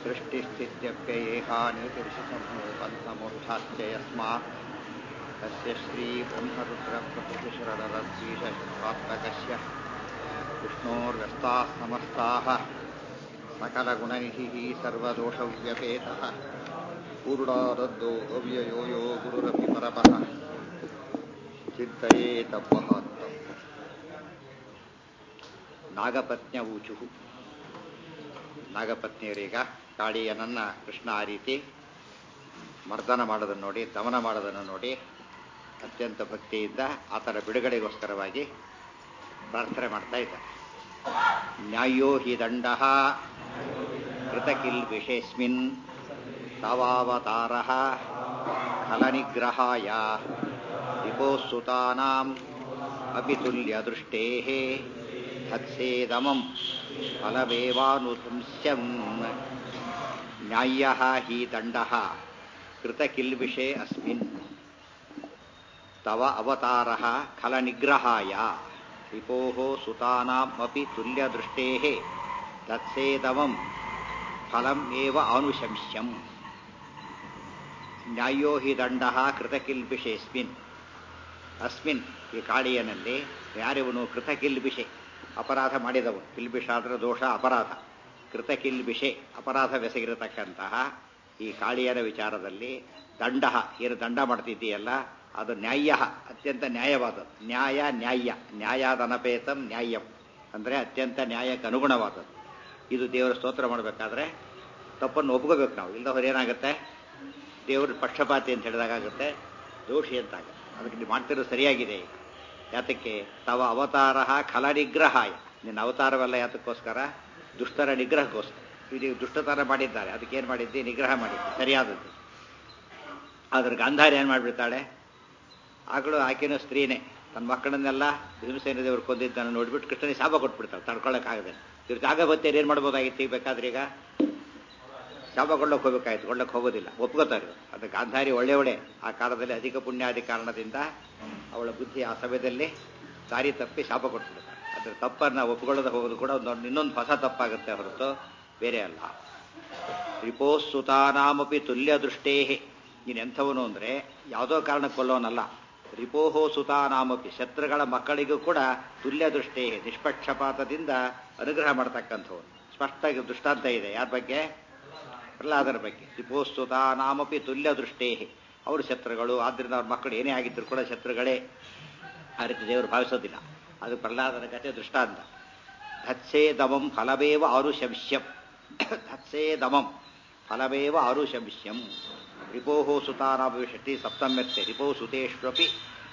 सृष्टिस्थित्यप्ययेहानितिर्षिसमूपन्थमोक्षाश्च यस्मात् तस्य श्रीब्रह्मरुद्रप्रभृतिशरणरद्विषत्वात्मकस्य विष्णोर्व्यस्ताः समस्ताः सकलगुणैः सर्वदोषव्यपेतः पूर्णादद्दो अव्ययो यो गुरुरपि परमः ಚಿಂತೆಯೇತಪ್ಪಃ ನಾಗಪತ್ನ್ಯ ಊಚು ನಾಗಪತ್ನಿಯರೀಗ ಕಾಳಿಯನನ್ನ ಕೃಷ್ಣ ಆ ರೀತಿ ಮರ್ದನ ಮಾಡೋದನ್ನು ನೋಡಿ ದಮನ ಮಾಡೋದನ್ನು ನೋಡಿ ಅತ್ಯಂತ ಭಕ್ತಿಯಿಂದ ಆತನ ಬಿಡುಗಡೆಗೋಸ್ಕರವಾಗಿ ಪ್ರಾರ್ಥನೆ ಮಾಡ್ತಾ ಇದ್ದಾರೆ ನ್ಯಾಯೋ ಹಿ ದಂಡ ಕೃತಕಿಲ್ ವಿಷೇಸ್ಮಿನ್ ತವಾವತಾರ ಫಲನಿಗ್ರಹಾಯ ವಿಭೋಸುತಾನಾಂ ಅಪಿತುಲ್ಯದೃಷ್ಟೇಃ ಹತ್ಸೇದಮಂ ಫಲವೇವಾನುಸಂಸ್ಯಂ ನ್ಯಾಯಃ ಹಿ ದಂಡಃ ಕೃತಕಿಲ್ವಿಷೇ ಅಸ್ಮಿನ್ ತವ ಅವತಾರಃ ಖಲನಿಗ್ರಹಾಯ ವಿಭೋಃ ಸುತಾನಾಮಪಿ ತುಲ್ಯದೃಷ್ಟೇಃ ತತ್ಸೇದಮಂ ಫಲಂ ಏವ ಆನುಶಂಸ್ಯಂ ನ್ಯಾಯೋ ಹಿ ದಂಡಃ ಕೃತಕಿಲ್ಬಿಷೇಸ್ಮಿನ್ ಅಸ್ಮಿನ್ ಈ ಕಾಳಿಯನಲ್ಲಿ ಯಾರಿವನು ಕೃತಕಿಲ್ಬಿಷೆ ಅಪರಾಧ ಮಾಡಿದವನು ಕಿಲ್ಬಿಷ ಅಂದ್ರೆ ದೋಷ ಅಪರಾಧ ಕೃತಕಿಲ್ಬಿಷೆ ಅಪರಾಧವೆಸಗಿರತಕ್ಕಂತಹ ಈ ಕಾಳಿಯನ ವಿಚಾರದಲ್ಲಿ ದಂಡ ಏನು ದಂಡ ಮಾಡ್ತಿದ್ದೀಯಲ್ಲ ಅದು ನ್ಯಾಯ ಅತ್ಯಂತ ನ್ಯಾಯವಾದದ್ದು ನ್ಯಾಯ ನ್ಯಾಯ ನ್ಯಾಯಾದನಪೇತಂ ನ್ಯಾಯಂ ಅಂದರೆ ಅತ್ಯಂತ ನ್ಯಾಯಕ್ಕೆ ಅನುಗುಣವಾದದ್ದು ಇದು ದೇವರ ಸ್ತೋತ್ರ ಮಾಡಬೇಕಾದ್ರೆ ತಪ್ಪನ್ನು ಒಪ್ಕೋಬೇಕು ನಾವು ಇಲ್ಲದವ್ರು ಏನಾಗುತ್ತೆ ದೇವರು ಪಕ್ಷಪಾತಿ ಅಂತ ಹೇಳಿದಾಗುತ್ತೆ ದೋಷಿ ಅಂತಾಗುತ್ತೆ ಅದಕ್ಕೆ ನೀವು ಮಾಡ್ತಿರೋದು ಸರಿಯಾಗಿದೆ ಯಾತಕ್ಕೆ ತವ ಅವತಾರ ಖಲ ನಿಗ್ರಹಾಯ ನಿನ್ನ ಅವತಾರವೆಲ್ಲ ಯಾತಕ್ಕೋಸ್ಕರ ದುಷ್ಟರ ನಿಗ್ರಹಕ್ಕೋಸ್ಕರ ಈಗ ದುಷ್ಟತನ ಮಾಡಿದ್ದಾರೆ ಅದಕ್ಕೆ ಏನು ಮಾಡಿದ್ದೆ ನಿಗ್ರಹ ಮಾಡಿದ್ದೆ ಸರಿಯಾದದ್ದು ಅದ್ರ ಗಾಂಧಾರಿ ಏನು ಮಾಡಿಬಿಡ್ತಾಳೆ ಆಗಲೂ ಆಕೆನೂ ಸ್ತ್ರೀನೇ ತನ್ನ ಮಕ್ಕಳನ್ನೆಲ್ಲ ಭೀಮಸೇನ ದೇವರು ಕೊಂದಿದ್ದನ್ನು ನೋಡ್ಬಿಟ್ಟು ಕೃಷ್ಣನಿಗೆ ಶಾಪ ಕೊಟ್ಬಿಡ್ತಾಳೆ ತಡ್ಕೊಳ್ಳೋಕ್ಕಾಗದೆ ಇವ್ರು ಜಾಗ ಬತ್ತೇರು ಏನು ಮಾಡ್ಬೋದಾಗಿತ್ತು ಈಗ ಬೇಕಾದ್ರೆ ಈಗ ಶಾಪ ಕೊಳ್ಳಕ್ಕೆ ಹೋಗ್ಬೇಕಾಯ್ತು ಕೊಳ್ಳಕ್ಕೆ ಹೋಗೋದಿಲ್ಲ ಒಪ್ಕೋತಾರೆ ಅದು ಗಾಂಧಾರಿ ಒಳ್ಳೆ ಒಳ್ಳೆ ಆ ಕಾಲದಲ್ಲಿ ಅಧಿಕ ಪುಣ್ಯಾದಿ ಕಾರಣದಿಂದ ಅವಳ ಬುದ್ಧಿ ಆ ಸಮಯದಲ್ಲಿ ದಾರಿ ತಪ್ಪಿ ಶಾಪ ಕೊಟ್ಬಿಡ್ತಾರೆ ಅದ್ರ ತಪ್ಪನ್ನು ಒಪ್ಕೊಳ್ಳದೆ ಹೋಗೋದು ಕೂಡ ಒಂದು ಇನ್ನೊಂದು ಹೊಸ ತಪ್ಪಾಗುತ್ತೆ ಹೊರತು ಬೇರೆ ಅಲ್ಲ ರಿಪೋಸುತಾನಾಮಪಿ ತುಲ್ಯ ದೃಷ್ಟೇಹೆ ನೀನು ಎಂಥವನು ಅಂದರೆ ಯಾವುದೋ ಕಾರಣಕ್ಕೆ ಕೊಲ್ಲೋನಲ್ಲ ರಿಪೋಹೋ ಸುತಾನಾಮಪಿ ಶತ್ರುಗಳ ಮಕ್ಕಳಿಗೂ ಕೂಡ ತುಲ್ಯ ದೃಷ್ಟೇ ನಿಷ್ಪಕ್ಷಪಾತದಿಂದ ಅನುಗ್ರಹ ಮಾಡ್ತಕ್ಕಂಥವನು ಸ್ಪಷ್ಟ ದೃಷ್ಟಾಂತ ಇದೆ ಯಾರ ಬಗ್ಗೆ ಪ್ರಹ್ಲಾದರ ಬಗ್ಗೆ ರಿಪೋಸ್ತುತಾನಾಮಪಿ ತುಲ್ಯ ದೃಷ್ಟೇ ಅವರು ಶತ್ರುಗಳು ಆದ್ರಿಂದ ಅವ್ರ ಮಕ್ಕಳು ಏನೇ ಆಗಿದ್ರು ಕೂಡ ಶತ್ರುಗಳೇ ಆ ರೀತಿ ದೇವರು ಭಾವಿಸೋದಿಲ್ಲ ಅದು ಪ್ರಹ್ಲಾದನ ಕಥೆ ದೃಷ್ಟಾಂತ ಧತ್ಸೇ ದಮಂ ಫಲವೇವ ಆರುಶಂಶ್ಯಂ ಧತ್ಸೇ ದಮಂ ಫಲವೇವ ಆರುಶಂಶ್ಯಂ ರಿಪೋಹೋ ಸುತಾನಾಮ ಷಷ್ಟಿ ಸಪ್ತಮ್ಯರ್ತೆ ರಿಪೋ ಸುತೇಶ್ವಪಿ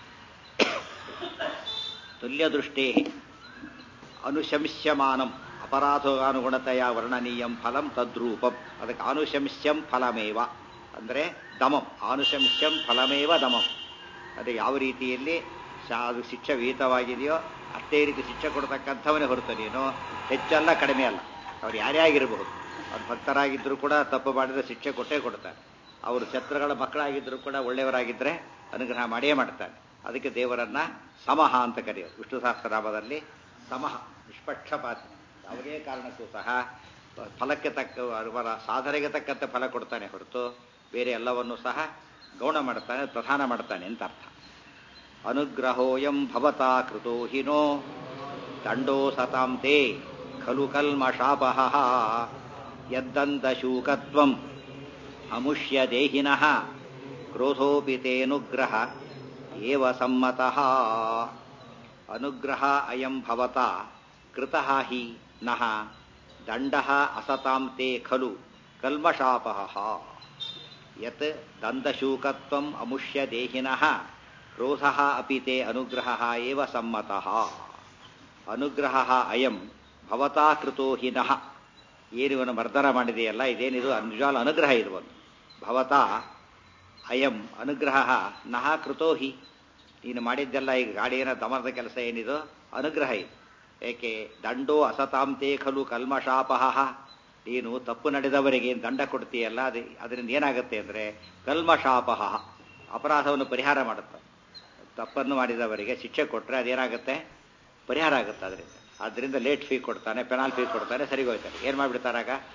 ತುಲ್ಯದೃಷ್ಟೇ ಅನುಶಂಸ್ಯಮಾನಂ ಅಪರಾಧೋನುಗುಣತೆಯ ವರ್ಣನೀಯಂ ಫಲಂ ತದ್ರೂಪಂ ಅದಕ್ಕೆ ಆನುಶಂಸ್ಯಂ ಫಲಮೇವ ಅಂದರೆ ದಮಂ ಆನುಶಂಸ್ಯಂ ಫಲಮೇವ ದಮಂ ಅದು ಯಾವ ರೀತಿಯಲ್ಲಿ ಅದು ಶಿಕ್ಷೆ ವಿಹಿತವಾಗಿದೆಯೋ ಅಷ್ಟೇ ರೀತಿ ಶಿಕ್ಷೆ ಕೊಡ್ತಕ್ಕಂಥವನೇ ಹೊರತು ನೀನು ಹೆಚ್ಚಲ್ಲ ಕಡಿಮೆ ಅಲ್ಲ ಅವ್ರು ಯಾರೇ ಆಗಿರಬಹುದು ಅವ್ರು ಭಕ್ತರಾಗಿದ್ದರೂ ಕೂಡ ತಪ್ಪು ಮಾಡಿದ್ರೆ ಶಿಕ್ಷೆ ಕೊಟ್ಟೇ ಕೊಡ್ತಾರೆ ಅವರು ಶತ್ರುಗಳ ಮಕ್ಕಳಾಗಿದ್ದರೂ ಕೂಡ ಒಳ್ಳೆಯವರಾಗಿದ್ದರೆ ಅನುಗ್ರಹ ಮಾಡಿಯೇ ಮಾಡ್ತಾನೆ ಅದಕ್ಕೆ ದೇವರನ್ನ ಸಮಹ ಅಂತ ಕರೆಯೋದು ವಿಷ್ಣು ಸಹಸ್ರನಾಮದಲ್ಲಿ ಸಮಹ ನಿಷ್ಪಕ್ಷಪಾತಿ ಯಾವುದೇ ಕಾರಣಕ್ಕೂ ಸಹ ಫಲಕ್ಕೆ ತಕ್ಕ ಅವರ ಸಾಧನೆಗೆ ತಕ್ಕಂತೆ ಫಲ ಕೊಡ್ತಾನೆ ಹೊರತು ಬೇರೆ ಎಲ್ಲವನ್ನೂ ಸಹ ಗೌಣ ಮಾಡ್ತಾನೆ ಪ್ರಧಾನ ಮಾಡ್ತಾನೆ ಅಂತ ಅರ್ಥ ಅನುಗ್ರಹೋಯಂ ಭವತಾ ಕೃತೋ ಹಿನೋ ದಂಡೋ ಸತಾಂ ತೇ ಖಲು ಕಲ್ಮಶಾಪಃ ಯದ್ದಂತಶೂಕತ್ವಂ ಅಮುಷ್ಯ ದೇಹಿನಃ ಕ್ರೋಧೋಪಿ ತೇನುಗ್ರಹ ಏವ ಸಮ್ಮತಃ ಅನುಗ್ರಹ ಅಯಂ ಭವತಾ ಕೃತಃ ಹಿ ನಃ ದಂಡಃ ಅಸತಾಂ ತೇ ಖಲು ಕಲ್ಮಶಾಪಃ ಯತ್ ದಂತಶೂಕತ್ವಂ ಅಮುಷ್ಯ ದೇಹಿನಃ ಕ್ರೋಧಃ ಅಪಿ ತೇ ಅನುಗ್ರಹಃ ಏವ ಸಮ್ಮತಃ ಅನುಗ್ರಹಃ ಅಯಂ ಭವತಾ ಕೃತೋ ಹಿ ನಃ ಏನಿವನು ಮರ್ದನ ಮಾಡಿದೆಯಲ್ಲ ಇದೇನಿದು ನಿಜವಾದ ಅನುಗ್ರಹ ಇದು ಒಂದು ಭವತಾ ಅಯಂ ಅನುಗ್ರಹ ನಹ ಕೃತೋ ಹಿ ನೀನು ಮಾಡಿದ್ದೆಲ್ಲ ಈಗ ಗಾಡಿಯನ ದಮನದ ಕೆಲಸ ಏನಿದು ಅನುಗ್ರಹ ಇದು ಏಕೆ ದಂಡೋ ಅಸತಾಂತೆ ಖಲು ಕಲ್ಮಶಾಪಹ ನೀನು ತಪ್ಪು ನಡೆದವರಿಗೆ ಏನು ದಂಡ ಕೊಡ್ತೀಯಲ್ಲ ಅದು ಅದರಿಂದ ಏನಾಗುತ್ತೆ ಅಂದರೆ ಕಲ್ಮಶಾಪಹ ಅಪರಾಧವನ್ನು ಪರಿಹಾರ ಮಾಡುತ್ತೆ ತಪ್ಪನ್ನು ಮಾಡಿದವರಿಗೆ ಶಿಕ್ಷೆ ಕೊಟ್ಟರೆ ಅದೇನಾಗುತ್ತೆ ಪರಿಹಾರ ಆಗುತ್ತೆ ಅದರಿಂದ ಆದ್ದರಿಂದ ಲೇಟ್ ಫೀ ಕೊಡ್ತಾನೆ ಪೆನಾಲ್ ಫೀ ಕೊಡ್ತಾನೆ ಸರಿಗೋಯ್ತಾನೆ ಏನು ಮಾಡಿಬಿಡ್ತಾರಾಗ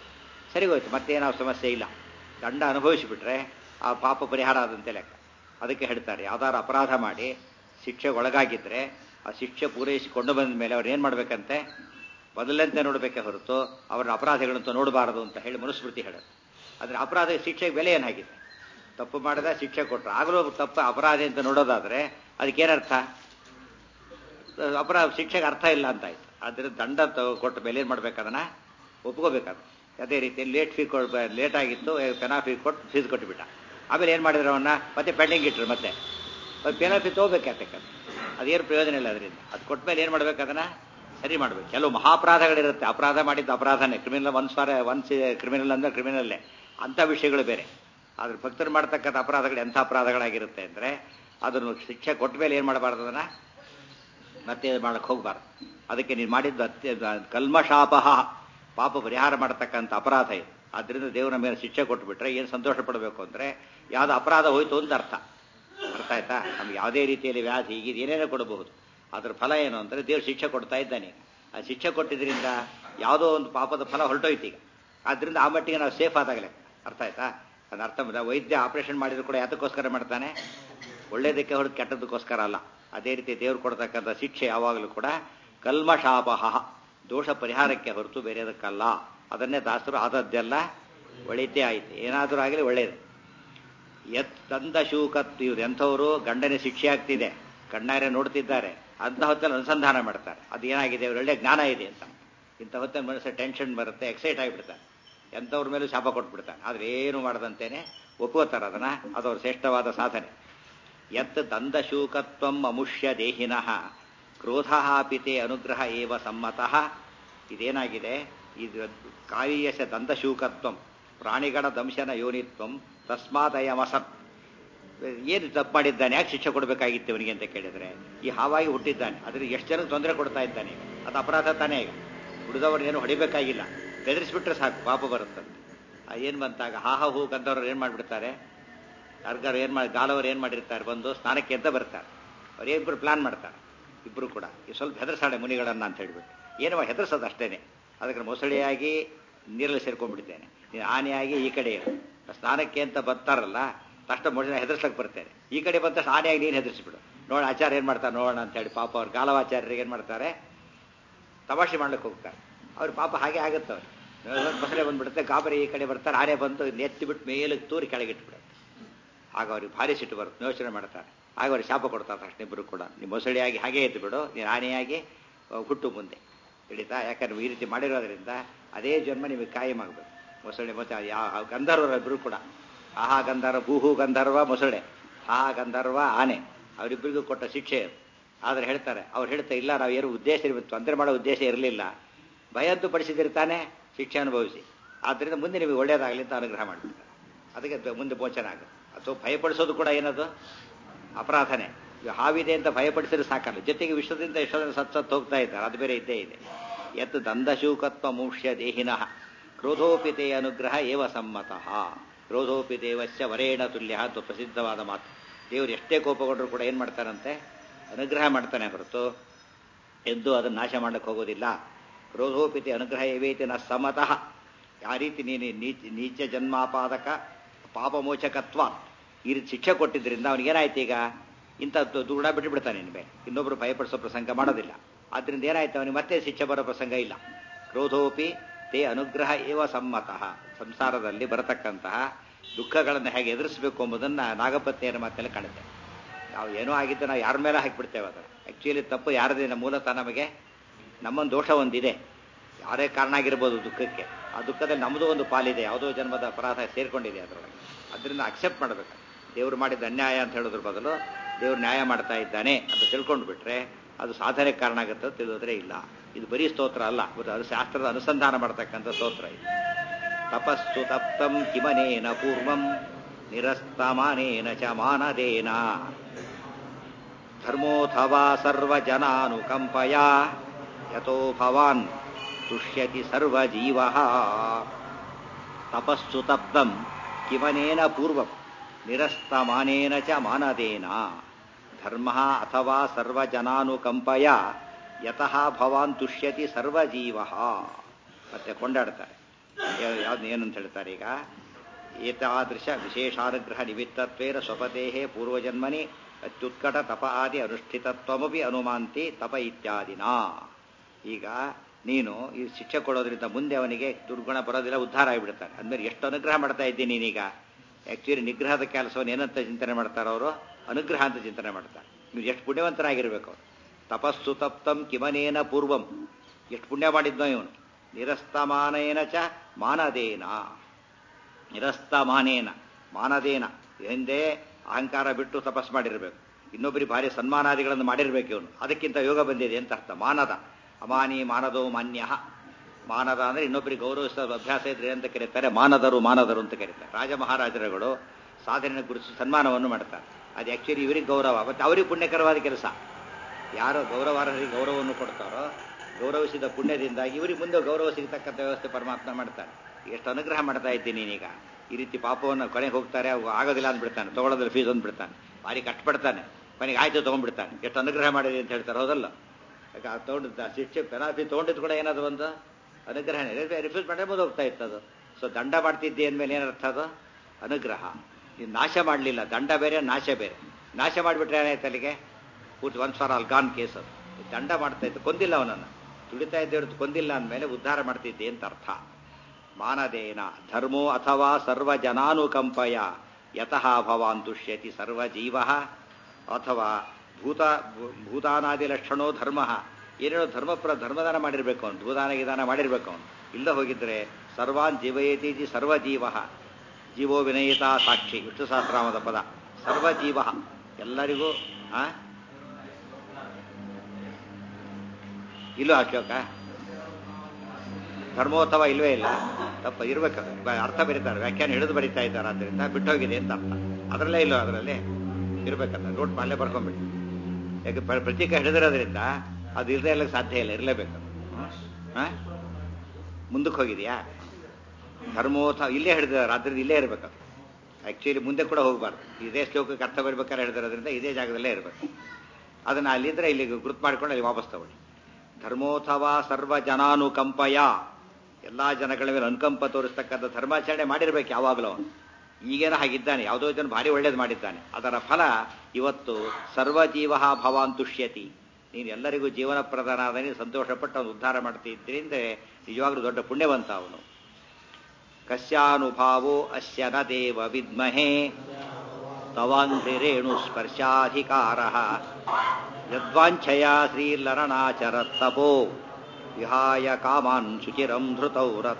ಸರಿಗೋಯ್ತು ಮತ್ತೇನೋ ಸಮಸ್ಯೆ ಇಲ್ಲ ದಂಡ ಅನುಭವಿಸಿಬಿಟ್ರೆ ಆ ಪಾಪ ಪರಿಹಾರ ಆದಂತೆ ಲೆಕ್ಕ ಅದಕ್ಕೆ ಹೇಳ್ತಾರೆ ಯಾವ್ದಾದ್ರು ಅಪರಾಧ ಮಾಡಿ ಶಿಕ್ಷೆಗೆ ಒಳಗಾಗಿದ್ರೆ ಆ ಶಿಕ್ಷೆ ಪೂರೈಸಿಕೊಂಡು ಬಂದ ಮೇಲೆ ಅವ್ರು ಏನು ಮಾಡ್ಬೇಕಂತೆ ಮೊದಲಂತೆ ನೋಡಬೇಕೆ ಹೊರತು ಅವರ ಅಪರಾಧಗಳಂತೂ ನೋಡಬಾರದು ಅಂತ ಹೇಳಿ ಮನುಸ್ಮೃತಿ ಹೇಳುತ್ತೆ ಆದರೆ ಅಪರಾಧ ಶಿಕ್ಷೆಗೆ ಬೆಲೆ ಏನಾಗಿದೆ ತಪ್ಪು ಮಾಡಿದ ಶಿಕ್ಷೆ ಕೊಟ್ಟರು ಆಗಲೂ ತಪ್ಪು ಅಪರಾಧ ಅಂತ ನೋಡೋದಾದ್ರೆ ಅದಕ್ಕೇನರ್ಥ ಅಪರಾಧ ಶಿಕ್ಷೆಗೆ ಅರ್ಥ ಇಲ್ಲ ಅಂತ ಆಯ್ತು ಆದರೆ ದಂಡ ಕೊಟ್ಟ ಮೇಲೆ ಏನು ಮಾಡ್ಬೇಕದನ್ನ ಒಪ್ಕೋಬೇಕಾದ್ರೆ ಅದೇ ರೀತಿ ಲೇಟ್ ಫೀ ಕೊಡ್ ಲೇಟ್ ಆಗಿತ್ತು ಪೆನಾ ಫೀ ಕೊಟ್ಟು ಫೀಸ್ ಕೊಟ್ಟುಬಿಟ್ಟ ಆಮೇಲೆ ಏನು ಮಾಡಿದ್ರು ಅವನ್ನ ಮತ್ತೆ ಪೆಂಡಿಂಗ್ ಇಟ್ಟರು ಮತ್ತೆ ಅದು ಪೆನಾ ಫೀ ತೊಗೋಬೇಕಾಗ್ತಕ್ಕ ಅದೇನು ಪ್ರಯೋಜನ ಇಲ್ಲ ಅದರಿಂದ ಅದು ಕೊಟ್ಟ ಮೇಲೆ ಏನು ಮಾಡ್ಬೇಕು ಅದನ್ನ ಸರಿ ಮಾಡ್ಬೇಕು ಕೆಲವು ಮಹಾಪರಾಧಗಳಿರುತ್ತೆ ಅಪರಾಧ ಮಾಡಿದ್ದು ಅಪರಾಧನೇ criminal once for once criminal ಅಂದ್ರೆ ಕ್ರಿಮಿನಲ್ಲೇ ಅಂಥ ವಿಷಯಗಳು ಬೇರೆ ಆದ್ರೆ ಭಕ್ತರು ಮಾಡ್ತಕ್ಕಂಥ ಅಪರಾಧಗಳು ಎಂಥ ಅಪರಾಧಗಳಾಗಿರುತ್ತೆ ಅಂದರೆ ಅದನ್ನು ಶಿಕ್ಷೆ ಕೊಟ್ಟ ಮೇಲೆ ಏನು ಮಾಡಬಾರ್ದು ಅದನ್ನ ಮತ್ತೆ ಮಾಡಕ್ಕೆ ಹೋಗಬಾರ್ದು ಅದಕ್ಕೆ ನೀನು ಮಾಡಿದ್ದು ಅತ್ಯ ಕಲ್ಮಶಾಪಹ ಪಾಪ ಪರಿಹಾರ ಮಾಡತಕ್ಕಂಥ ಅಪರಾಧ ಇದು ಆದ್ದರಿಂದ ದೇವರ ಮೇಲೆ ಶಿಕ್ಷೆ ಕೊಟ್ಬಿಟ್ರೆ ಏನು ಸಂತೋಷ ಪಡಬೇಕು ಅಂದರೆ ಯಾವುದು ಅಪರಾಧ ಹೋಯ್ತು ಅಂತ ಅರ್ಥ ಅರ್ಥ ಆಯ್ತಾ ನಮ್ಗೆ ಯಾವುದೇ ರೀತಿಯಲ್ಲಿ ವ್ಯಾಧಿ ಹೀಗೆ ಏನೇನೋ ಕೊಡಬಹುದು ಅದ್ರ ಫಲ ಏನು ಅಂದರೆ ದೇವ್ರು ಶಿಕ್ಷೆ ಕೊಡ್ತಾ ಇದ್ದಾನೆ ಆ ಶಿಕ್ಷೆ ಕೊಟ್ಟಿದ್ರಿಂದ ಯಾವುದೋ ಒಂದು ಪಾಪದ ಫಲ ಹೊರಟೋಯ್ತು ಈಗ ಆದ್ದರಿಂದ ಆ ಮಟ್ಟಿಗೆ ನಾವು ಸೇಫ್ ಆದಾಗಲೇ ಅರ್ಥ ಆಯ್ತಾ ಅದು ಅರ್ಥ ವೈದ್ಯ ಆಪರೇಷನ್ ಮಾಡಿದ್ರು ಕೂಡ ಯಾತಕ್ಕೋಸ್ಕರ ಮಾಡ್ತಾನೆ ಒಳ್ಳೇದಕ್ಕೆ ಹೊರತು ಕೆಟ್ಟದಕ್ಕೋಸ್ಕರ ಅಲ್ಲ ಅದೇ ರೀತಿ ದೇವ್ರು ಕೊಡ್ತಕ್ಕಂಥ ಶಿಕ್ಷೆ ಯಾವಾಗಲೂ ಕೂಡ ಕಲ್ಮಶಾಪಹ ದೋಷ ಪರಿಹಾರಕ್ಕೆ ಹೊರತು ಬೇರೆದಕ್ಕಲ್ಲ ಅದನ್ನೇ ದಾಸರು ಆದದ್ದೆಲ್ಲ ಒಳಿತೇ ಆಯ್ತು ಏನಾದರೂ ಆಗಲಿ ಒಳ್ಳೇದು ಎತ್ ತಂದ ಶೂಕತ್ ಇವ್ರು ಎಂಥವರು ಗಂಡನ ಶಿಕ್ಷೆ ಆಗ್ತಿದೆ ಕಣ್ಣಾರೆ ನೋಡ್ತಿದ್ದಾರೆ ಅಂತ ಹೊತ್ತಲ್ಲಿ ಅನುಸಂಧಾನ ಮಾಡ್ತಾರೆ ಅದು ಏನಾಗಿದೆ ಅವ್ರ ಒಳ್ಳೆ ಜ್ಞಾನ ಇದೆ ಅಂತ ಇಂಥ ಹೊತ್ತಲ್ಲಿ ಮನಸ್ಸು ಟೆನ್ಷನ್ ಬರುತ್ತೆ ಎಕ್ಸೈಟ್ ಆಗಿಬಿಡ್ತಾರೆ ಎಂಥವ್ರ ಮೇಲೂ ಶಾಪ ಕೊಟ್ಬಿಡ್ತಾನೆ ಆದ್ರೆ ಏನು ಮಾಡದಂತೇನೆ ಒಪ್ಪುತ್ತಾರೆ ಅದನ್ನ ಅದು ಅವ್ರ ಶ್ರೇಷ್ಠವಾದ ಸಾಧನೆ ಯತ್ ದಂದಶೂಕತ್ವಂ ಅಮುಷ್ಯ ದೇಹಿನಃ ಕ್ರೋಧ ಪಿತೆ ಅನುಗ್ರಹ ಏವ ಸಮ್ಮತಃ ಇದೇನಾಗಿದೆ ಇದು ಕಾಯಿಯಶ ದಂದಶೂಕತ್ವಂ ಪ್ರಾಣಿಗಳ ದಂಶನ ಯೋನಿತ್ವಂ ತಸ್ಮಾದಯಮಸತ್ ಏನು ತಪ್ಪು ಮಾಡಿದ್ದಾನೆ ಯಾಕೆ ಶಿಕ್ಷೆ ಕೊಡಬೇಕಾಗಿತ್ತು ಇವನಿಗೆ ಅಂತ ಕೇಳಿದ್ರೆ ಈ ಹಾವಾಗಿ ಹುಟ್ಟಿದ್ದಾನೆ ಅದ್ರ ಎಷ್ಟು ಜನಕ್ಕೆ ತೊಂದರೆ ಕೊಡ್ತಾ ಇದ್ದಾನೆ ಅದು ಅಪರಾಧ ತಾನೇ ಈಗ ಹುಡಿದವ್ರನ್ನೇನು ಹೊಡಿಬೇಕಾಗಿಲ್ಲ ಬೆದರಿಸ್ಬಿಟ್ರೆ ಸಾಕು ಪಾಪ ಬರುತ್ತಂತೆ ಏನು ಬಂತಾಗ ಹಾಹ ಹೂ ಗಂಧವ್ರು ಏನು ಮಾಡಿಬಿಡ್ತಾರೆ ಯಾರಿಗಾರು ಏನು ಮಾಡಿ ಗಾಲವರು ಏನು ಮಾಡಿರ್ತಾರೆ ಬಂದು ಸ್ನಾನಕ್ಕೆ ಅಂತ ಬರ್ತಾರೆ ಅವ್ರು ಇಬ್ಬರು ಪ್ಲಾನ್ ಮಾಡ್ತಾರೆ ಇಬ್ಬರು ಕೂಡ ಈ ಸ್ವಲ್ಪ ಹೆದರ್ಸಾಳೆ ಮುನಿಗಳನ್ನ ಅಂತ ಹೇಳ್ಬಿಟ್ಟು ಏನೋ ಹೆದರ್ಸೋದು ಅಷ್ಟೇನೆ ಅದಕ್ಕೆ ಮೊಸಳೆಯಾಗಿ ನೀರಲ್ಲಿ ಸೇರ್ಕೊಂಡ್ಬಿಡ್ತೇನೆ ನೀನು ಆನೆಯಾಗಿ ಈ ಕಡೆ ಇರು ಸ್ನಾನಕ್ಕೆ ಅಂತ ಬರ್ತಾರಲ್ಲ ತಕ್ಷಣ ಮೊದಲ ಹೆದರ್ಸಕ್ಕೆ ಬರ್ತೇನೆ ಈ ಕಡೆ ಬಂದ ತಕ್ಷಣ ಆನೆಯಾಗಿ ನೀನು ಹೆದರ್ಸ್ಬಿಡು ನೋಡ ಆಚಾರ್ಯ ಏನು ಮಾಡ್ತಾರೆ ನೋಡೋಣ ಅಂತ ಹೇಳಿ ಪಾಪ ಅವ್ರು ಗಾಲವಾಚಾರ್ಯರಿಗೆ ಏನು ಮಾಡ್ತಾರೆ ತಮಾಷೆ ಮಾಡ್ಲಿಕ್ಕೆ ಹೋಗ್ತಾರೆ ಅವ್ರ ಪಾಪ ಹಾಗೆ ಆಗುತ್ತೆ ಅವ್ರು ಮೊಸಳೆ ಬಂದ್ಬಿಡುತ್ತೆ ಗಾಬರಿ ಈ ಕಡೆ ಬರ್ತಾರೆ ಆನೆ ಬಂದು ನೆತ್ತಿ ಬಿಟ್ಟು ಮೇಲಕ್ಕೆ ತೂರಿ ಕೆಳಗಿಟ್ಬಿಡುತ್ತೆ ಆಗ ಅವ್ರಿಗೆ ಭಾರಿ ಸಿಟ್ಟು ಬರುತ್ತೆ ಯೋಚನೆ ಮಾಡ್ತಾರೆ ಆಗ ಅವ್ರಿಗೆ ಶಾಪ ಕೊಡ್ತಾರೆ ತಕ್ಷಣ ಇಬ್ಬರು ಕೂಡ ನೀವು ಮೊಸಳೆಯಾಗಿ ಹಾಗೆ ಎದ್ದು ಬಿಡು ನೀನು ಆನೆಯಾಗಿ ಹುಟ್ಟು ಮುಂದೆ ತಿಳಿತಾ ಯಾಕಂದ್ರೆ ಈ ರೀತಿ ಮಾಡಿರೋದ್ರಿಂದ ಅದೇ ಜನ್ಮ ನಿಮಗೆ ಕಾಯಮಾಗಬೇಕು ಮೊಸಳೆ ಮತ್ತೆ ಯಾವ ಗಂಧರ್ವರ ಇಬ್ಬರು ಕೂಡ ಆಹಾ ಗಂಧರ್ವ ಭೂಹು ಗಂಧರ್ವ ಮೊಸಳೆ ಆಹಾ ಗಂಧರ್ವ ಆನೆ ಅವರಿಬ್ಬರಿಗೂ ಕೊಟ್ಟ ಶಿಕ್ಷೆ ಅದು ಆದ್ರೆ ಹೇಳ್ತಾರೆ ಅವ್ರು ಹೇಳ್ತಾರೆ ಇಲ್ಲ ನಾವು ಏನು ಉದ್ದೇಶ ಇರಬೇಕು ತೊಂದರೆ ಮಾಡೋ ಉದ್ದೇಶ ಇರಲಿಲ್ಲ ಭಯದ್ದು ಪಡಿಸಿದಿರ್ತಾನೆ ಶಿಕ್ಷೆ ಅನುಭವಿಸಿ ಆದ್ದರಿಂದ ಮುಂದೆ ನಿಮಗೆ ಒಳ್ಳೇದಾಗಲಿ ಅಂತ ಅನುಗ್ರಹ ಮಾಡಿಬಿಡ್ತಾರೆ ಅದಕ್ಕೆ ಮುಂದೆ ಮೋಚನ ಆಗುತ್ತೆ ಅಥವಾ ಭಯಪಡಿಸೋದು ಕೂಡ ಏನದು ಅಪರಾಧನೆ ಈಗ ಹಾವಿದೆ ಅಂತ ಭಯಪಡಿಸಿದ್ರೆ ಸಾಕಲ್ಲ ಜೊತೆಗೆ ವಿಶ್ವದಿಂದ ಎಷ್ಟೊಂದು ಸತ್ ಸತ್ತು ಹೋಗ್ತಾ ಇದ್ದಾರೆ ಅದು ಬೇರೆ ಇದ್ದೇ ಇದೆ ಎತ್ ದಂದಶೂಕತ್ವ ಮೂಷ್ಯ ದೇಹಿನಃ ಕ್ರೋಧೋಪಿತೆ ಅನುಗ್ರಹ ಏವ ಸಮ್ಮತಃ ಕ್ರೋಧೋಪಿ ದೇವಸ್ಯ ವರೇಣ ತುಲ್ಯ ಅಂತ ಪ್ರಸಿದ್ಧವಾದ ಮಾತು ದೇವರು ಎಷ್ಟೇ ಕೋಪಗೊಂಡ್ರು ಕೂಡ ಏನು ಮಾಡ್ತಾರಂತೆ ಅನುಗ್ರಹ ಮಾಡ್ತಾನೆ ಹೊರತು ಎಂದು ಅದನ್ನು ನಾಶ ಮಾಡಕ್ಕೆ ಹೋಗೋದಿಲ್ಲ ಕ್ರೋಧೋಪಿತೆ ಅನುಗ್ರಹ ಏವೇತಿ ನ ಸಮತಃ ಯಾವ ರೀತಿ ನೀನು ನೀಚ ನೀಚ ಜನ್ಮಾಪಾದಕ ಪಾಪಮೋಚಕತ್ವ ಈ ರೀತಿ ಶಿಕ್ಷೆ ಕೊಟ್ಟಿದ್ದರಿಂದ ಅವನಿಗೇನಾಯ್ತು ಈಗ ಇಂಥ ದುಗುಡ ಬಿಟ್ಟು ಬಿಡ್ತಾನೆ ನಿನ್ನ ಮೇಲೆ ಇನ್ನೊಬ್ರು ಭಯಪಡಿಸೋ ಪ್ರಸಂಗ ಮಾಡೋದಿಲ್ಲ ಆದ್ರಿಂದ ಏನಾಯ್ತು ಅವನಿಗೆ ಮತ್ತೆ ಶಿಕ್ಷೆ ಬರೋ ಪ್ರಸಂಗ ಇಲ್ಲ ಕ್ರೋಧೋಪಿ ತೇ ಅನುಗ್ರಹ ಏವ ಸಮ್ಮತಃ ಸಂಸಾರದಲ್ಲಿ ಬರತಕ್ಕಂತಹ ದುಃಖಗಳನ್ನು ಹೇಗೆ ಎದುರಿಸಬೇಕು ಎಂಬುದನ್ನು ನಾಗಪತ್ನಿಯರ ಮಾತಲ್ಲಿ ಕಾಣುತ್ತೆ ನಾವು ಏನೋ ಆಗಿದ್ದು ನಾವು ಯಾರ ಮೇಲೆ ಹಾಕಿಬಿಡ್ತೇವೆ ಅದನ್ನು ಆ್ಯಕ್ಚುಲಿ ತಪ್ಪು ಯಾರದಿನ ಮೂಲತಃ ನಮಗೆ ನಮ್ಮೊಂದು ದೋಷ ಒಂದಿದೆ ಯಾರೇ ಕಾರಣ ಆಗಿರ್ಬೋದು ದುಃಖಕ್ಕೆ ಆ ದುಃಖದಲ್ಲಿ ನಮ್ಮದು ಒಂದು ಪಾಲಿದೆ ಯಾವುದೋ ಜನ್ಮದ ಅಪರಾಧ ಸೇರ್ಕೊಂಡಿದೆ ಅದರೊಳಗೆ ಅದರಿಂದ ಅಕ್ಸೆಪ್ಟ್ ಮಾಡಬೇಕು ದೇವರು ಮಾಡಿದ ಅನ್ಯಾಯ ಅಂತ ಹೇಳೋದ್ರ ಬದಲು ದೇವ್ರು ನ್ಯಾಯ ಮಾಡ್ತಾ ಇದ್ದಾನೆ ಅಂತ ತಿಳ್ಕೊಂಡು ಬಿಟ್ರೆ ಅದು ಸಾಧನೆಗೆ ಕಾರಣ ಆಗುತ್ತೆ ತಿಳಿಯೋದ್ರೆ ಇಲ್ಲ ಇದು ಬರೀ ಸ್ತೋತ್ರ ಅಲ್ಲ ಅದು ಶಾಸ್ತ್ರದ ಅನುಸಂಧಾನ ಮಾಡ್ತಕ್ಕಂಥ ಸ್ತೋತ್ರ ಇದು ತಪಸ್ಸು ತಪ್ತಂ ಕಿಮನೇನ ಪೂರ್ವಂ ನಿರಸ್ತಮಾನೇನ ಚ ಮಾನದೇನ ಧರ್ಮೋಥವಾ ಸರ್ವಜನಾನುಕಂಪಯ ಯಥೋ ಭವಾನ್ ತುಷ್ಯತಿ ಸರ್ವಜೀವ ತಪಸ್ಸು ತಪ್ತಂ ಕಿಮನೇನ ಪೂರ್ವಂ ನಿರಸ್ತಮಾನೇನ ಚ ಮಾನದೇನ ಧರ್ಮ ಅಥವಾ ಸರ್ವಜನಾನುಕಂಪಯ ಯತಃ ಭವಾನ್ ತುಷ್ಯತಿ ಸರ್ವಜೀವ ಮತ್ತೆ ಕೊಂಡಾಡ್ತಾರೆ ಯಾವ್ದು ಏನಂತ ಹೇಳ್ತಾರೆ ಈಗ ಏತಾದೃಶ ವಿಶೇಷಾನುಗ್ರಹ ನಿಮಿತ್ತತ್ವೇನ ಸ್ವಪತೆ ಪೂರ್ವಜನ್ಮನಿ ಅತ್ಯುತ್ಕಟ ತಪ ಆದಿ ಅನುಷ್ಠಿತತ್ವಮಪಿ ಅನುಮಾಂತಿ ತಪ ಇತ್ಯಾದಿನ ಈಗ ನೀನು ಈ ಶಿಕ್ಷೆ ಕೊಡೋದ್ರಿಂದ ಮುಂದೆ ಅವನಿಗೆ ದುರ್ಗುಣ ಬರೋದಿಲ್ಲ ಉದ್ಧಾರ ಆಗಿಬಿಡ್ತಾನೆ ಅಂದ್ಮೇಲೆ ಎಷ್ಟು ಅನುಗ್ರಹ ಮಾಡ್ತಾ ಇದ್ದೀನಿ ನೀನೀಗ ಆ್ಯಕ್ಚುಲಿ ನಿಗ್ರಹದ ಕೆಲಸವನ್ನು ಏನಂತ ಚಿಂತನೆ ಮಾಡ್ತಾರೆ ಅವರು ಅನುಗ್ರಹ ಅಂತ ಚಿಂತನೆ ಮಾಡ್ತಾರೆ ನೀವು ಎಷ್ಟು ಪುಣ್ಯವಂತರಾಗಿರ್ಬೇಕು ಅವರು ತಪಸ್ಸು ತಪ್ತಂ ಕಿಮನೇನ ಪೂರ್ವಂ ಎಷ್ಟು ಪುಣ್ಯ ಮಾಡಿದ್ನೋ ಇವನು ನಿರಸ್ತಮಾನೇನ ಚ ಮಾನದೇನ ನಿರಸ್ತಮಾನೇನ ಮಾನದೇನ ಹಿಂದೆ ಅಹಂಕಾರ ಬಿಟ್ಟು ತಪಸ್ ಮಾಡಿರಬೇಕು ಇನ್ನೊಬ್ಬರಿಗೆ ಭಾರಿ ಸನ್ಮಾನಾದಿಗಳನ್ನು ಮಾಡಿರ್ಬೇಕು ಇವನು ಅದಕ್ಕಿಂತ ಯೋಗ ಬಂದಿದೆ ಅಂತ ಅರ್ಥ ಮಾನದ ಅಮಾನಿ ಮಾನದೋ ಮಾನ್ಯ ಮಾನದ ಅಂದ್ರೆ ಇನ್ನೊಬ್ಬರಿಗೆ ಗೌರವಿಸೋ ಅಭ್ಯಾಸ ಇದ್ರೆ ಅಂತ ಕರೀತಾರೆ ಮಾನದರು ಮಾನದರು ಅಂತ ಕರೀತಾರೆ ರಾಜ ಮಹಾರಾಜರುಗಳು ಸಾಧನೆ ಗುರುತಿಸಿ ಸನ್ಮಾನವನ್ನು ಮಾಡ್ತಾರೆ ಅದು ಆ್ಯಕ್ಚುಲಿ ಇವರಿಗೆ ಗೌರವ ಮತ್ತು ಅವರಿಗೆ ಪುಣ್ಯಕರವಾದ ಕೆಲಸ ಯಾರು ಗೌರವಾರ್ಹರಿಗೆ ಗೌರವವನ್ನು ಕೊಡ್ತಾರೋ ಗೌರವಿಸಿದ ಪುಣ್ಯದಿಂದಾಗಿ ಇವರಿಗೆ ಮುಂದೆ ಗೌರವ ಸಿಗತಕ್ಕಂಥ ವ್ಯವಸ್ಥೆ ಪರಮಾತ್ಮ ಮಾಡ್ತಾನೆ ಎಷ್ಟು ಅನುಗ್ರಹ ಮಾಡ್ತಾ ಇದ್ದೀನಿ ನೀನೀಗ ಈ ರೀತಿ ಪಾಪವನ್ನು ಕೊನೆಗೆ ಹೋಗ್ತಾರೆ ಅವು ಆಗೋದಿಲ್ಲ ಅಂದ್ಬಿಡ್ತಾನೆ ತೊಗೊಳೋದ್ರ ಫೀಸ್ ಅಂದ್ಬಿಡ್ತಾನೆ ಭಾರಿ ಕಷ್ಟಪಡ್ತಾನೆ ಕೊನೆಗೆ ಆಯ್ತು ತೊಗೊಂಡ್ಬಿಡ್ತಾನೆ ಎಷ್ಟು ಅನುಗ್ರಹ ಮಾಡಿದೆ ಅಂತ ಹೇಳ್ತಾರೆ ಹೌದಲ್ಲ ಯಾಕೆ ಆ ತೊಗೊಂಡಿದ್ದ ಶಿಕ್ಷೆ ಪೆನಾಲ್ಟಿ ತೊಗೊಂಡಿದ್ದು ಕೂಡ ಏನಾದ್ರು ಒಂದು ಅನುಗ್ರಹನೇ ರಿಫ್ಯೂಸ್ ಮಾಡೇ ಮುಂದೆ ಹೋಗ್ತಾ ಇತ್ತು ಅದು ಸೊ ದಂಡ ಮಾಡ್ತಿದ್ದೆ ಅಂದಮೇಲೆ ಏನರ್ಥ ಅದು ಅನುಗ್ರಹ ಇದು ನಾಶ ಮಾಡಲಿಲ್ಲ ದಂಡ ಬೇರೆ ನಾಶ ಬೇರೆ ನಾಶ ಮಾಡಿಬಿಟ್ರೆ ಏನಾಯ್ತು ಅಲ್ಲಿಗೆ ಪೂರ್ತಿ once for all gone case ಅದು ದಂಡ ಮಾಡ್ತಾ ಇತ್ತು ಕೊಂದಿಲ್ಲ ಅವನನ್ನು ತುಳಿತಾ ಇದ್ದೇ ಹೊರತು ಕೊಂದಿಲ್ಲ ಅಂದಮೇಲೆ ಉದ್ಧಾರ ಮಾಡ್ತಿದ್ದೆ ಅಂತ ಅರ್ಥ ಮಾನದೇನ ಧರ್ಮೋ ಅಥವಾ ಸರ್ವಜನಾನುಕಂಪಯ ಯತಃ ಭವಾನ್ ತುಷ್ಯತಿ ಸರ್ವಜೀವ ಅಥವಾ ಭೂತ ಭೂತಾನಾದಿ ಲಕ್ಷಣೋ ಧರ್ಮ ಏನೇನೋ ಧರ್ಮಪ್ರ ಧರ್ಮದಾನ ಮಾಡಿರ್ಬೇಕು ಅವನು ಭೂದಾನ ಗಿದಾನ ಮಾಡಿರ್ಬೇಕು ಅವನು ಇಲ್ಲ ಹೋಗಿದ್ರೆ ಸರ್ವಾನ್ ಜೀವಯತೀಜಿ ಸರ್ವಜೀವ ಜೀವೋ ವಿನಯಿತ ಸಾಕ್ಷಿ ವಿಷ್ಣು ಸಹಸ್ರಾಮದ ಪದ ಸರ್ವಜೀವ ಎಲ್ಲರಿಗೂ ಆ ಇಲ್ಲೋ ಅಶೋಕ ಧರ್ಮೋತ್ಸವ ಇಲ್ವೇ ಇಲ್ಲ ತಪ್ಪ ಇರ್ಬೇಕದು ಅರ್ಥ ಬರೀತಾರೆ ವ್ಯಾಖ್ಯಾನ ಹಿಡಿದು ಬರೀತಾ ಇದ್ದಾರೆ ಆದ್ದರಿಂದ ಬಿಟ್ಟೋಗಿದೆ ಅಂತ ಅರ್ಥ ಅದರಲ್ಲೇ ಇಲ್ಲೋ ಅದರಲ್ಲಿ ಇರ್ಬೇಕಂತ ನೋಟ್ ಮಾಡಲೇ ಬರ್ಕೊಂಬಿಡಿ ಯಾಕೆ ಪ್ರ- ಪ್ರತೀಕ ಹಿಡಿದಿರೋದ್ರಿಂದ ಅದು ಇಲ್ಲದೆ ಇಲ್ಲ ಸಾಧ್ಯ ಇಲ್ಲ ಇರಲೇಬೇಕು ಮುಂದಕ್ಕೆ ಹೋಗಿದೆಯಾ ಧರ್ಮೋತ್ಸವ ಇಲ್ಲೇ ಹಿಡಿದಾರೆ ಆದ್ದರಿಂದ ಇಲ್ಲೇ ಇರಬೇಕು ಆ್ಯಕ್ಚುಲಿ ಮುಂದೆ ಕೂಡ ಹೋಗಬಾರ್ದು ಇದೇ ಶ್ಲೋಕಕ್ಕೆ ಅರ್ಥ ಬರಬೇಕಾದ್ರೆ ಹಿಡಿದಿರೋದ್ರಿಂದ ಇದೇ ಜಾಗದಲ್ಲೇ ಇರಬೇಕು ಅದನ್ನು ಅಲ್ಲಿದ್ರೆ ಇಲ್ಲಿ ಗುರುತು ಮಾಡ್ಕೊಂಡು ಅಲ್ಲಿ ವಾಪಸ್ ತಗೊಳ್ಳಿ ಧರ್ಮೋತ್ಸವ ಸರ್ವ ಜನಾನುಕಂಪಯ ಎಲ್ಲಾ ಜನಗಳ ಮೇಲೆ ಅನುಕಂಪ ತೋರಿಸ್ತಕ್ಕಂಥ ಧರ್ಮಾಚರಣೆ ಮಾಡಿರ್ಬೇಕು ಯಾವಾಗಲೂ ಅವನು ಈಗೇನೋ ಹಾಗಿದ್ದಾನೆ ಯಾವುದೋ ಜನ ಭಾರಿ ಒಳ್ಳೇದು ಮಾಡಿದ್ದಾನೆ ಅದರ ಫಲ ಇವತ್ತು ಸರ್ವಜೀವ ಭವಾನ್ ತುಷ್ಯತಿ ನೀನು ಎಲ್ಲರಿಗೂ ಜೀವನ ಪ್ರಧಾನ ನೀನು ಸಂತೋಷಪಟ್ಟು ಅವನು ಉದ್ಧಾರ ಮಾಡ್ತಿದ್ದರಿಂದ ನಿಜವಾಗ್ಲೂ ದೊಡ್ಡ ಪುಣ್ಯವಂತ ಅವನು ಕಸ್ಯಾನುಭಾವೋ ಅಸ್ಯ ನ ದೇವ ವಿದ್ಮಹೇ ತವಾಂಘ್ರಿರೇಣು ಸ್ಪರ್ಶಾಧಿಕಾರ ಯದ್ವಾಂಛಯ ಶ್ರೀಲರಣಾಚರತ್ತಪೋ ವಿಹಾಯ ಕಾಮಾನ್ ಶುಚಿರಂ ಧೃತೌ ರತ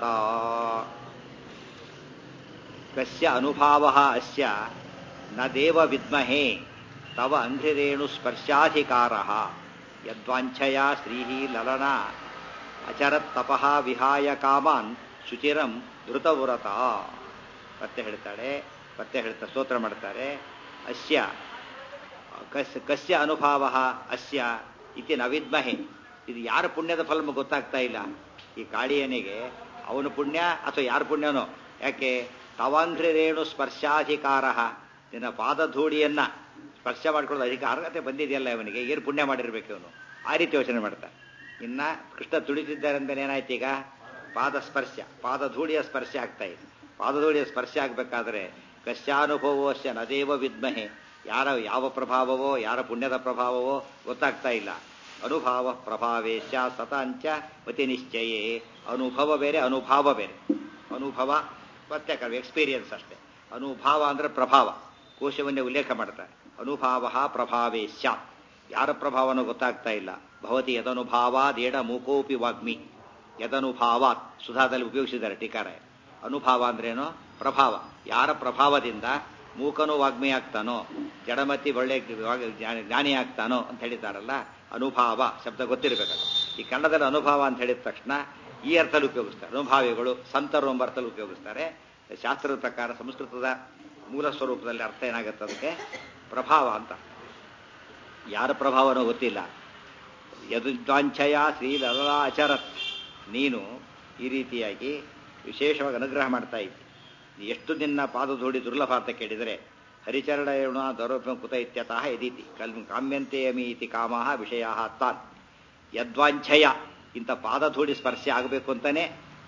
ಕಸ್ಯ ಅನುಭಾವ ಅಸ್ಯ ನ ದೇವ ವಿದ್ಮಹೇ ತವ ಅಂಘ್ರಿರೇಣು ಸ್ಪರ್ಶಾಧಿಕಾರ ಯದ್ವಾಂಛಯ ಶ್ರೀ ಲಲನ ಅಚರತ್ ತಪಃ ವಿಹಾಯ ಕಾಮಾನ್ ಶುಚಿರಂ ಧೃತವ್ರತ ಮತ್ತೆ ಹೇಳ್ತಾಳೆ ಮತ್ತೆ ಹೇಳ್ತಾ ಸ್ತೋತ್ರ ಮಾಡ್ತಾರೆ ಅಸ್ಯ ಕಸ್ ಕಸ್ಯ ಅನುಭಾವ ಅಸ್ಯ ಇತಿ ನವಿದ್ಮಹೆ ಇದು ಯಾರ ಪುಣ್ಯದ ಫಲ ನಮ್ಗೆ ಗೊತ್ತಾಗ್ತಾ ಇಲ್ಲ ಈ ಕಾಳಿಯನಿಗೆ ಅವನು ಪುಣ್ಯ ಅಥವಾ ಯಾರ ಪುಣ್ಯನೋ ಯಾಕೆ ತವಾಂಘ್ರಿರೇಣು ಸ್ಪರ್ಶಾಧಿಕಾರ ನಿನ್ನ ಪಾದಧೂಳಿಯನ್ನ ಸ್ಪರ್ಶ ಮಾಡ್ಕೊಳ್ಳೋದು ಅಧಿಕಾರ ಅರ್ಹತೆ ಬಂದಿದೆಯಲ್ಲ ಇವನಿಗೆ ಏನು ಪುಣ್ಯ ಮಾಡಿರ್ಬೇಕು ಇವನು ಆ ರೀತಿ ಯೋಚನೆ ಮಾಡ್ತಾನೆ ಇನ್ನ ಕೃಷ್ಣ ತುಳಿತಿದ್ದಾರೆ ಅಂದ್ಮೇಲೆ ಏನಾಯ್ತು ಈಗ ಪಾದ ಸ್ಪರ್ಶ ಪಾದಧೂಳಿಯ ಸ್ಪರ್ಶ ಆಗ್ತಾ ಇದೆ ಪಾದಧೂಳಿಯ ಸ್ಪರ್ಶ ಆಗ್ಬೇಕಾದ್ರೆ ಕಶ್ಯಾನುಭವೋಶ್ಯ ನದೇವ ವಿದ್ಮಹೆ ಯಾರ ಯಾವ ಪ್ರಭಾವವೋ ಯಾರ ಪುಣ್ಯದ ಪ್ರಭಾವವೋ ಗೊತ್ತಾಗ್ತಾ ಇಲ್ಲ ಅನುಭಾವ ಪ್ರಭಾವೇಶ ಸತಾಂಚ ಮತಿ ನಿಶ್ಚಯೇ ಅನುಭವ ಬೇರೆ ಅನುಭಾವ ಬೇರೆ ಅನುಭವ ಪ್ರತ್ಯೇಕ ಎಕ್ಸ್ಪೀರಿಯನ್ಸ್ ಅಷ್ಟೇ ಅನುಭಾವ ಅಂದ್ರೆ ಪ್ರಭಾವ ಕೋಶವನ್ನೇ ಉಲ್ಲೇಖ ಮಾಡ್ತಾರೆ ಅನುಭಾವ ಪ್ರಭಾವೇಶ ಯಾರ ಪ್ರಭಾವನೂ ಗೊತ್ತಾಗ್ತಾ ಇಲ್ಲ ಭವತಿ ಯದನುಭಾವಾದೇಡ ಮೂಕೋಪಿ ವಾಗ್ಮಿ ಯದನುಭಾವಾತ್ ಸುಧಾದಲ್ಲಿ ಉಪಯೋಗಿಸಿದ್ದಾರೆ ಟೀಕಾರ ಅನುಭಾವ ಅಂದ್ರೇನು ಪ್ರಭಾವ ಯಾರ ಪ್ರಭಾವದಿಂದ ಮೂಕನು ವಾಗ್ಮಿ ಆಗ್ತಾನೋ ಜಡಮತಿ ಒಳ್ಳೆ ಜ್ಞಾನಿ ಆಗ್ತಾನೋ ಅಂತ ಹೇಳಿದಾರಲ್ಲ ಅನುಭಾವ ಶಬ್ದ ಗೊತ್ತಿರಬೇಕಲ್ಲ ಈ ಕನ್ನಡದಲ್ಲಿ ಅನುಭವ ಅಂತ ಹೇಳಿದ ತಕ್ಷಣ ಈ ಅರ್ಥದಲ್ಲಿ ಉಪಯೋಗಿಸ್ತಾರೆ ಅನುಭಾವಿಗಳು ಸಂತರು ಎಂಬ ಅರ್ಥದಲ್ಲಿ ಉಪಯೋಗಿಸ್ತಾರೆ ಶಾಸ್ತ್ರದ ಪ್ರಕಾರ ಸಂಸ್ಕೃತದ ಮೂಲ ಸ್ವರೂಪದಲ್ಲಿ ಅರ್ಥ ಏನಾಗುತ್ತೆ ಅದಕ್ಕೆ ಪ್ರಭಾವ ಅಂತ ಯಾರ ಪ್ರಭಾವನೂ ಗೊತ್ತಿಲ್ಲ ಯದುದ್ವಾಂಛಯ ಶ್ರೀ ಲಲಾಚರತ್ ನೀನು ಈ ರೀತಿಯಾಗಿ ವಿಶೇಷವಾಗಿ ಅನುಗ್ರಹ ಮಾಡ್ತಾ ಇದ್ದಿ ಎಷ್ಟು ನಿನ್ನ ಪಾದಧೂಳಿ ದುರ್ಲಭ ಅಂತ ಕೇಳಿದರೆ ಹರಿಚರಣ ದೌರಭ್ಯ ಕುತ ಇತ್ಯತಃ ಯದೀತಿ ಕಲ್ ಕಾಮ್ಯಂತೆ ಅಮಿ ಇತಿ ಕಾಮಃ ವಿಷಯ ತಾನ್ ಯದ್ವಾಂಛಯ ಇಂಥ ಪಾದಧೂಳಿ ಸ್ಪರ್ಶ ಆಗಬೇಕು ಅಂತಾನೆ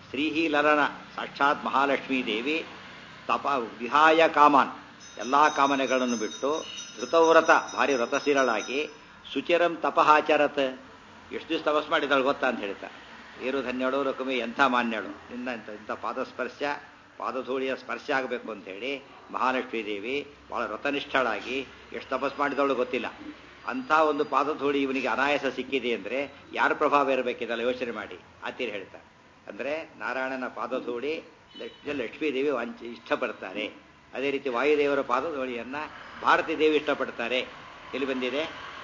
ಶ್ರೀಹಿ ಲಲನ ಸಾಕ್ಷಾತ್ ಮಹಾಲಕ್ಷ್ಮೀ ದೇವಿ ತಪ ವಿಹಾಯ ಕಾಮಾನ್ ಎಲ್ಲ ಕಾಮನೆಗಳನ್ನು ಬಿಟ್ಟು ಧೃತವ್ರತ ಭಾರಿ ವ್ರತಶೀಲಳಾಗಿ ಸುಚಿರಂ ತಪಹಾಚರತ್ ಎಷ್ಟು ದಿವಸ ತಪಸ್ ಮಾಡಿದಾಳು ಗೊತ್ತಾ ಅಂತ ಹೇಳ್ತಾ ಏರು ಧನ್ಯಳು ರಕಮೆ ಎಂಥ ಮಾನ್ಯಳು ನಿನ್ನ ಇಂಥ ಇಂಥ ಪಾದಸ್ಪರ್ಶ ಪಾದಧೂಳಿಯ ಸ್ಪರ್ಶ ಆಗಬೇಕು ಅಂತ ಹೇಳಿ ಮಹಾಲಕ್ಷ್ಮೀ ದೇವಿ ಬಹಳ ವ್ರತನಿಷ್ಠಳಾಗಿ ಎಷ್ಟು ತಪಸ್ ಮಾಡಿದವಳು ಗೊತ್ತಿಲ್ಲ ಅಂಥ ಒಂದು ಪಾದಧೂಳಿ ಇವನಿಗೆ ಅನಾಯಾಸ ಸಿಕ್ಕಿದೆ ಅಂದರೆ ಯಾರ ಪ್ರಭಾವ ಇರಬೇಕಿದಲ್ಲ ಯೋಚನೆ ಮಾಡಿ ಆತೀರ್ ಹೇಳ್ತಾರೆ ಅಂದರೆ ನಾರಾಯಣನ ಪಾದಧೂಳಿ ಲಕ್ಷ್ಮೀ ದೇವಿ ವಂಚ ಇಷ್ಟಪಡ್ತಾರೆ ಅದೇ ರೀತಿ ವಾಯುದೇವರ ಪಾದಧೂಳಿಯನ್ನ ಭಾರತೀ ದೇವಿ ಇಷ್ಟಪಡ್ತಾರೆ ಎಲ್ಲಿ ಬಂದಿದೆ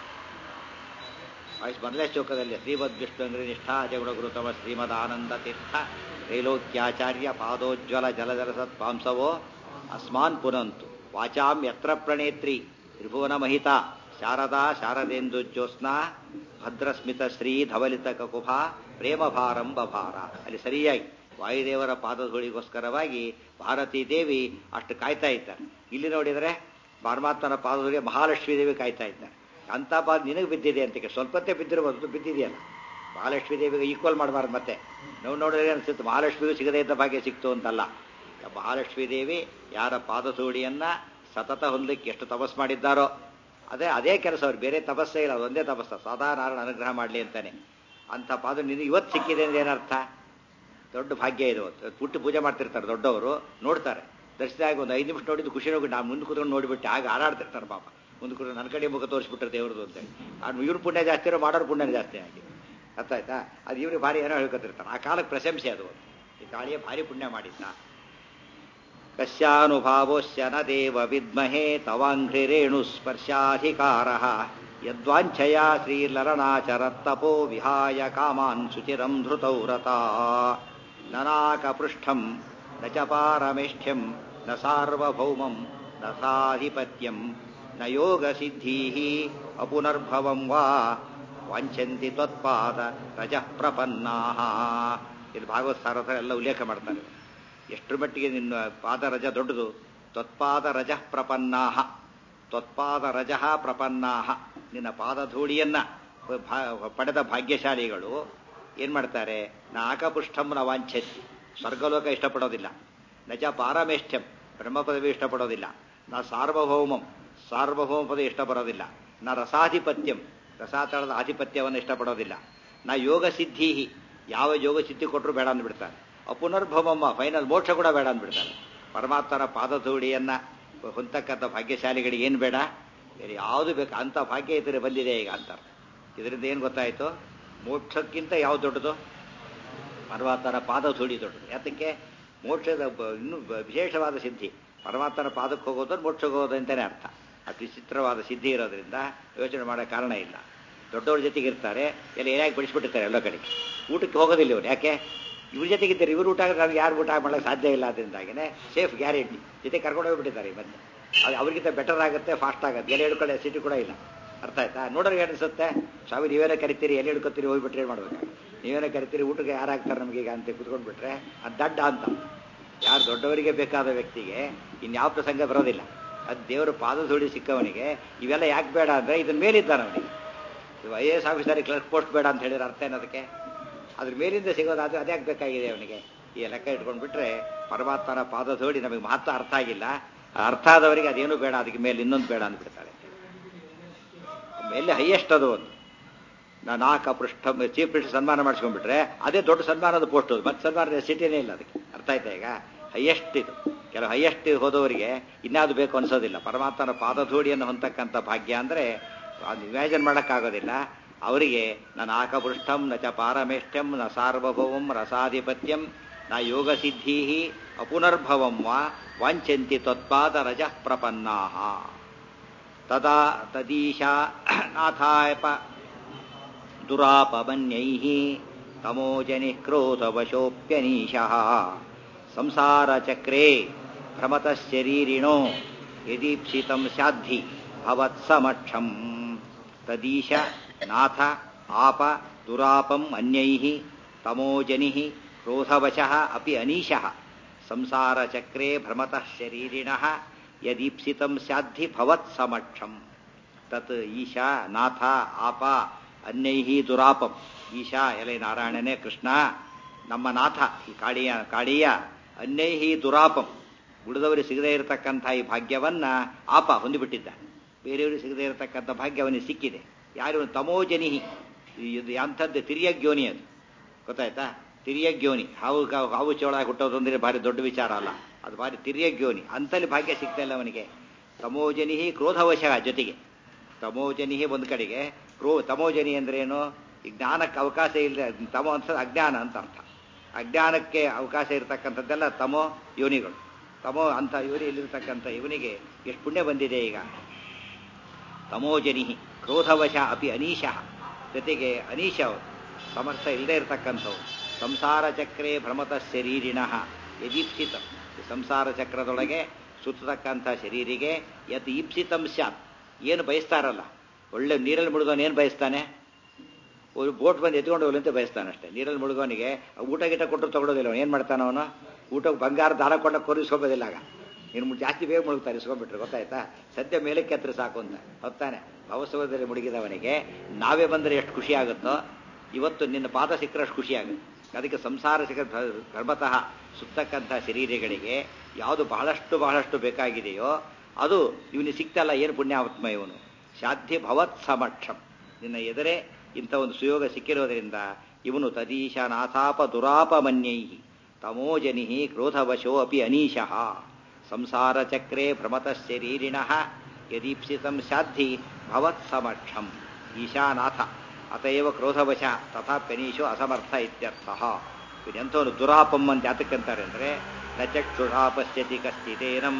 ಆಯುಷ್ ಮೊದಲೇ ಶ್ಲೋಕದಲ್ಲಿ ಶ್ರೀಮದ್ ವಿಷ್ಣು ನಿಷ್ಠಾ ಜಗುಣಗುರುತಮ ಶ್ರೀಮದ್ ಆನಂದ ತೀರ್ಥ ತ್ರೈಲೋಕ್ಯಾಚಾರ್ಯ ಪಾದೋಜ್ವಲ ಜಲಜಲ ಸತ್ಪಾಂಸವೋ ಅಸ್ಮಾನ್ ಪುನಂತು ವಾಚಾಂ ಯತ್ರ ಪ್ರಣೇತ್ರಿ ತ್ರಿಭುವನ ಮಹಿತ ಶಾರದಾ ಶಾರದೇಂದು ಜ್ಯೋತ್ಸ್ನಾ ಭದ್ರಸ್ಮಿತ ಶ್ರೀ ಧವಲಿತ ಕಕುಭ ಪ್ರೇಮ ಭಾರಂ ಬಭಾರ ಅಲ್ಲಿ ಸರಿಯಾಗಿ ವಾಯುದೇವರ ಪಾದಧೂಳಿಗೋಸ್ಕರವಾಗಿ ಭಾರತೀ ದೇವಿ ಅಷ್ಟು ಕಾಯ್ತಾ ಇದ್ದಾರೆ ಇಲ್ಲಿ ನೋಡಿದರೆ ಪರಮಾತ್ಮನ ಪಾದಧೂಳಿ ಮಹಾಲಕ್ಷ್ಮೀ ದೇವಿ ಕಾಯ್ತಾ ಇದ್ದಾರೆ ಅಂತ ಪಾದ ನಿನಗೆ ಬಿದ್ದಿದೆ ಅಂತ ಸ್ವಲ್ಪತ್ತೆ ಬಿದ್ದಿರಬಹುದು ಬಿದ್ದಿದೆಯಲ್ಲ ಮಹಾಲಕ್ಷ್ಮೀ ದೇವಿಗೆ ಈಕ್ವಲ್ ಮಾಡಬಾರ್ದು ಮತ್ತೆ ನಾವು ನೋಡಿದ್ರೆ ಅನಿಸುತ್ತೆ ಮಹಾಲಕ್ಷ್ಮಿಗೂ ಸಿಗದೇ ಇದ್ದ ಭಾಗ್ಯ ಸಿಕ್ತು ಅಂತಲ್ಲ ಮಹಾಲಕ್ಷ್ಮೀ ದೇವಿ ಯಾರ ಪಾದಧೂಳಿಯನ್ನ ಸತತ ಹೊಂದಲಿಕ್ಕೆ ಎಷ್ಟು ತಪಸ್ ಮಾಡಿದ್ದಾರೋ ಅದೇ ಅದೇ ಕೆಲಸ ಅವ್ರು ಬೇರೆ ತಪಸ್ಸೇ ಇಲ್ಲ ಅದೊಂದೇ ತಪಸ್ಸ ಸದಾ ನಾರಾಯಣ ಅನುಗ್ರಹ ಮಾಡಲಿ ಅಂತಾನೆ ಅಂತ ಪಾದ ನಿನಗೆ ಇವತ್ತು ಸಿಕ್ಕಿದೆ ಅಂದ್ರೆ ಏನರ್ಥ ದೊಡ್ಡ ಭಾಗ್ಯ ಇದು ಪುಟ್ಟಿ ಪೂಜೆ ಮಾಡ್ತಿರ್ತಾರೆ ದೊಡ್ಡವರು ನೋಡ್ತಾರೆ ದರ್ಶನ ಆಗಿ ಒಂದು ಐದು ನಿಮಿಷ ನೋಡಿದ್ದು ಖುಷಿ ಹೋಗಿ ನಾನು ಮುಂದೆ ಕೂತ್ಕೊಂಡು ನೋಡಿಬಿಟ್ಟು ಆಗ ಹಾರಾಡ್ತಿರ್ತಾರೆ ಪಾಪ ಮುಂದೆ ಕೂತ್ಕೊಂಡು ನನ್ನ ಕಡೆ ಮುಖ ತೋರಿಸ್ಬಿಟ್ರೆ ದೇವ್ರದ್ದು ಅಂತೇಳಿ ಅದು ಇವ್ರ ಪುಣ್ಯ ಜಾಸ್ತಿ ಇರೋ ಮಾಡೋರು ಪುಣ್ಯ ಜಾಸ್ತಿ ಆಗಿ ಅರ್ಥ ಆಯ್ತಾ ಅದು ಇವ್ರಿಗೆ ಭಾರಿ ಏನೋ ಹೇಳ್ಕೊತಿರ್ತಾರೆ ಆ ಕಾಲಕ್ಕೆ ಪ್ರಶಂಸೆ ಅದು ಈ ಕಾಳಿಯ ಭಾರಿ ಪುಣ್ಯ ಮಾಡಿದ್ದ ಕಶ್ಯಾನುಭಾವೋಶ್ಯ ನ ದೇವ ವಿದ್ಮಹೇ ತವಾಂಘ್ರಿರೇಣು ಸ್ಪರ್ಶಾಧಿಕಾರ ಯದ್ವಾಂಛಯ ಶ್ರೀಲರಣಾಚರತ್ತಪೋ ವಿಹಾಯ ಕಾಮಾನ್ ಶುಚಿರಂ ಧೃತೌ ರತಾ ನನಾಕಪೃಷ್ಠಂ ನ ಚ ಪಾರಮೇಷ್ಠ್ಯಂ ನ ಸಾರ್ವಭೌಮಂ ನ ಸಾಧಿಪತ್ಯಂ ನ ಯೋಗಸಿದ್ಧೀ ಅಪುನರ್ಭವಂ ವಾ ವಾಂಛಂತಿ ತ್ವತ್ಪಾದ ರಜಃ ಪ್ರಪನ್ನಾ ಇದು ಭಾಗವತ್ ಸಾರಥ ಎಲ್ಲ ಉಲ್ಲೇಖ ಮಾಡ್ತಾರೆ ಎಷ್ಟರ ಮಟ್ಟಿಗೆ ನಿನ್ನ ಪಾದರಜ ದೊಡ್ಡದು ತ್ವತ್ಪಾದ ರಜಃ ಪ್ರಪನ್ನಾಹ ತ್ವತ್ಪಾದ ರಜಃ ಪ್ರಪನ್ನಾಹ ನಿನ್ನ ಪಾದಧೂಳಿಯನ್ನ ಪಡೆದ ಭಾಗ್ಯಶಾಲಿಗಳು ಏನ್ ಮಾಡ್ತಾರೆ ನಾಕಪುಷ್ಠಂ ನ ವಾಂಛತಿ ಸ್ವರ್ಗಲೋಕ ಇಷ್ಟಪಡೋದಿಲ್ಲ ನಜ ಪಾರಮೇಷ್ಠ್ಯಂ ಬ್ರಹ್ಮಪದವಿ ಇಷ್ಟಪಡೋದಿಲ್ಲ ನಾ ಸಾರ್ವಭೌಮಂ ಸಾರ್ವಭೌಮ ಪದ ಇಷ್ಟಪಡೋದಿಲ್ಲ ನಾ ರಸಾಧಿಪತ್ಯಂ ರಸಾತಳದ ಆಧಿಪತ್ಯವನ್ನು ಇಷ್ಟಪಡೋದಿಲ್ಲ ನಾ ಯೋಗ ಸಿದ್ಧಿ ಯಾವ ಯೋಗ ಸಿದ್ಧಿ ಕೊಟ್ಟರು ಬೇಡ ಅಂದ್ಬಿಡ್ತಾರೆ ಅಪುನರ್ಭವಮ್ಮ ಫೈನಲ್ ಮೋಕ್ಷ ಕೂಡ ಬೇಡ ಅಂದ್ಬಿಡ್ತಾರೆ ಪರಮಾತ್ಮರ ಪಾದಧೂಳಿಯನ್ನ ಹೊಂದಕ್ಕಂಥ ಭಾಗ್ಯಶಾಲಿಗಳಿಗೆ ಏನು ಬೇಡ ಬೇರೆ ಯಾವುದು ಬೇಕು ಅಂಥ ಭಾಗ್ಯ ಇದ್ರೆ ಬಂದಿದೆ ಈಗ ಅಂತಾರೆ ಇದರಿಂದ ಏನು ಗೊತ್ತಾಯಿತು ಮೋಕ್ಷಕ್ಕಿಂತ ಯಾವ್ದು ದೊಡ್ಡದು ಪರಮಾತ್ಮನ ಪಾದಧೂಳಿ ದೊಡ್ಡದು ಯಾತಕ್ಕೆ ಮೋಕ್ಷದ ಇನ್ನೂ ವಿಶೇಷವಾದ ಸಿದ್ಧಿ ಪರಮಾತ್ಮನ ಪಾದಕ್ಕೆ ಹೋಗೋದು ಮೋಕ್ಷಕ್ಕೆ ಹೋಗೋದು ಅಂತಲೇ ಅರ್ಥ ಅದು ವಿಚಿತ್ರವಾದ ಸಿದ್ಧಿ ಇರೋದ್ರಿಂದ ಯೋಚನೆ ಮಾಡೋ ಕಾರಣ ಇಲ್ಲ ದೊಡ್ಡವ್ರ ಜೊತೆಗೆ ಇರ್ತಾರೆ ಎಲ್ಲ ಏನಾಗಿ ಬಡಿಸ್ಬಿಟ್ಟಿರ್ತಾರೆ ಎಲ್ಲ ಕಡೆಗೆ ಊಟಕ್ಕೆ ಹೋಗೋದಿಲ್ಲ ಇವ್ರು ಯಾಕೆ ಇವ್ರ ಜೊತೆಗಿದ್ದಾರೆ ಇವ್ರು ಊಟ ನಮ್ಗೆ ಯಾರು ಊಟ ಮಾಡೋಕ್ಕೆ ಸಾಧ್ಯ ಇಲ್ಲ ಅದರಿಂದಾಗಿನೇ ಸೇಫ್ ಗ್ಯಾರಂಟಿ ಜೊತೆ ಕರ್ಕೊಂಡು ಹೋಗ್ಬಿಟ್ಟಿದ್ದಾರೆ ಈ ಮಧ್ಯೆ ಅದು ಅವ್ರಿಗಿಂತ ಬೆಟರ್ ಆಗುತ್ತೆ ಫಾಸ್ಟ್ ಆಗುತ್ತೆ ಎಲೆ ಹಿಡ್ಕೊಳ್ಳೋ ಸಿಟಿ ಕೂಡ ಇಲ್ಲ ಅರ್ಥ ಆಯ್ತಾ ನೋಡೋರಿಗೆ ಅನಿಸುತ್ತೆ ಸ್ವಾಮಿ ನೀವೇನೋ ಕರಿತೀರಿ ಎಲ್ಲಿ ಹಿಡ್ಕೊತೀರಿ ಹೋಗ್ಬಿಟ್ರೆ ಏನು ಮಾಡ್ಬೇಕು ನೀವೇನೋ ಕರಿತೀರಿ ಊಟಕ್ಕೆ ಯಾರಾಗ್ತಾರೆ ನಮಗೆ ಈಗ ಅಂತ ಕುತ್ಕೊಂಡ್ಬಿಟ್ರೆ ಅದು ದಡ್ಡ ಅಂತ ಯಾರು ದೊಡ್ಡವರಿಗೆ ಬೇಕಾದ ವ್ಯಕ್ತಿಗೆ ಇನ್ಯಾವ ಪ್ರಸಂಗ ಬರೋದಿಲ್ಲ ಅದು ದೇವರ ಪಾದಧೂಳಿ ಸಿಕ್ಕವನಿಗೆ ಇವೆಲ್ಲ ಯಾಕೆ ಬೇಡ ಅಂದರೆ ಇದನ್ನ ಮೇಲಿದ್ದಾನೆ ಅವನಿಗೆ ಐ ಎ ಎಸ್ ಆಫೀಸರಿಗೆ ಕ್ಲರ್ಕ್ ಪೋಸ್ಟ್ ಬೇಡ ಅಂತ ಹೇಳಿದ್ರೆ ಅರ್ಥ ಏನದಕ್ಕೆ ಅದ್ರ ಮೇಲಿಂದ ಸಿಗೋದು ಅದು ಅದ್ಯಾಕೆ ಬೇಕಾಗಿದೆ ಅವನಿಗೆ ಈ ಲೆಕ್ಕ ಇಟ್ಕೊಂಡ್ಬಿಟ್ರೆ ಪರಮಾತ್ಮನ ಪಾದಧೂಳಿ ನಮಗೆ ಮಹತ್ವ ಅರ್ಥ ಆಗಿಲ್ಲ ಅರ್ಥ ಆದವರಿಗೆ ಅದೇನು ಬೇಡ ಅದಕ್ಕೆ ಮೇಲೆ ಇನ್ನೊಂದು ಬೇಡ ಅಂದ್ಬಿಡ್ತಾರೆ ಮೇಲೆ ಹೈಯೆಸ್ಟ್ ಅದು ಒಂದು ನಾಲ್ಕು ಪೃಷ್ಠ ಚೀಫ್ ಮಿನಿಸ್ಟರ್ ಸನ್ಮಾನ ಮಾಡಿಸ್ಕೊಂಡ್ಬಿಟ್ರೆ ಅದೇ ದೊಡ್ಡ ಸನ್ಮಾನದ ಪೋಸ್ಟ್ ಮತ್ತೆ ಸನ್ಮಾನದ ಸಿಟಿನೇ ಇಲ್ಲ ಅದಕ್ಕೆ ಅರ್ಥ ಆಯ್ತಾ ಈಗ ಹೈಯೆಸ್ಟ್ ಇದು ಕೆಲವು ಹೈಯೆಸ್ಟ್ ಹೋದವರಿಗೆ ಇನ್ಯಾವುದು ಬೇಕು ಅನ್ಸೋದಿಲ್ಲ ಪರಮಾತ್ಮನ ಪಾದಧೂಳಿಯನ್ನು ಹೊಂದಕ್ಕಂಥ ಭಾಗ್ಯ ಅಂದರೆ ಅದು ಇಮ್ಯಾಜಿನ್ ಮಾಡೋಕ್ಕಾಗೋದಿಲ್ಲ ಅವರಿಗೆ ನ ನಾಕಪೃಷ್ಠಂ ನ ಚ ಪಾರಮೇಷ್ಠ್ಯಂ ನ ಸಾರ್ವಭೌಮಂ ರಸಾಧಿಪತ್ಯಂ ನ ಯೋಗ ಸಿದ್ಧಿ ಅಪುನರ್ಭವಂ ವಾ ವಾಂಛಂತಿ ತ್ವತ್ಪಾದ ರಜಃ ಪ್ರಪನ್ನಾ ತದಾ ತದೀಶಾ ನಾಥಾಯಪ ದುರಾಪಮನ್ಯೈ ತಮೋಜನಿ ಕ್ರೋಧವಶೋಪ್ಯನೀಶಃ ಸಂಸಾರಚಕ್ರೇ ಭ್ರಮತಶರೀರಿಣೋ ಯದೀಪ್ಸಿತಂ ಸ್ಯಾದ್ಧಿ ಭವತ್ಸಮಕ್ಷಂ ತದೀಶ ನಾಥ ಆಪ ದುರಾಪಂ ಅನ್ಯೈ ತಮೋಜನಿ ಕ್ರೋಧವಶಃ ಅಪಿ ಅನೀಶಃ ಸಂಸಾರಚಕ್ರೇ ಭ್ರಮತಃ ಶರೀರಿಣಃ ಯದೀಪ್ಸಿತಂ ಸ್ಯಾದ್ಧಿ ಭವತ್ಸಮಕ್ಷಂ ತತ್ ಈಶಾ ನಾಥ ಆಪ ಅನ್ಯೈ ದುರಾಪಂ ಈಶಾ ಎಲೆ ನಾರಾಯಣನೇ ಕೃಷ್ಣ ನಮ್ಮ ನಾಥ ಈ ಕಾಳಿಯ ಕಾಳಿಯ ಅನ್ಯೈಹಿ ದುರಾಪಂ ಉಳಿದವರಿಗೆ ಸಿಗದೇ ಇರತಕ್ಕಂಥ ಈ ಭಾಗ್ಯವನ್ನ ಆಪ ಹೊಂದಿಬಿಟ್ಟಿದ್ದ ಬೇರೆಯವರಿಗೆ ಸಿಗದೇ ಇರತಕ್ಕಂಥ ಭಾಗ್ಯ ಅವನಿಗೆ ಸಿಕ್ಕಿದೆ ಯಾರು ತಮೋಜನಿಹಿ ಇದು ಅಂಥದ್ದು ತಿರಿಯಗ್ಯೋನಿ ಅದು ಗೊತ್ತಾಯ್ತಾ ತಿರಿಯಗ್ಯೋನಿ ಹಾವು ಕ- ಹಾವು ಚೋಳ ಹುಟ್ಟೋದು ಅಂದ್ರೆ ಭಾರಿ ದೊಡ್ಡ ವಿಚಾರ ಅಲ್ಲ ಅದು ಭಾರಿ ತಿರಿಯಗ್ಯೋನಿ ಅಂತಲ್ಲಿ ಭಾಗ್ಯ ಸಿಗ್ತಾ ಇಲ್ಲ ಅವನಿಗೆ ತಮೋಜನಿಹಿ ಕ್ರೋಧವಶ ಜೊತೆಗೆ ತಮೋಜನಿಹಿ ಒಂದು ಕಡೆಗೆ ಕ್ರೋ ತಮೋಜನಿ ಅಂದ್ರೆ ಏನು ಈ ಜ್ಞಾನಕ್ಕೆ ಅವಕಾಶ ಇಲ್ಲ ತಮೋ ಅಂತ ಅಜ್ಞಾನ ಅಂತ ಅರ್ಥ ಅಜ್ಞಾನಕ್ಕೆ ಅವಕಾಶ ಇರತಕ್ಕಂಥದ್ದೆಲ್ಲ ತಮೋ ಯೋನಿಗಳು ತಮೋ ಅಂತ ಯೋನಿಯಲ್ಲಿರ್ತಕ್ಕಂಥ ಇವನಿಗೆ ಎಷ್ಟು ಪುಣ್ಯ ಬಂದಿದೆ ಈಗ ತಮೋಜನಿ ಕ್ರೋಧವಶ ಅಪಿ ಅನೀಶಃ ಜೊತೆಗೆ ಅನೀಶ ಅವರು ಸಮರ್ಥ ಇಲ್ಲದೆ ಇರತಕ್ಕಂಥವು ಸಂಸಾರ ಚಕ್ರೇ ಭ್ರಮತ ಶರೀರಿಣ ಯದೀಪ್ಸಿತ ಈ ಸಂಸಾರ ಚಕ್ರದೊಳಗೆ ಸುತ್ತತಕ್ಕಂಥ ಶರೀರಿಗೆ ಯತ್ ಈಪ್ಸಿತಂ ಸ್ಯಾತ್ ಏನು ಬಯಸ್ತಾರಲ್ಲ ಒಳ್ಳೆ ನೀರಲ್ಲಿ ಮುಳುಗೋನು ಏನು ಬಯಸ್ತಾನೆ ಒಂದು ಬೋಟ್ ಬಂದು ಎತ್ಕೊಂಡು ಹೋಗ್ಲಿ ಅಂತ ಬಯಸ್ತಾನೆ ಅಷ್ಟೇ ನೀರಲ್ಲಿ ಮುಳುಗೋನಿಗೆ ಊಟ ಗೀಟ ಕೊಟ್ಟರು ತಗೊಳ್ಳೋದಿಲ್ಲ ಅವನು ಏನು ಮಾಡ್ತಾನೆ ಅವನು ಊಟಕ್ಕೆ ಬಂಗಾರ ದಾರ ಕೊಂಡ ಕೊರಿಸ್ಕೋಬೋದಿಲ್ಲ ಆಗ ಇನ್ನು ಜಾಸ್ತಿ ಬೇಗ ಮುಳುಗ್ತಾರೆ ಇಸ್ಕೊಂಡ್ಬಿಟ್ರೆ ಗೊತ್ತಾಯ್ತಾ ಸದ್ಯ ಮೇಲಕ್ಕೆ ಹತ್ರ ಸಾಕು ಅಂತ ಹೊತ್ತಾನೆ ಭವಸವದಲ್ಲಿ ಮುಳುಗಿದವನಿಗೆ ನಾವೇ ಬಂದರೆ ಎಷ್ಟು ಖುಷಿ ಆಗುತ್ತೋ ಇವತ್ತು ನಿನ್ನ ಪಾದ ಸಿಕ್ಕರಷ್ಟು ಖುಷಿ ಆಗುತ್ತೆ ಅದಕ್ಕೆ ಸಂಸಾರ ಸಿಕ್ಕ ಗರ್ಭತಃ ಸುತ್ತಕ್ಕಂಥ ಶರೀರಗಳಿಗೆ ಯಾವುದು ಬಹಳಷ್ಟು ಬಹಳಷ್ಟು ಬೇಕಾಗಿದೆಯೋ ಅದು ಇವನಿಗೆ ಸಿಕ್ತಲ್ಲ ಏನು ಪುಣ್ಯಾತ್ಮ ಇವನು ಸಾಧ್ಯ ಭವತ್ ಸಮಕ್ಷಂ ನಿನ್ನ ಎದುರೇ ಇಂಥ ಒಂದು ಸುಯೋಗ ಸಿಕ್ಕಿರೋದ್ರಿಂದ ಇವನು ತದೀಶನಾಥಾಪ ದುರಾಪಮನ್ಯೈ ತಮೋಜನಿ ಕ್ರೋಧವಶೋ ಅಪಿ ಅನೀಶಃ ಸಂಸಾರ ಚಕ್ರೇ ಭ್ರಮತಃ ಶರೀರಿಣ ಯದೀಪ್ಸಿತಂ ಸಾಧಿ ಭವತ್ ಸಮಕ್ಷಂ ಈಶಾನಾಥ ಅತಯವ ಕ್ರೋಧವಶ ತಥಾಪ್ಯನೀಶೋ ಅಸಮರ್ಥ ಇತ್ಯರ್ಥ ಎಂಥವನು ದುರಾಪಂ ಅಂತ ಯಾತಕ್ಕಂತಾರೆ ಅಂದರೆ ನ ಚಕ್ಷುಷಾ ಪಶ್ಯತಿ ಕಶ್ಚಿತೇನಂ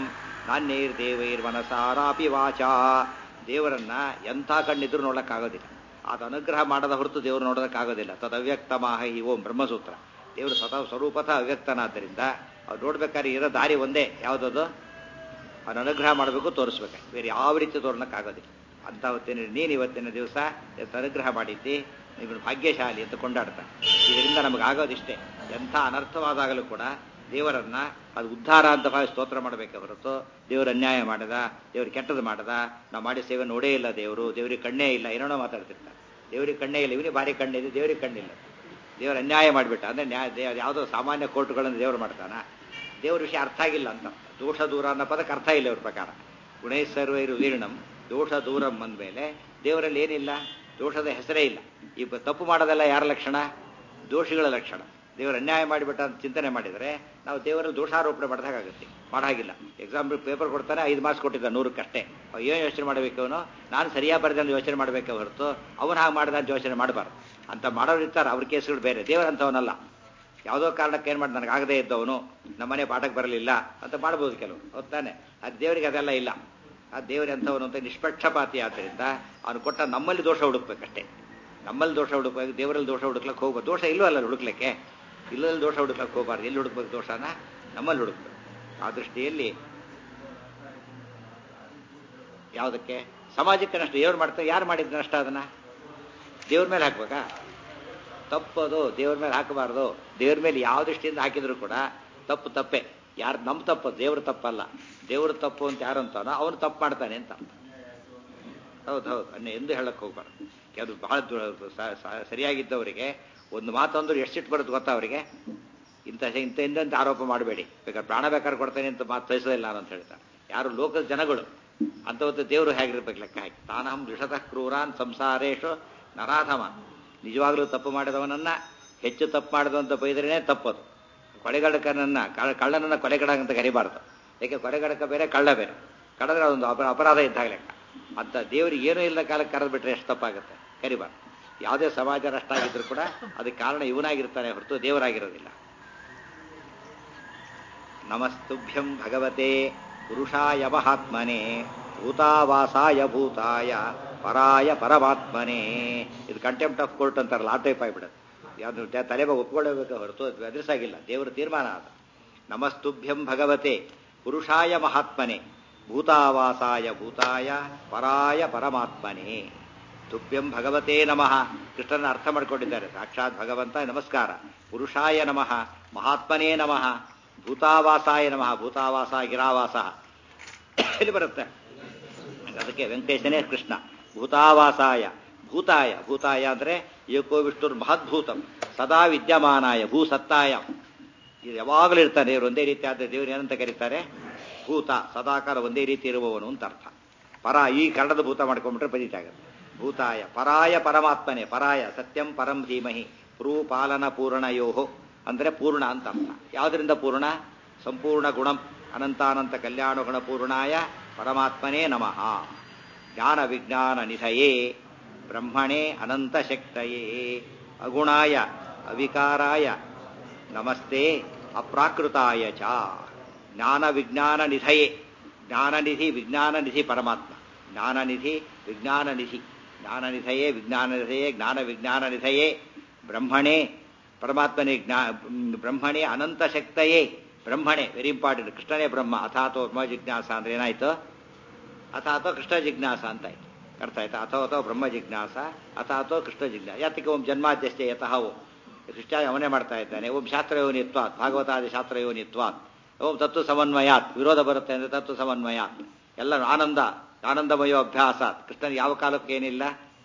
ನಾಣ್ಯೈರ್ದೇವೈರ್ಮನಸಾರಾಪಿ ವಾಚಾ ದೇವರನ್ನ ಎಂಥ ಕಣ್ಣಿದ್ರು ನೋಡಕ್ಕಾಗೋದಿಲ್ಲ ಅದು ಅನುಗ್ರಹ ಮಾಡದ ಹೊರತು ದೇವರು ನೋಡೋದಕ್ಕಾಗೋದಿಲ್ಲ ತದವ್ಯಕ್ತಮಾಹ ಈ ಓಂ ಬ್ರಹ್ಮಸೂತ್ರ ದೇವರು ಸ್ವತಃ ಸ್ವರೂಪತಃ ಅವ್ಯಕ್ತನಾದ್ದರಿಂದ ಅವ್ರು ನೋಡ್ಬೇಕಾದ್ರೆ ಇರೋ ದಾರಿ ಒಂದೇ ಯಾವುದದು ಅವನ ಅನುಗ್ರಹ ಮಾಡಬೇಕು ತೋರಿಸ್ಬೇಕು ಬೇರೆ ಯಾವ ರೀತಿ ತೋರ್ನಕ್ಕಾಗೋದಿಲ್ಲ ಅಂತ ಹೊತ್ತಿನ ನೀನು ಇವತ್ತಿನ ದಿವಸ ಇವತ್ತು ಅನುಗ್ರಹ ಮಾಡಿದ್ದಿ ನೀವು ಭಾಗ್ಯಶಾಲಿ ಅಂತ ಕೊಂಡಾಡ್ತಾನೆ ಇದರಿಂದ ನಮಗಾಗೋದಿಷ್ಟೇ ಎಂಥ ಅನರ್ಥವಾದಾಗಲೂ ಕೂಡ ದೇವರನ್ನ ಅದು ಉದ್ಧಾರ ಅಂತ ಭಾವಿ ಸ್ತೋತ್ರ ಮಾಡಬೇಕೆ ಹೊರತು ದೇವರು ಅನ್ಯಾಯ ಮಾಡದ ದೇವರು ಕೆಟ್ಟದ್ದು ಮಾಡದ ನಾವು ಮಾಡಿ ಸೇವೆ ನೋಡೇ ಇಲ್ಲ ದೇವರು ದೇವರಿಗೆ ಕಣ್ಣೇ ಇಲ್ಲ ಏನೇನೋ ಮಾತಾಡ್ತಿರ್ತಾರೆ ದೇವರಿಗೆ ಕಣ್ಣೇ ಇಲ್ಲ ಇವನಿಗೆ ಭಾರಿ ಕಣ್ಣಿದೆ ದೇವರಿಗೆ ಕಣ್ಣಿಲ್ಲ ದೇವರು ಅನ್ಯಾಯ ಮಾಡಿಬಿಟ್ಟ ಅಂದ್ರೆ ನ್ಯಾಯ ದೇ- ಯಾವುದೋ ಸಾಮಾನ್ಯ ಕೋರ್ಟ್ಗಳನ್ನು ದೇವರು ಮಾಡ್ತಾನ ದೇವ್ರ ವಿಷಯ ಅರ್ಥ ಆಗಿಲ್ಲ ಅಂತ ದೋಷ ದೂರ ಅನ್ನೋ ಪದಕ್ಕೆ ಅರ್ಥ ಇಲ್ಲ ಇವ್ರ ಪ್ರಕಾರ ಗುಣೇಶ್ವರೈರು ವೀರ್ಣಂ ದೋಷ ದೂರಂ ಅಂದಮೇಲೆ ದೇವರಲ್ಲಿ ಏನಿಲ್ಲ ದೋಷದ ಹೆಸರೇ ಇಲ್ಲ ಈ ಬ- ತಪ್ಪು ಮಾಡೋದೆಲ್ಲ ಯಾರ ಲಕ್ಷಣ ದೋಷಿಗಳ ಲಕ್ಷಣ ದೇವರು ಅನ್ಯಾಯ ಮಾಡಿಬಿಟ್ಟ ಅಂತ ಚಿಂತನೆ ಮಾಡಿದರೆ ನಾವು ದೇವರಲ್ಲಿ ದೋಷಾರೋಪಣೆ ಮಾಡಿದಾಗುತ್ತೆ ಮಾಡಾಗಿಲ್ಲ ಎಕ್ಸಾಂಪಲ್ ಪೇಪರ್ ಕೊಡ್ತಾನೆ ಐದು ಮಾರ್ಕ್ಸ್ ಕೊಟ್ಟಿದ್ದ ನೂರಕ್ಕಷ್ಟೇ ಅವ ಏನು ಯೋಚನೆ ಮಾಡಬೇಕು ಅವನು ನಾನು ಸರಿಯಾಗಿ ಬರೆದ ಅಂತ ಯೋಚನೆ ಮಾಡಬೇಕೆ ಹೊರತು ಅವನು ಹಾಗೆ ಮಾಡಿದ ಅಂತ ಯೋಚನೆ ಮಾಡಬಾರ್ದು ಅಂತ ಮಾಡೋರು ಇರ್ತಾರೆ ಅವ್ರ ಕೇಸ್ಗಳು ಬೇರೆ ದೇವರಂಥವನಲ್ಲ ಯಾವುದೋ ಕಾರಣಕ್ಕೆ ಏನು ಮಾಡಿ ನನಗೆ ಆಗದೇ ಇದ್ದವನು ನಮ್ಮನೆ ಪಾಠಕ್ಕೆ ಬರಲಿಲ್ಲ ಅಂತ ಮಾಡ್ಬೋದು ಕೆಲವು ಹೊತ್ತಾನೆ ಅದು ದೇವರಿಗೆ ಅದೆಲ್ಲ ಇಲ್ಲ ಆ ದೇವರ ಅಂಥವನು ಅಂತ ನಿಷ್ಪಕ್ಷಪಾತಿ ಆದ್ದರಿಂದ ಅವನು ಕೊಟ್ಟ ನಮ್ಮಲ್ಲಿ ದೋಷ ಹುಡುಕ್ಬೇಕಷ್ಟೇ ನಮ್ಮಲ್ಲಿ ದೋಷ ಹುಡುಕ್ಬೇಕು ದೇವರಲ್ಲಿ ದೋಷ ಹುಡುಕ್ಲಕ್ಕೆ ಹೋಗ್ಬೇಕು ದೋಷ ಇಲ್ಲೋ ಅಲ್ಲ ಹುಡುಕ್ಲಿಕ್ಕೆ ಇಲ್ಲದಲ್ಲಿ ದೋಷ ಹುಡುಕ್ಲಕ್ಕೆ ಹೋಗಬಾರ್ದು ಎಲ್ಲಿ ಹುಡುಕ್ಬೇಕು ದೋಷನ ನಮ್ಮಲ್ಲಿ ಹುಡುಕ್ಬೇಕು ಆ ದೃಷ್ಟಿಯಲ್ಲಿ ಯಾವುದಕ್ಕೆ ಸಮಾಜಕ್ಕೆ ನಷ್ಟ ದೇವ್ರು ಮಾಡ್ತಾರೆ ಯಾರು ಮಾಡಿದ ನಷ್ಟ ಅದನ್ನ ದೇವ್ರ ಮೇಲೆ ಹಾಕ್ಬೇಕಾ ತಪ್ಪದು ದೇವ್ರ ಮೇಲೆ ಹಾಕಬಾರ್ದು ದೇವ್ರ ಮೇಲೆ ಯಾವ ದೃಷ್ಟಿಯಿಂದ ಹಾಕಿದ್ರು ಕೂಡ ತಪ್ಪು ತಪ್ಪೆ ಯಾರು ನಮ್ಮ ತಪ್ಪು ದೇವ್ರ ತಪ್ಪಲ್ಲ ದೇವ್ರ ತಪ್ಪು ಅಂತ ಯಾರು ಅಂತಾನೋ ಅವನು ತಪ್ಪು ಮಾಡ್ತಾನೆ ಅಂತ ಹೌದು ಹೌದು ಅನ್ನ ಎಂದು ಹೇಳಕ್ ಹೋಗ್ಬಾರ್ದು ಅದು ಬಹಳ ದು- ಸ- ಸ- ಸರಿಯಾಗಿದ್ದವರಿಗೆ ಒಂದು ಮಾತಂದ್ರೆ ಎಷ್ಟಿಟ್ಟು ಬರುತ್ತೆ ಗೊತ್ತಾ ಅವರಿಗೆ ಇಂಥ ಇಂಥ ಇಂದಂತ ಆರೋಪ ಮಾಡಬೇಡಿ ಬೇಕಾದ್ರೆ ಪ್ರಾಣ ಬೇಕಾದ್ರೆ ಕೊಡ್ತೇನೆ ಅಂತ ಮಾತು ಸಹಿಸೋದಿಲ್ಲ ನಾನು ಅಂತ ಹೇಳ್ತಾರೆ ಯಾರು ಲೋಕದ ಜನಗಳು ಅಂಥವತ್ತು ದೇವರು ಹೇಗಿರ್ಬೇಕು ಲೆಕ್ಕ ಹಾಕಿ ತಾನಹಂ ಋಷತಃ ಕ್ರೂರಾನ್ ಸಂಸಾರೇಶು ನರಾಧಮ ನಿಜವಾಗ್ಲೂ ತಪ್ಪು ಮಾಡಿದವನನ್ನ ಹೆಚ್ಚು ತಪ್ಪು ಮಾಡಿದಂತ ಬೈದ್ರೇನೆ ತಪ್ಪದು ಕೊಲೆಗಡಕನನ್ನ ಕಳ್ಳ- ಕಳ್ಳನನ್ನ ಕೊಲೆಗಡ ಅಂತ ಕರಿಬಾರ್ದು ಯಾಕೆ ಕೊಲೆಗಡಕ ಬೇರೆ ಕಳ್ಳ ಬೇರೆ ಕಳೆದ್ರೆ ಅದೊಂದು ಅಪ- ಅಪರಾಧ ಇದ್ದಾಗ ಲೆಕ್ಕ ಅಂತ ದೇವರಿಗೆ ಏನೂ ಇಲ್ಲದ ಕಾಲಕ್ಕೆ ಕರೆದು ಬಿಟ್ರೆ ಎಷ್ಟು ತಪ್ಪಾಗುತ್ತೆ ಕರಿಬಾರ್ದು ಯಾವುದೇ ಸಮಾಜ ನಷ್ಟ ಆಗಿದ್ರು ಕೂಡ ಅದಕ್ಕೆ ಕಾರಣ ಇವನಾಗಿರ್ತಾನೆ ಹೊರತು ದೇವರಾಗಿರೋದಿಲ್ಲ ನಮಸ್ತುಭ್ಯಂ ಭಗವತೆ ಪುರುಷಾಯ ಮಹಾತ್ಮನೆ ಭೂತಾವಾಸಾಯ ಭೂತಾಯ ಪರಾಯ ಪರಮಾತ್ಮನೆ ಇದು ಕಂಟೆಂಪ್ಟ್ ಆಫ್ ಕೋರ್ಟ್ ಅಂತಾರಲ್ಲ ಆ ಟೈಪ್ ಆಗಿಬಿಡುತ್ತೆ ಯಾವ್ದು ತಲೆಬ ಒಪ್ಕೊಳ್ಳಬೇಕು ಹೊರತು ಎದುರಿಸಾಗಿಲ್ಲ ದೇವರ ತೀರ್ಮಾನ ಅದು ನಮಸ್ತುಭ್ಯಂ ಭಗವತೆ ಪುರುಷಾಯ ಮಹಾತ್ಮನೆ ಭೂತಾವಾಸಾಯ ಭೂತಾಯ ಪರಾಯ ಪರಮಾತ್ಮನೆ ತುಭ್ಯಂ ಭಗವತೇ ನಮಃ ಕೃಷ್ಣನ ಅರ್ಥ ಮಾಡ್ಕೊಂಡಿದ್ದಾರೆ ಸಾಕ್ಷಾತ್ ಭಗವಂತ ನಮಸ್ಕಾರ ಪುರುಷಾಯ ನಮಃ ಮಹಾತ್ಮನೇ ನಮಃ ಭೂತಾವಾಸಾಯ ನಮಃ ಭೂತಾವಾಸ ಗಿರಾವಾಸ ಇಲ್ಲಿ ಬರುತ್ತೆ ಅದಕ್ಕೆ ವೆಂಕಟೇಶನೇ ಕೃಷ್ಣ ಭೂತಾವಾಸಾಯ ಭೂತಾಯ ಭೂತಾಯ ಅಂದ್ರೆ ಏಕೋ ವಿಷ್ಣುರ್ ಮಹದ್ಭೂತಂ ಸದಾ ವಿದ್ಯಮಾನಾಯ ಭೂ ಸತ್ತಾಯ ಇದು ಯಾವಾಗಲೂ ಇರ್ತಾನೆ ದೇವರು ಒಂದೇ ರೀತಿ ಆದ ದೇವರು ಏನಂತ ಕರೀತಾರೆ ಭೂತ ಸದಾಕಾಲ ಒಂದೇ ರೀತಿ ಇರುವವನು ಅಂತ ಅರ್ಥ ಪರ ಈ ಕನ್ನಡದ ಭೂತ ಮಾಡ್ಕೊಂಡ್ಬಿಟ್ರೆ ಬದೀತಾಗುತ್ತೆ ಭೂತಾಯ ಪರಾಯ ಪರಮಾತ್ಮನೆ ಪರಾಯ ಸತ್ಯಂ ಪರಂ ಧೀಮಹಿ ಪಾಲನ ಪೂರ್ಣಯೋಹೋ ಅಂದ್ರೆ ಪೂರ್ಣ ಅಂತ ಅರ್ಥ ಯಾವುದರಿಂದ ಪೂರ್ಣ ಸಂಪೂರ್ಣ ಗುಣಂ ಅನಂತಾನಂತ ಕಲ್ಯಾಣ ಗುಣ ಪೂರ್ಣಾಯ ಪರಮಾತ್ಮನೇ ನಮಃ ಜ್ಞಾನ ವಿಜ್ಞಾನ ನಿಧಯೇ ಬ್ರಹ್ಮಣೇ ಅನಂತ ಶಕ್ತಯೇ ಅಗುಣಾಯ ಅವಿಕಾರಾಯ ನಮಸ್ತೆ ಅಪ್ರಾಕೃತಾಯ ಚ ಜ್ಞಾನ ವಿಜ್ಞಾನ ನಿಧಯೇ ಜ್ಞಾನನಿಧಿ ವಿಜ್ಞಾನ ನಿಧಿ ಪರಮಾತ್ಮ ಜ್ಞಾನನಿಧಿ ವಿಜ್ಞಾನ ನಿಧಿ ಜ್ಞಾನನಿಧಯೇ ವಿಜ್ಞಾನ ನಿಧಯೇ ಜ್ಞಾನ ವಿಜ್ಞಾನ ನಿಧಯೇ ಬ್ರಹ್ಮಣೇ ಪರಮಾತ್ಮನೇ ಜ್ಞಾ ಬ್ರಹ್ಮಣೇ ಅನಂತ ಶಕ್ತಯೇ ಬ್ರಹ್ಮಣೇ ವೆರಿ ಇಂಪಾರ್ಟೆಂಟ್ ಕೃಷ್ಣನೇ ಬ್ರಹ್ಮ ಅಥಾತೋ ಬ್ರಹ್ಮ ಜಿಜ್ಞಾಸ ಅಂದ್ರೆ ಏನಾಯ್ತು ಅಥಾತೋ ಕೃಷ್ಣ ಜಿಜ್ಞಾಸ ಅಂತ ಆಯ್ತು ಅರ್ಥ ಆಯ್ತಾ ಅಥೋ ಅಥೋ ಬ್ರಹ್ಮ ಜಿಜ್ಞಾಸ ಅಥಾತೋ ಕೃಷ್ಣ ಜಿಜ್ಞಾಸ ಯಾತಕ್ಕೆ ಓಂ ಜನ್ಮಾದ್ಯಶ್ಚ ಯತಃ ಓಂ ಕೃಷ್ಣ ಅವನೇ ಮಾಡ್ತಾ ಇದ್ದಾನೆ ಓಂ ಶಾಸ್ತ್ರ ಯೋನಿತ್ವಾತ್ ಭಾಗವತಾದಿ ಶಾಸ್ತ್ರ ಯೋನಿತ್ವಾತ್ ಓಂ ತತ್ವ ಸಮನ್ವಯಾತ್ ವಿರೋಧ ಬರುತ್ತೆ ಅಂದ್ರೆ ತತ್ವ ಸಮನ್ವಯಾತ್ ಎಲ್ಲ ಆನಂದ ಆನಂದಮಯೋ ಅಭ್ಯಾಸಾತ್ ಕೃಷ್ಣನ ಯಾವ ಕಾಲಕ್ಕೆ ಏನಿಲ್ಲ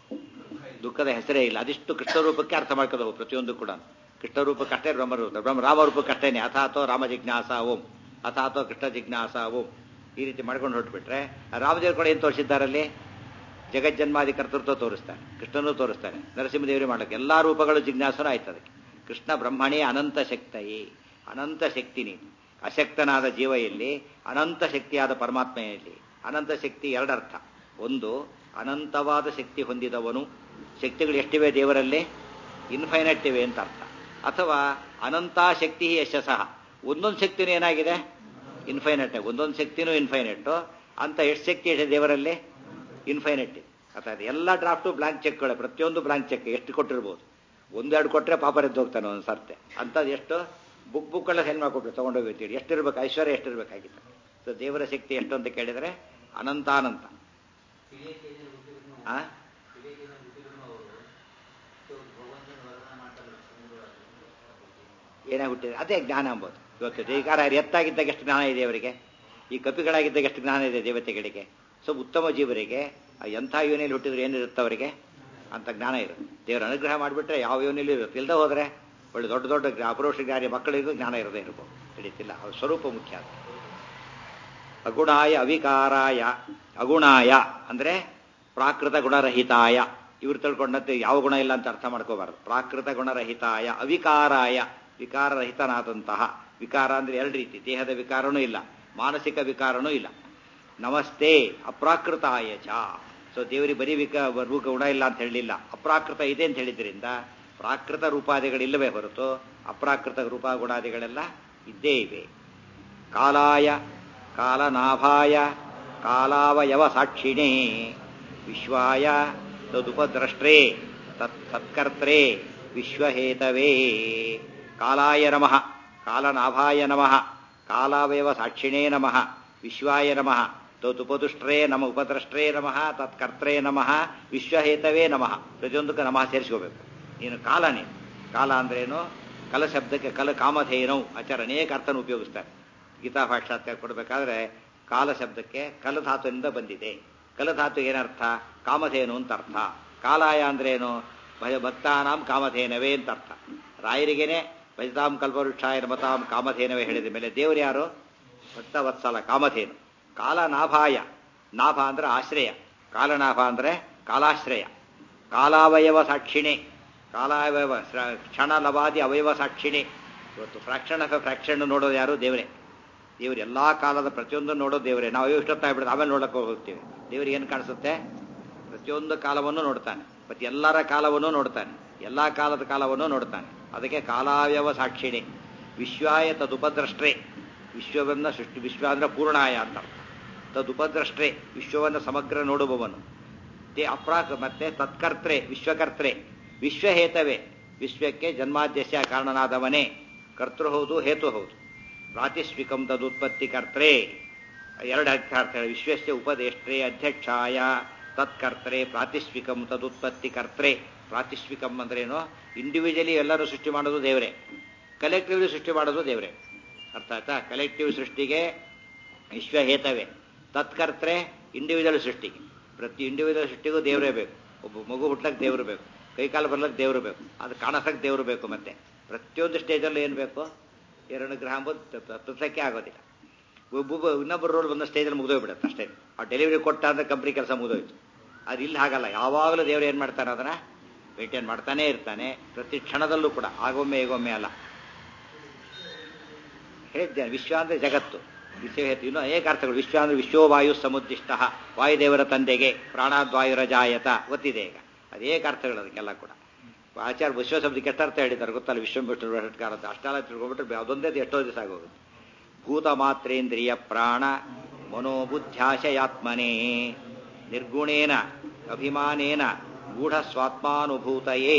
ದುಃಖದ ಹೆಸರೇ ಇಲ್ಲ ಅದಿಷ್ಟು ಕೃಷ್ಣ ರೂಪಕ್ಕೆ ಅರ್ಥ ಮಾಡ್ಕೋದು ಪ್ರತಿಯೊಂದು ಕೂಡ ಕೃಷ್ಣ ರೂಪಕ್ಕೆ ಅಷ್ಟೇ ಬ್ರಹ್ಮರೂಪ ಬ್ರಹ್ಮ ರಾಮ ರೂಪಕ್ಕೆ ಅಷ್ಟೇನೆ ಅಥಾತೋ ರಾಮ ಜಿಜ್ಞಾಸ ಓಂ ಅಥಾತೋ ಕೃಷ್ಣ ಜಿಜ್ಞಾಸ ಓಂ ಈ ರೀತಿ ಮಾಡ್ಕೊಂಡು ಹೊರಟ್ಬಿಟ್ರೆ ರಾಮದೇವ್ರ ಕೂಡ ಏನು ತೋರಿಸಿದ್ದಾರಲ್ಲಿ ಜಗಜ್ಜನ್ಮಾದಿ ಕರ್ತೃತ್ವ ತೋರಿಸ್ತಾನೆ ಕೃಷ್ಣನೂ ತೋರಿಸ್ತಾನೆ ನರಸಿಂಹದೇವರೇ ಮಾಡಕ್ಕೆ ಎಲ್ಲಾ ರೂಪಗಳು ಜಿಜ್ಞಾಸನ ಆಯ್ತು ಅದಕ್ಕೆ ಕೃಷ್ಣ ಬ್ರಹ್ಮಣೇ ಅನಂತ ಶಕ್ತಯೇ ಅನಂತ ಶಕ್ತಿ ನೀನು ಅಶಕ್ತನಾದ ಜೀವ ಎಲ್ಲಿ ಅನಂತ ಶಕ್ತಿಯಾದ ಪರಮಾತ್ಮ ಎಲ್ಲಿ ಅನಂತ ಶಕ್ತಿ ಎರಡರ್ಥ ಒಂದು ಅನಂತವಾದ ಶಕ್ತಿ ಹೊಂದಿದವನು ಶಕ್ತಿಗಳು ಎಷ್ಟಿವೆ ದೇವರಲ್ಲಿ ಇನ್ಫೈನಟ್ ಇವೆ ಅಂತ ಅರ್ಥ ಅಥವಾ ಅನಂತ ಶಕ್ತಿ ಯಶಸ್ಸಹ ಒಂದೊಂದು ಶಕ್ತಿನೂ ಏನಾಗಿದೆ ಇನ್ಫೈನಟ್ ಒಂದೊಂದು ಶಕ್ತಿನೂ ಇನ್ಫೈನಟ್ ಅಂತ ಎಷ್ಟು ಶಕ್ತಿ ಇದೆ ದೇವರಲ್ಲಿ ಇನ್ಫೈನಟ್ ಅರ್ಥ ಎಲ್ಲ ಡ್ರಾಫ್ಟು ಬ್ಲಾಂಕ್ ಚೆಕ್ಗಳೇ ಪ್ರತಿಯೊಂದು ಬ್ಲಾಂಕ್ ಚೆಕ್ ಎಷ್ಟು ಕೊಟ್ಟಿರ್ಬೋದು ಒಂದೆರಡು ಕೊಟ್ಟರೆ ಪಾಪ ಎದ್ದು ಹೋಗ್ತಾನೆ ಒಂದು ಸರ್ತೆ ಅಂಥದ್ದು ಎಷ್ಟು ಬುಕ್ ಬುಕ್ಗಳ ಸೆಲ್ ಮಾಡ್ಕೊಟ್ರು ತೊಗೊಂಡೋಗ್ತೀವಿ ಎಷ್ಟಿರ್ಬೇಕು ಐಶ್ವರ್ಯ ಎಷ್ಟಿರ್ಬೇಕಾಗಿತ್ತು ಸೊ ದೇವರ ಶಕ್ತಿ ಎಷ್ಟು ಅಂತ ಕೇಳಿದರೆ ಅನಂತಾನಂತ ಆ ಏನೇ ಹುಟ್ಟಿದೆ ಅದೇ ಜ್ಞಾನ ಎಂಬುದು ಇವತ್ತು ಜೈಕಾರ ಎತ್ತಾಗಿದ್ದಾಗ ಎಷ್ಟು ಜ್ಞಾನ ಇದೆ ಅವರಿಗೆ ಈ ಕಪಿಗಳಾಗಿದ್ದಾಗ ಎಷ್ಟು ಜ್ಞಾನ ಇದೆ ದೇವತೆಗಳಿಗೆ ಸೊ ಉತ್ತಮ ಜೀವರಿಗೆ ಎಂಥ ಯೋನಿಯಲ್ಲಿ ಹುಟ್ಟಿದ್ರೆ ಏನಿರುತ್ತೆ ಅವರಿಗೆ ಅಂತ ಜ್ಞಾನ ಇರುತ್ತೆ ದೇವರ ಅನುಗ್ರಹ ಮಾಡಿಬಿಟ್ರೆ ಯಾವ ಯೋನಿಯಲ್ಲಿ ಇರುತ್ತೆ ಇಲ್ಲದೆ ಹೋದರೆ ಒಳ್ಳೆ ದೊಡ್ಡ ದೊಡ್ಡ ಅಪರೋಷ ಜ್ಞಾನಿ ಮಕ್ಕಳಿಗೂ ಜ್ಞಾನ ಇರದೇ ಇರ್ಬೋದು ತಿಳಿತಿಲ್ಲ ಅವ್ರ ಸ್ವರೂಪ ಮುಖ್ಯ ಅದು ಅಗುಣಾಯ ಅವಿಕಾರಾಯ ಅಗುಣಾಯ ಅಂದ್ರೆ ಪ್ರಾಕೃತ ಗುಣರಹಿತಾಯ ಇವ್ರು ತಿಳ್ಕೊಂಡಂತೆ ಯಾವ ಗುಣ ಇಲ್ಲ ಅಂತ ಅರ್ಥ ಮಾಡ್ಕೋಬಾರ್ದು ಪ್ರಾಕೃತ ಗುಣರಹಿತಾಯ ಅವಿಕಾರಾಯ ವಿಕಾರರಹಿತನಾದಂತಹ ವಿಕಾರ ಅಂದ್ರೆ ಎರಡು ರೀತಿ ದೇಹದ ವಿಕಾರನೂ ಇಲ್ಲ ಮಾನಸಿಕ ವಿಕಾರನೂ ಇಲ್ಲ ನಮಸ್ತೆ ಅಪ್ರಾಕೃತಾಯ ಚ ಸೊ ದೇವರಿಗೆ ಬರೀ ವಿಕ ರೂಪ ಗುಣ ಇಲ್ಲ ಅಂತ ಹೇಳಲಿಲ್ಲ ಅಪ್ರಾಕೃತ ಇದೆ ಅಂತ ಹೇಳಿದ್ರಿಂದ ಪ್ರಾಕೃತ ರೂಪಾದಿಗಳಿಲ್ಲವೇ ಹೊರತು ಅಪ್ರಾಕೃತ ರೂಪ ಗುಣಾದಿಗಳೆಲ್ಲ ಇದ್ದೇ ಇವೆ ಕಾಲಾಯ ಕಾಲನಾಭಾಯ ಕಾಲಾವಯವ ಸಾಕ್ಷಿಣೇ ವಿಶ್ವಾಯ ತದುಪದ್ರಷ್ಟ್ರೇ ತತ್ ಸತ್ಕರ್ತ್ರೇ ವಿಶ್ವಹೇತವೇ ಕಾಲಾಯ ನಮಃ ಕಾಲನಾಭಾಯ ನಮಃ ಕಾಲಾವಯವ ಸಾಕ್ಷಿಣೇ ನಮಃ ವಿಶ್ವಾಯ ನಮಃ ತದುಪದುಷ್ಟ್ರೇ ನಮ ಉಪದ್ರಷ್ಟ್ರೇ ನಮಃ ತತ್ಕರ್ತ್ರೇ ನಮಃ ವಿಶ್ವಹೇತವೇ ನಮಃ ಪ್ರತಿಯೊಂದಕ್ಕೆ ನಮಃ ಸೇರಿಸ್ಕೋಬೇಕು ನೀನು ಕಾಲ ನೀನು ಕಾಲ ಅಂದ್ರೇನು ಕಲ ಶಬ್ದಕ್ಕೆ ಕಲ ಕಾಮಧೇನೌ ಆಚಾರ ಅನೇಕ ಅರ್ಥನ ಉಪಯೋಗಿಸ್ತಾರೆ ಗೀತಾ ಭಾಷಾತ್ಕಾರ ಕೊಡಬೇಕಾದ್ರೆ ಕಾಲ ಶಬ್ದಕ್ಕೆ ಕಲಧಾತುವಿನಿಂದ ಬಂದಿದೆ ಕಲಧಾತು ಏನರ್ಥ ಕಾಮಧೇನು ಅಂತ ಅರ್ಥ ಕಾಲಾಯ ಅಂದ್ರೇನು ಭಯ ಭಕ್ತಾನಾಂ ಕಾಮಧೇನವೇ ಅಂತ ಅರ್ಥ ರಾಯರಿಗೇನೆ ಭಜತಾಂ ಕಲ್ಪವೃಕ್ಷಾಯ ನಮತಾಂ ಕಾಮಧೇನವೇ ಹೇಳಿದ ಮೇಲೆ ದೇವರು ಯಾರು ಭಕ್ತವತ್ಸಲ ಕಾಮಧೇನು ಕಾಲನಾಭಾಯ ನಾಭ ಅಂದ್ರೆ ಆಶ್ರಯ ಕಾಲನಾಭ ಅಂದ್ರೆ ಕಾಲಾಶ್ರಯ ಕಾಲಾವಯವ ಸಾಕ್ಷಿಣೆ ಕಾಲಾವಯವ ಕ್ಷಣ ಲವಾದಿ ಅವಯವ ಸಾಕ್ಷಿಣೆ ಇವತ್ತು ಫ್ರಾಕ್ಷನ್ ಆಫ್ ಫ್ರಾಕ್ಷನ್ ನೋಡೋದು ಯಾರು ದೇವರೇ ದೇವರು ಎಲ್ಲಾ ಕಾಲದ ಪ್ರತಿಯೊಂದು ನೋಡೋದು ದೇವರೇ ನಾವು ಇಷ್ಟೊತ್ತಾಗ್ಬಿಡುತ್ತೆ ಆಮೇಲೆ ನೋಡಕ್ಕೆ ಹೋಗ್ತೀವಿ ದೇವರಿಗೆ ಏನು ಕಾಣಿಸುತ್ತೆ ಪ್ರತಿಯೊಂದು ಕಾಲವನ್ನು ನೋಡ್ತಾನೆ ಮತ್ತೆ ಎಲ್ಲರ ಕಾಲವನ್ನು ನೋಡ್ತಾನೆ ಎಲ್ಲಾ ಕಾಲದ ಕಾಲವನ್ನು ನೋಡ್ತಾನೆ ಅದಕ್ಕೆ ಕಾಲಾವಯವ ಸಾಕ್ಷಿಣೆ ವಿಶ್ವಾಯ ತದುಪದ್ರಷ್ಟ್ರೇ ವಿಶ್ವವನ್ನ ಸೃಷ್ಟಿ ವಿಶ್ವ ಅಂದ್ರೆ ಪೂರ್ಣಾಯ ಅಂತ ತದುಪದ್ರಷ್ಟ್ರೇ ವಿಶ್ವವನ್ನು ಸಮಗ್ರ ನೋಡುವವನು ತೇ ಅಪ್ರಾಕ್ ಮತ್ತೆ ತತ್ಕರ್ತ್ರೆ ವಿಶ್ವಕರ್ತ್ರೆ ವಿಶ್ವಹೇತವೇ ವಿಶ್ವಕ್ಕೆ ಜನ್ಮಾದ್ಯಸ್ಯ ಕಾರಣನಾದವನೇ ಕರ್ತೃ ಹೌದು ಹೇತು ಹೌದು ಪ್ರಾತಿಶ್ವಿಕಂ ತದುತ್ಪತ್ತಿ ಕರ್ತ್ರೆ ಎರಡು ಅರ್ಥ ವಿಶ್ವಸ್ಯ ಉಪದೇಷ್ಟ್ರೆ ಅಧ್ಯಕ್ಷಾಯ ತತ್ಕರ್ತ್ರೆ ಪ್ರಾತಿಶ್ವಿಕಂ ತದುತ್ಪತ್ತಿ ಕರ್ತ್ರೆ ಪ್ರಾತಿಶ್ವಿಕಂ ಅಂದ್ರೇನು ಇಂಡಿವಿಜುವಲಿ ಎಲ್ಲರೂ ಸೃಷ್ಟಿ ಮಾಡೋದು ದೇವರೇ ಕಲೆಕ್ಟಿವ್ಲಿ ಸೃಷ್ಟಿ ಮಾಡೋದು ದೇವರೇ ಅರ್ಥ ಆಯ್ತಾ ಕಲೆಕ್ಟಿವ್ ಸೃಷ್ಟಿಗೆ ವಿಶ್ವಹೇತವೇ ತತ್ಕರ್ತ್ರೆ ಇಂಡಿವಿಜುವಲ್ ಸೃಷ್ಟಿಗೆ ಪ್ರತಿ ಇಂಡಿವಿಜುವಲ್ ಸೃಷ್ಟಿಗೂ ದೇವರೇ ಬೇಕು ಒಬ್ಬ ಮಗು ಹುಟ್ಲಕ್ಕೆ ದೇವರು ಬೇಕು ಕೈಕಾಲು ಬರ್ಲಕ್ಕೆ ದೇವರು ಬೇಕು ಅದು ಕಾಣಿಸಕ್ಕೆ ದೇವರು ಬೇಕು ಮತ್ತೆ ಪ್ರತಿಯೊಂದು ಸ್ಟೇಜಲ್ಲೂ ಏನು ಬೇಕು ಎರಡು ಗ್ರಹ ಅಂಬೋದು ತಪ್ಪಿಸಕ್ಕೆ ಆಗೋದಿಲ್ಲ ಒಬ್ಬೊಬ್ಬ ಇನ್ನೊಬ್ಬರು ರೋಲ್ ಬಂದ ಸ್ಟೇಜಲ್ಲಿ ಮುಗಿದೋಗ್ಬಿಡುತ್ತೆ ಅಷ್ಟೇ ಆ ಡೆಲಿವರಿ ಕೊಟ್ಟ ಅಂದ್ರೆ ಕಂಪ್ನಿ ಕೆಲಸ ಮುಗಿದೋಯ್ತು ಅದು ಇಲ್ಲಿ ಹಾಗಲ್ಲ ಯಾವಾಗಲೂ ದೇವರು ಏನು ಮಾಡ್ತಾನೆ ಅದನ್ನ ಮೇಂಟೈನ್ ಮಾಡ್ತಾನೇ ಇರ್ತಾನೆ ಪ್ರತಿ ಕ್ಷಣದಲ್ಲೂ ಕೂಡ ಆಗೊಮ್ಮೆ ಈಗೊಮ್ಮೆ ಅಲ್ಲ ಹೇಳಿದ್ದೇನೆ ವಿಶ್ವ ಅಂದ್ರೆ ಜಗತ್ತು ವಿಶ್ವ ಹೇತು ಇನ್ನು ಅನೇಕ ಅರ್ಥಗಳು ವಿಶ್ವ ಅಂದ್ರೆ ವಿಶ್ವವಾಯು ಸಮುದ್ದಿಷ್ಟ ವಾಯುದೇವರ ತಂದೆಗೆ ಪ್ರಾಣಾದ್ವಾಯುರ ಜಾಯತ ಗೊತ್ತಿದೆ ಈಗ ಅನೇಕ ಅರ್ಥಗಳು ಅದಕ್ಕೆಲ್ಲ ಕೂಡ ಆಚಾರ್ಯ ವಿಶ್ವ ಶಬ್ದಕ್ಕೆ ಎಷ್ಟು ಅರ್ಥ ಹೇಳಿದ್ದಾರೆ ಗೊತ್ತಲ್ಲ ವಿಶ್ವಂಬಿಷ್ಣು ಷಟ್ಕಾರ ಅಂತ ಅಷ್ಟೆಲ್ಲ ತಿಳ್ಕೊಂಡ್ಬಿಟ್ರೆ ಅದೊಂದೇ ಎಷ್ಟೋ ದಿವಸ ಆಗೋಗುತ್ತೆ ಭೂತ ಮಾತ್ರೇಂದ್ರಿಯ ಪ್ರಾಣ ಮನೋಬುದ್ಧ್ಯಾಶಯಾತ್ಮನೇ ನಿರ್ಗುಣೇನ ಅಭಿಮಾನೇನ ಗೂಢ ಸ್ವಾತ್ಮಾನುಭೂತಯೇ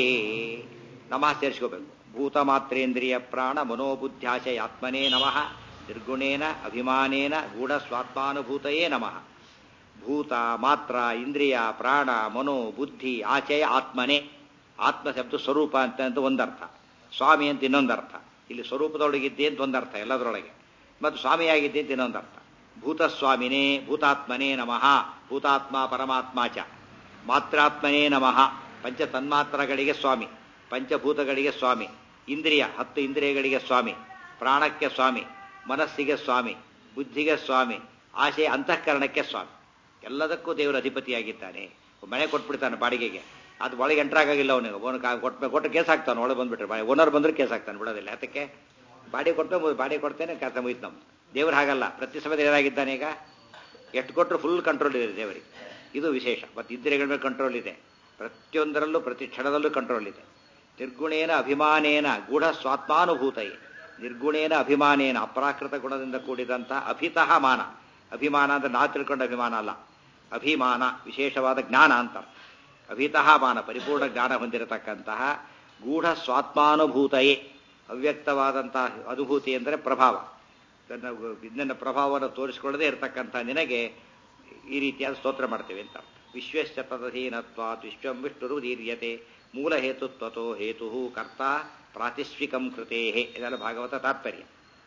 ನಮಃ ಸೇರಿಸ್ಕೋಬೇಕು ಭೂತ ಮಾತ್ರೇಂದ್ರಿಯ ಪ್ರಾಣ ಮನೋಬುದ್ಧ್ಯಾಶಯಾತ್ಮನೇ ನಮಃ ನಿರ್ಗುಣೇನ ಅಭಿಮಾನೇನ ಗೂಢ ಸ್ವಾತ್ಮಾನುಭೂತಯೇ ನಮಃ ಭೂತ ಮಾತ್ರ ಇಂದ್ರಿಯ ಪ್ರಾಣ ಮನೋ ಬುದ್ಧಿ ಆಚಯ ಆತ್ಮನೇ ಆತ್ಮ ಶಬ್ದ ಸ್ವರೂಪ ಅಂತ ಅಂತ ಒಂದರ್ಥ ಸ್ವಾಮಿ ಅಂತ ಇನ್ನೊಂದರ್ಥ ಇಲ್ಲಿ ಸ್ವರೂಪದೊಳಗಿದ್ದೆ ಅಂತ ಒಂದರ್ಥ ಎಲ್ಲದರೊಳಗೆ ಮತ್ತು ಸ್ವಾಮಿಯಾಗಿದ್ದೆ ಅಂತ ಇನ್ನೊಂದರ್ಥ ಭೂತಸ್ವಾಮಿನೇ ಭೂತಾತ್ಮನೇ ನಮಃ ಭೂತಾತ್ಮ ಪರಮಾತ್ಮ ಚ ಮಾತ್ರಾತ್ಮನೇ ನಮಃ ಪಂಚ ತನ್ಮಾತ್ರಗಳಿಗೆ ಸ್ವಾಮಿ ಪಂಚಭೂತಗಳಿಗೆ ಸ್ವಾಮಿ ಇಂದ್ರಿಯ ಹತ್ತು ಇಂದ್ರಿಯಗಳಿಗೆ ಸ್ವಾಮಿ ಪ್ರಾಣಕ್ಕೆ ಸ್ವಾಮಿ ಮನಸ್ಸಿಗೆ ಸ್ವಾಮಿ ಬುದ್ಧಿಗೆ ಸ್ವಾಮಿ ಆಶೆ ಅಂತಃಕರಣಕ್ಕೆ ಸ್ವಾಮಿ ಎಲ್ಲದಕ್ಕೂ ದೇವರ ಅಧಿಪತಿಯಾಗಿದ್ದಾನೆ ಮನೆ ಕೊಟ್ಬಿಡ್ತಾನೆ ಬಾಡಿಗೆಗೆ ಅದು ಒಳಗೆ ಎಂಟ್ರಾಗಿಲ್ಲ ಅವನಿಗೆ ಅವನು ಕೊಟ್ಟು ಕೊಟ್ಟು ಕೇಸ್ ಹಾಕ್ತಾನೆ ಒಳಗೆ ಬಂದ್ಬಿಟ್ರೆ ಓನರ್ ಬಂದ್ರೆ ಕೇಸ್ ಹಾಕ್ತಾನೆ ಬಿಡೋದಿಲ್ಲ ಅದಕ್ಕೆ ಬಾಡಿ ಕೊಟ್ಟು ಬಾಡಿ ಕೊಡ್ತೇನೆ ಕೆಲಸ ಮುಗಿತು ನಮ್ದು ದೇವ್ರು ಹಾಗಲ್ಲ ಪ್ರತಿ ಸಮಯದಲ್ಲಿ ಏನಾಗಿದ್ದಾನೆ ಈಗ ಎಷ್ಟು ಕೊಟ್ಟರು ಫುಲ್ ಕಂಟ್ರೋಲ್ ಇದೆ ದೇವರಿಗೆ ಇದು ವಿಶೇಷ ಮತ್ತು ಇಂದ್ರಿಯಗಳ ಮೇಲೆ ಕಂಟ್ರೋಲ್ ಇದೆ ಪ್ರತಿಯೊಂದರಲ್ಲೂ ಪ್ರತಿ ಕ್ಷಣದಲ್ಲೂ ಕಂಟ್ರೋಲ್ ಇದೆ ನಿರ್ಗುಣೇನ ಅಭಿಮಾನೇನ ಗೂಢ ಸ್ವಾತ್ಮಾನುಭೂತಯೇ ನಿರ್ಗುಣೇನ ಅಭಿಮಾನೇನ ಅಪ್ರಾಕೃತ ಗುಣದಿಂದ ಕೂಡಿದಂಥ ಅಭಿತಃ ಮಾನ ಅಭಿಮಾನ ಅಂದ್ರೆ ನಾವು ತಿಳ್ಕೊಂಡ ಅಭಿಮಾನ ಅಲ್ಲ ಅಭಿಮಾನ ವಿಶೇಷವಾದ ಜ್ಞಾನ ಅಂತ ಅಭಿತಃ ಮಾನ ಪರಿಪೂರ್ಣ ಜ್ಞಾನ ಹೊಂದಿರತಕ್ಕಂತಹ ಗೂಢ ಸ್ವಾತ್ಮಾನುಭೂತಯೇ ಅವ್ಯಕ್ತವಾದಂತಹ ಅನುಭೂತಿ ಎಂದರೆ ಪ್ರಭಾವ ತನ್ನ ಇದನ್ನ ಪ್ರಭಾವವನ್ನು ತೋರಿಸಿಕೊಳ್ಳದೆ ಇರತಕ್ಕಂಥ ನಿನಗೆ ಈ ರೀತಿಯಾದ ಸ್ತೋತ್ರ ಮಾಡ್ತೇವೆ ಅಂತ ವಿಶ್ವಶ್ಚ ತದಧೀನತ್ವಾತ್ ವಿಶ್ವಂ ವಿಷ್ಣುರು ದೀರ್ಯತೆ ಮೂಲ ಹೇತುತ್ವತೋ ಹೇತು ಕರ್ತ ಪ್ರಾತಿಶ್ವಿಕಂ ಕೃತೇ ಇದೆಲ್ಲ ಭಾಗವತ ತಾತ್ಪರ್ಯ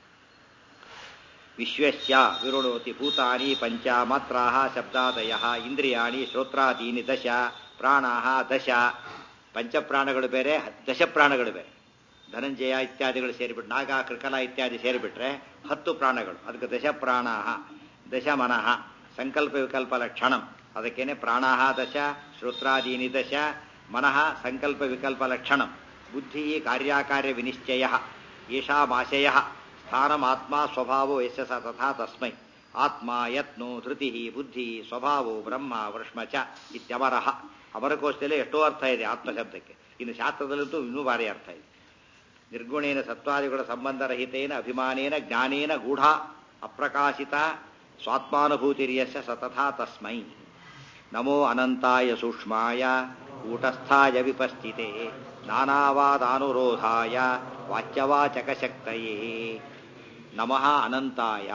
ವಿಶ್ವಶ್ಚ ವಿರುಣೋತಿ ಭೂತಾನಿ ಪಂಚ ಮಾತ್ರಾ ಶಬ್ದಾದಯ ಇಂದ್ರಿಯಾಣಿ ಶ್ರೋತ್ರಾದೀನಿ ದಶ ಪ್ರಾಣ ದಶ ಪಂಚಪ್ರಾಣಗಳು ಬೇರೆ ದಶ ಪ್ರಾಣಗಳು ಬೇರೆ ಧನಂಜಯ ಇತ್ಯಾದಿಗಳು ಸೇರಿಬಿಟ್ಟು ನಾಗ ಕೃಕಲ ಇತ್ಯಾದಿ ಸೇರಿಬಿಟ್ರೆ ಹತ್ತು ಪ್ರಾಣಗಳು ಅದಕ್ಕೆ ದಶ ಪ್ರಾಣ ದಶ ಮನಃ ಸಂಕಲ್ಪ ವಿಕಲ್ಪ ಲಕ್ಷಣಂ ಅದಕ್ಕೇನೆ ಪ್ರಾಣ ದಶ ಶ್ರೋತ್ರಾದೀನಿ ದಶ ಮನಃ ಸಂಕಲ್ಪ ವಿಕಲ್ಪ ಲಕ್ಷಣಂ ಬುದ್ಧಿ ಕಾರ್ಯಾಕಾರ್ಯ ವಿನಿಶ್ಚಯ ಏಷಾಮಾಶಯ ಸ್ಥಾನಮಾತ್ಮ ಸ್ವಭಾವೋ ಯಶ ಸ ತಥಾ ತಸ್ಮೈ ಆತ್ಮ ಯತ್ನೋ ಧೃತಿ ಬುದ್ಧಿ ಸ್ವಭಾವೋ ಬ್ರಹ್ಮ ವೃಷ್ಮ ಚ ಇತ್ಯವರಹ ಅಮರಕೋಶದಲ್ಲಿ ಎಷ್ಟೋ ಅರ್ಥ ಇದೆ ಆತ್ಮ ಶಬ್ದಕ್ಕೆ ಇನ್ನು ಶಾಸ್ತ್ರದಲ್ಲಂತೂ ಇನ್ನೂ ಭಾರಿ ಅರ್ಥ ಇದೆ ನಿರ್ಗುಣೇನ ಸತ್ವಾದಿಗಳ ಸಂಬಂಧರಹಿತೇನ ಅಭಿಮಾನೇನ ಜ್ಞಾನೇನ ಗೂಢ ಅಪ್ರಕಾಶಿತ ಸ್ವಾತ್ಮಾನುಭೂತಿರ್ಯಸ್ಯ ಸತಥಾ ತಸ್ಮೈ ನಮೋ ಅನಂತಾಯ ಸೂಕ್ಷ್ಮಾಯ ಕೂಟಸ್ಥಾಯ ವಿಪಸ್ಥಿತೆ ನಾನಾವಾದಾನುರೋಧಾಯ ವಾಚ್ಯವಾಚಕಶಕ್ತಯೇ ನಮಃ ಅನಂತಾಯ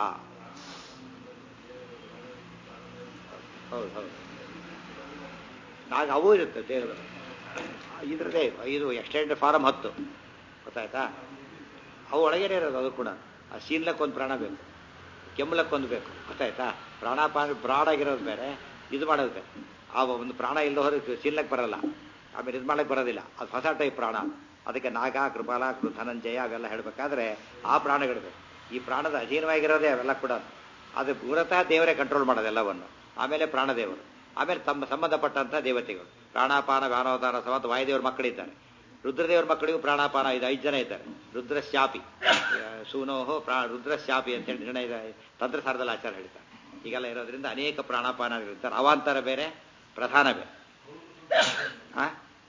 ಹೌದು ಹೌದು ನಾಗ ಅವು ಇರುತ್ತೆ ದೇವರು ಇದ್ರದೇ ಇದು ಎಕ್ಸ್ಟೆಂಡ್ ಫಾರಮ್ ಹತ್ತು ಗೊತ್ತಾಯ್ತಾ ಅವು ಒಳಗಡೆ ಇರೋದು ಅದು ಕೂಡ ಆ ಸೀನ್ಲಕ್ಕೊಂದು ಪ್ರಾಣ ಬೇಕು ಕೆಮ್ಮಲಕ್ಕೊಂದು ಬೇಕು ಗೊತ್ತಾಯ್ತಾ ಪ್ರಾಣಾಪಾನ ಬ್ರಾಡಾಗಿರೋದು ಬೇರೆ ಇದು ಮಾಡೋದು ಬೇರೆ ಆ ಒಂದು ಪ್ರಾಣ ಇಲ್ಲದ ಹೋದ್ರೆ ಸೀನ್ಲಕ್ಕೆ ಬರಲ್ಲ ಆಮೇಲೆ ಇದು ಮಾಡಕ್ಕೆ ಬರೋದಿಲ್ಲ ಅದು ಹೊಸ ಟೈಪ್ ಪ್ರಾಣ ಅದಕ್ಕೆ ನಾಗ ಕೃಪಾಲ ಧನಂಜಯ ಅವೆಲ್ಲ ಹೇಳಬೇಕಾದ್ರೆ ಆ ಪ್ರಾಣಗಳು ಬೇಕು ಈ ಪ್ರಾಣದ ಅಧೀನವಾಗಿರೋದೇ ಅವೆಲ್ಲ ಕೂಡ ಅದು ಮೂಲತಃ ದೇವರೇ ಕಂಟ್ರೋಲ್ ಮಾಡೋದೆಲ್ಲವನ್ನು ಆಮೇಲೆ ಪ್ರಾಣದೇವರು ಆಮೇಲೆ ತಮ್ಮ ಸಂಬಂಧಪಟ್ಟಂಥ ದೇವತೆಗಳು ಪ್ರಾಣಾಪಾನ ವ್ಯಾನೋದಾನ ಸಮತ್ ವಾಯುದೇವರ ಮಕ್ಕಳಿದ್ದಾರೆ ರುದ್ರದೇವರ ಮಕ್ಕಳಿಗೂ ಪ್ರಾಣಾಪಾನ ಇದು ಐದು ಜನ ಇದ್ದಾರೆ ರುದ್ರಶ್ಯಾಪಿ ಸೂನೋಹೋ ಪ್ರಾ ರುದ್ರಶ್ಯಾಪಿ ಅಂತೇಳಿ ನಿರ್ಣಯ ತಂತ್ರಸಾರದಲ್ಲಿ ಆಚಾರ ಹೇಳ್ತಾರೆ ಹೀಗೆಲ್ಲ ಇರೋದ್ರಿಂದ ಅನೇಕ ಪ್ರಾಣಾಪಾನಗಳಿರ್ತಾರೆ ಅವಾಂತರ ಬೇರೆ ಪ್ರಧಾನ ಬೇರೆ ಆ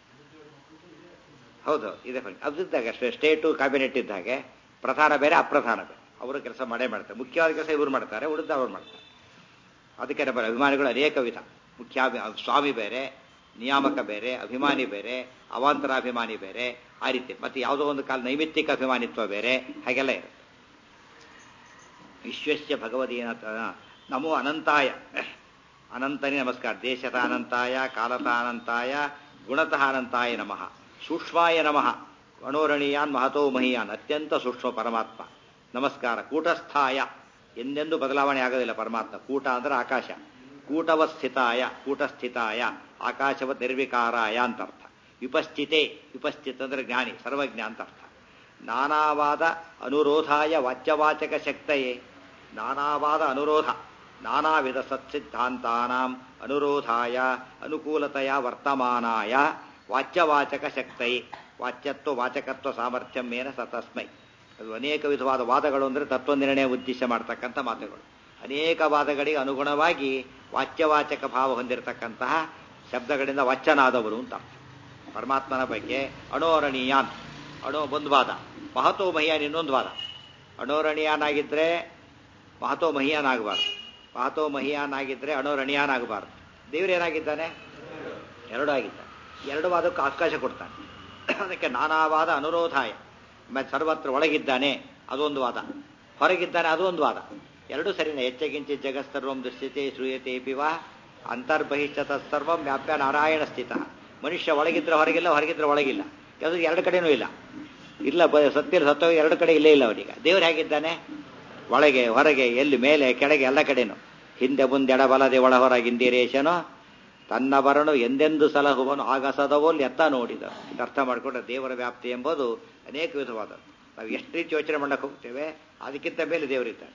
ಹೌದು ಇದೆ ಅದಿದ್ದಾಗ ಸ್ಟೇಟು ಕ್ಯಾಬಿನೆಟ್ ಇದ್ದ ಹಾಗೆ ಪ್ರಧಾನ ಬೇರೆ ಅಪ್ರಧಾನ ಬೇರೆ ಅವರು ಕೆಲಸ ಮಾಡೇ ಮಾಡ್ತಾರೆ ಮುಖ್ಯವಾದ ಕೆಲಸ ಇವರು ಮಾಡ್ತಾರೆ ಉಳಿದ ಅವ್ರು ಮಾಡ್ತಾರೆ ಅದಕ್ಕೆ ನಮ್ಮ ಅಭಿಮಾನಿಗಳು ಅನೇಕ ವಿಧ ಮುಖ್ಯ ಸ್ವಾಮಿ ಬೇರೆ ನಿಯಾಮಕ ಬೇರೆ ಅಭಿಮಾನಿ ಬೇರೆ ಅವಾಂತರ ಅಭಿಮಾನಿ ಬೇರೆ ಆ ರೀತಿ ಮತ್ತೆ ಯಾವುದೋ ಒಂದು ಕಾಲ ನೈಮಿತ್ತಿಕ ಅಭಿಮಾನಿತ್ವ ಬೇರೆ ಹಾಗೆಲ್ಲ ಇರುತ್ತೆ ವಿಶ್ವಸ್ಯ ಭಗವದೀನ ನಮೋ ಅನಂತಾಯ ಅನಂತನೇ ನಮಸ್ಕಾರ ದೇಶದ ಅನಂತಾಯ ಕಾಲತ ಅನಂತಾಯ ಗುಣತಃ ಅನಂತಾಯ ನಮಃ ಸೂಕ್ಷ್ಮಾಯ ನಮಃ ಅಣೋರಣೀಯಾನ್ ಮಹತೋ ಮಹಿಯಾನ್ ಅತ್ಯಂತ ಸೂಕ್ಷ್ಮ ಪರಮಾತ್ಮ ನಮಸ್ಕಾರ ಕೂಟಸ್ಥಾಯ ಎಂದೆಂದೂ ಬದಲಾವಣೆ ಆಗೋದಿಲ್ಲ ಪರಮಾತ್ಮ ಕೂಟ ಅಂದ್ರೆ ಆಕಾಶ ಕೂಟವಸ್ಥಿತಾಯ ಕೂಟಸ್ಥಿತಾಯ ಆಕಾಶವತ್ ನಿರ್ವಿಕಾರಾಯ ಅಂತ ಅರ್ಥ ವಿಪಸ್ಥಿತೆ ವಿಪಸ್ಥಿತ ಅಂದ್ರೆ ಜ್ಞಾನಿ ಸರ್ವಜ್ಞ ಅಂತ ಅರ್ಥ ನಾನಾವಾದ ಅನುರೋಧಾಯ ವಾಚ್ಯವಾಚಕ ಶಕ್ತಯೇ ನಾನಾವಾದ ಅನುರೋಧ ನಾನಾ ವಿಧ ಸತ್ಸಿದ್ಧಾಂತಾನಾಂ ಅನುರೋಧಾಯ ಅನುಕೂಲತೆಯ ವರ್ತಮಾನಾಯ ವಾಚ್ಯವಾಚಕ ಶಕ್ತಯೇ ವಾಚ್ಯತ್ವ ವಾಚಕತ್ವ ಸಾಮರ್ಥ್ಯಂ ಮೇನ ಸತಸ್ಮೈ ಅದು ಅನೇಕ ವಿಧವಾದ ವಾದಗಳು ಅಂದರೆ ತತ್ವ ನಿರ್ಣಯ ಉದ್ದೇಶ ಮಾಡ್ತಕ್ಕಂಥ ಮಾತುಗಳು ಅನೇಕ ವಾದಗಳಿಗೆ ಅನುಗುಣವಾಗಿ ವಾಚ್ಯವಾಚಕ ಭಾವ ಹೊಂದಿರತಕ್ಕಂತಹ ಶಬ್ದಗಳಿಂದ ವಾಚ್ಯನಾದವರು ಅಂತ ಅರ್ಥ ಪರಮಾತ್ಮನ ಬಗ್ಗೆ ಅಣೋರಣೀಯಾನ್ ಅಣೋ ಒಂದು ವಾದ ಮಹತೋ ಮಹಿಯಾನ್ ಇನ್ನೊಂದು ವಾದ ಅಣೋರಣೀಯಾನಾಗಿದ್ದರೆ ಮಹತೋ ಮಹಿಯಾನಾಗಬಾರ್ದು ಮಹತೋ ಮಹಿಯಾನಾಗಿದ್ದರೆ ಅಣೋರಣೀಯಾನಾಗಬಾರ್ದು ದೇವರೇನಾಗಿದ್ದಾನೆ ಎರಡು ಆಗಿದ್ದಾನೆ ಎರಡು ವಾದಕ್ಕೂ ಅವಕಾಶ ಕೊಡ್ತಾನೆ ಅದಕ್ಕೆ ನಾನಾವಾದ ಅನುರೋಧಾಯ ಮತ್ತೆ ಸರ್ವತ್ರ ಒಳಗಿದ್ದಾನೆ ಅದೊಂದು ವಾದ ಹೊರಗಿದ್ದಾನೆ ಅದು ಒಂದು ವಾದ ಎರಡೂ ಸರಿನೇ ಹೆಚ್ಚಗಿಂಚಿ ಜಗತ್ಸರ್ವಂ ದೃಶ್ಯತೆ ಶ್ರೂಯತೆ ಪಿವ ಅಂತರ್ಬಹಿಷ್ಠತ ಸರ್ವಂ ವ್ಯಾಪ್ಯ ನಾರಾಯಣ ಸ್ಥಿತ ಮನುಷ್ಯ ಒಳಗಿದ್ರೆ ಹೊರಗಿಲ್ಲ ಹೊರಗಿದ್ರೆ ಒಳಗಿಲ್ಲ ಯಾವುದು ಎರಡು ಕಡೆನೂ ಇಲ್ಲ ಇಲ್ಲ ಬ ಸತ್ಯ ಸತ್ವ ಎರಡು ಕಡೆ ಇಲ್ಲೇ ಇಲ್ಲ ಅವನಿಗೆ ದೇವರು ಹೇಗಿದ್ದಾನೆ ಒಳಗೆ ಹೊರಗೆ ಎಲ್ಲಿ ಮೇಲೆ ಕೆಳಗೆ ಎಲ್ಲ ಕಡೆನೂ ಹಿಂದೆ ಮುಂದೆ ಎಡಬಲದೆ ಒಳ ಹೊರಗಿಂದಿರೇಶನೋ ತನ್ನ ಬರನು ಎಂದೆಂದು ಸಲಹುವನು ಆಗಸದವೋಲ್ ಎತ್ತ ನೋಡಿದ ಇದು ಅರ್ಥ ಮಾಡಿಕೊಂಡ್ರೆ ದೇವರ ವ್ಯಾಪ್ತಿ ಎಂಬುದು ಅನೇಕ ವಿಧವಾದದ್ದು ನಾವು ಎಷ್ಟು ರೀತಿ ಯೋಚನೆ ಮಾಡಕ್ಕೆ ಹೋಗ್ತೇವೆ ಅದಕ್ಕಿಂತ ಮೇಲೆ ದೇವರಿದ್ದಾನೆ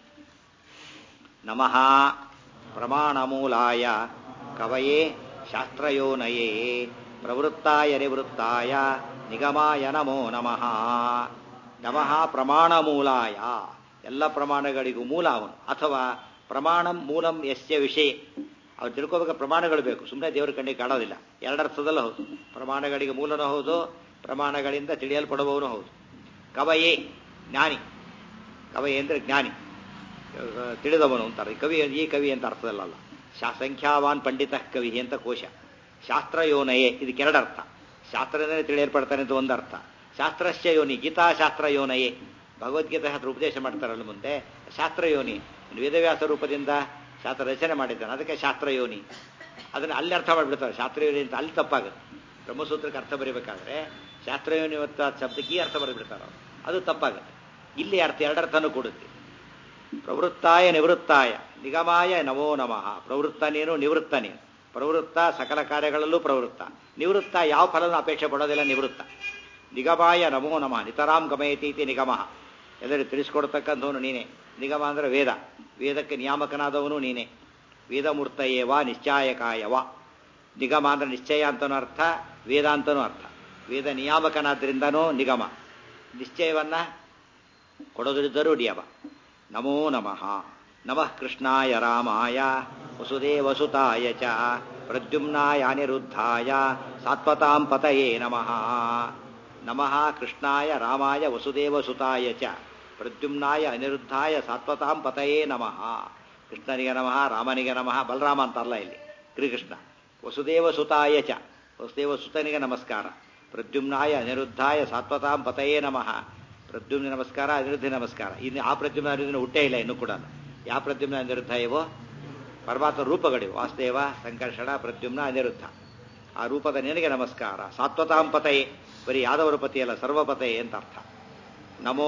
ನಮಃ ಪ್ರಮಾಣ ಮೂಲಾಯ ಕವಯೇ ಶಾಸ್ತ್ರಯೋನಯೇ ಪ್ರವೃತ್ತಾಯ ನಿವೃತ್ತಾಯ ನಿಗಮಾಯ ನಮೋ ನಮಃ ನಮಃ ಪ್ರಮಾಣ ಮೂಲಾಯ ಎಲ್ಲ ಪ್ರಮಾಣಗಳಿಗೂ ಮೂಲ ಅವನು ಅಥವಾ ಪ್ರಮಾಣಂ ಮೂಲಂ ಯಸ್ಯ ವಿಷಯ ಅವ್ರು ತಿಳ್ಕೋಬೇಕು ಪ್ರಮಾಣಗಳು ಬೇಕು ಸುಮ್ಮನೆ ದೇವರ ಕಣ್ಣಿಗೆ ಕಾಣೋದಿಲ್ಲ ಎರಡರ್ಥದಲ್ಲ ಹೌದು ಪ್ರಮಾಣಗಳಿಗೆ ಮೂಲನೂ ಹೌದು ಪ್ರಮಾಣಗಳಿಂದ ತಿಳಿಯಲ್ಪಡುವವನು ಹೌದು ಕವಯೇ ಜ್ಞಾನಿ ಕವಯೇ ಅಂದರೆ ಜ್ಞಾನಿ ತಿಳಿದವನು ಅಂತಾರೆ ಕವಿ ಈ ಕವಿ ಅಂತ ಅರ್ಥದಲ್ಲ ಶಾ ಸಂಖ್ಯಾವಾನ್ ಪಂಡಿತ ಕವಿ ಅಂತ ಕೋಶ ಶಾಸ್ತ್ರಯೋನಯೇ ಇದಕ್ಕೆರಡರ್ಥ ಶಾಸ್ತ್ರನೇ ತಿಳಿಯಲ್ಪಡ್ತಾನೆ ಅಂತ ಒಂದು ಅರ್ಥ ಶಾಸ್ತ್ರಶ್ಯ ಯೋನಿ ಗೀತಾಶಾಸ್ತ್ರ ಯೋನಯೇ ಭಗವದ್ಗೀತಾ ಶಾಸ್ತ್ರ ಉಪದೇಶ ಮಾಡ್ತಾರಲ್ಲ ಮುಂದೆ ಶಾಸ್ತ್ರಯೋನಿ ವೇದವ್ಯಾಸ ರೂಪದಿಂದ ಶಾಸ್ತ್ರ ರಚನೆ ಮಾಡಿದ್ದಾನೆ ಅದಕ್ಕೆ ಶಾಸ್ತ್ರಯೋನಿ ಅದನ್ನು ಅಲ್ಲಿ ಅರ್ಥ ಮಾಡಿಬಿಡ್ತಾರೆ ಶಾಸ್ತ್ರಯೋನಿ ಅಂತ ಅಲ್ಲಿ ತಪ್ಪಾಗುತ್ತೆ ಬ್ರಹ್ಮಸೂತ್ರಕ್ಕೆ ಅರ್ಥ ಬರೀಬೇಕಾದ್ರೆ ಶಾಸ್ತ್ರಯೋನಿ ಮತ್ತು ಶಬ್ದಕ್ಕೆ ಈ ಅರ್ಥ ಬರೆದ್ಬಿಡ್ತಾರೆ ಅದು ತಪ್ಪಾಗುತ್ತೆ ಇಲ್ಲಿ ಅರ್ಥ ಎರಡರ್ಥನೂ ಕೊಡುತ್ತೆ ಪ್ರವೃತ್ತಾಯ ನಿವೃತ್ತಾಯ ನಿಗಮಾಯ ನಮೋ ನಮಃ ಪ್ರವೃತ್ತ ನೀನು ನಿವೃತ್ತ ನೀನು ಪ್ರವೃತ್ತ ಸಕಲ ಕಾರ್ಯಗಳಲ್ಲೂ ಪ್ರವೃತ್ತ ನಿವೃತ್ತ ಯಾವ ಫಲನೂ ಅಪೇಕ್ಷೆ ಪಡೋದಿಲ್ಲ ನಿವೃತ್ತ ನಿಗಮಾಯ ನಮೋ ನಮಃ ನಿತರಾಂ ಗಮಯತಿ ಇತಿ ನಿಗಮ ಎಲ್ಲರಿಗೂ ತಿಳಿಸ್ಕೊಡ್ತಕ್ಕಂಥವನು ನೀನೇ ನಿಗಮ ಅಂದರೆ ವೇದ ವೇದಕ್ಕೆ ನಿಯಾಮಕನಾದವನು ನೀನೇ ವೇದಮೂರ್ತಯೇವ ನಿಶ್ಚಾಯಕಾಯವ ನಿಗಮ ಅಂದರೆ ನಿಶ್ಚಯ ಅಂತನೂ ಅರ್ಥ ವೇದ ಅಂತನೂ ಅರ್ಥ ವೇದ ನಿಯಾಮಕನಾದ್ರಿಂದನೂ ನಿಗಮ ನಿಶ್ಚಯವನ್ನ ಕೊಡೋದ್ರಿದ್ದರೂ ಡಿಯವ ನಮೋ ನಮಃ ನಮಃ ಕೃಷ್ಣಾಯ ರಾಮಾಯ ವಸುದೇವಸುತಾಯ ಚ ಪ್ರದ್ಯುಮ್ನಾಯ ಅನಿರುದ್ಧಾಯ ಸಾತ್ವತಾಂ ಪತಯೇ ನಮಃ ನಮಃ ಕೃಷ್ಣಾಯ ರಾಮಾಯ ವಸುದೇವಸುತಾಯ ಚ ಪ್ರದ್ಯುಮ್ನಾಯ ಅನಿರುದ್ಧಾಯ ಸಾತ್ವತಾಂ ಪತಯೇ ನಮಃ ಕೃಷ್ಣನಿಗೆ ನಮಃ ರಾಮನಿಗೆ ನಮಃ ಬಲರಾಮ ಅಂತಲ್ಲ ಇಲ್ಲಿ ಶ್ರೀಕೃಷ್ಣ ವಸುದೇವ ಸುತಾಯ ಚ ವಸುದೇವ ಸುತನಿಗೆ ನಮಸ್ಕಾರ ಪ್ರದ್ಯುಮ್ನಾಯ ಅನಿರುದ್ಧಾಯ ಸಾತ್ವತಾಂ ಪತಯೇ ನಮಃ ಪ್ರದ್ಯುಮ್ನ ನಮಸ್ಕಾರ ಅನಿರುದ್ಧ ನಮಸ್ಕಾರ ಇನ್ನು ಆ ಪ್ರದ್ಯುಮ್ನ ಅನಿರುದ್ಧನ ಹುಟ್ಟೇ ಇಲ್ಲ ಇನ್ನೂ ಕೂಡ ಯಾವ ಪ್ರದ್ಯುಮ್ನ ಅನಿರುದ್ಧ ಇವೋ ಪರಮಾತ್ಮ ರೂಪಗಳಿವು ವಾಸುದೇವ ಸಂಕರ್ಷಣ ಪ್ರದ್ಯುಮ್ನ ಅನಿರುದ್ಧ ಆ ರೂಪದ ನಿನಗೆ ನಮಸ್ಕಾರ ಸಾತ್ವತಾಂ ಪತಯೇ ಬರೀ ಯಾದವರ ಪತಿಯಲ್ಲ ಸರ್ವಪತಯೇ ಅಂತ ಅರ್ಥ ನಮೋ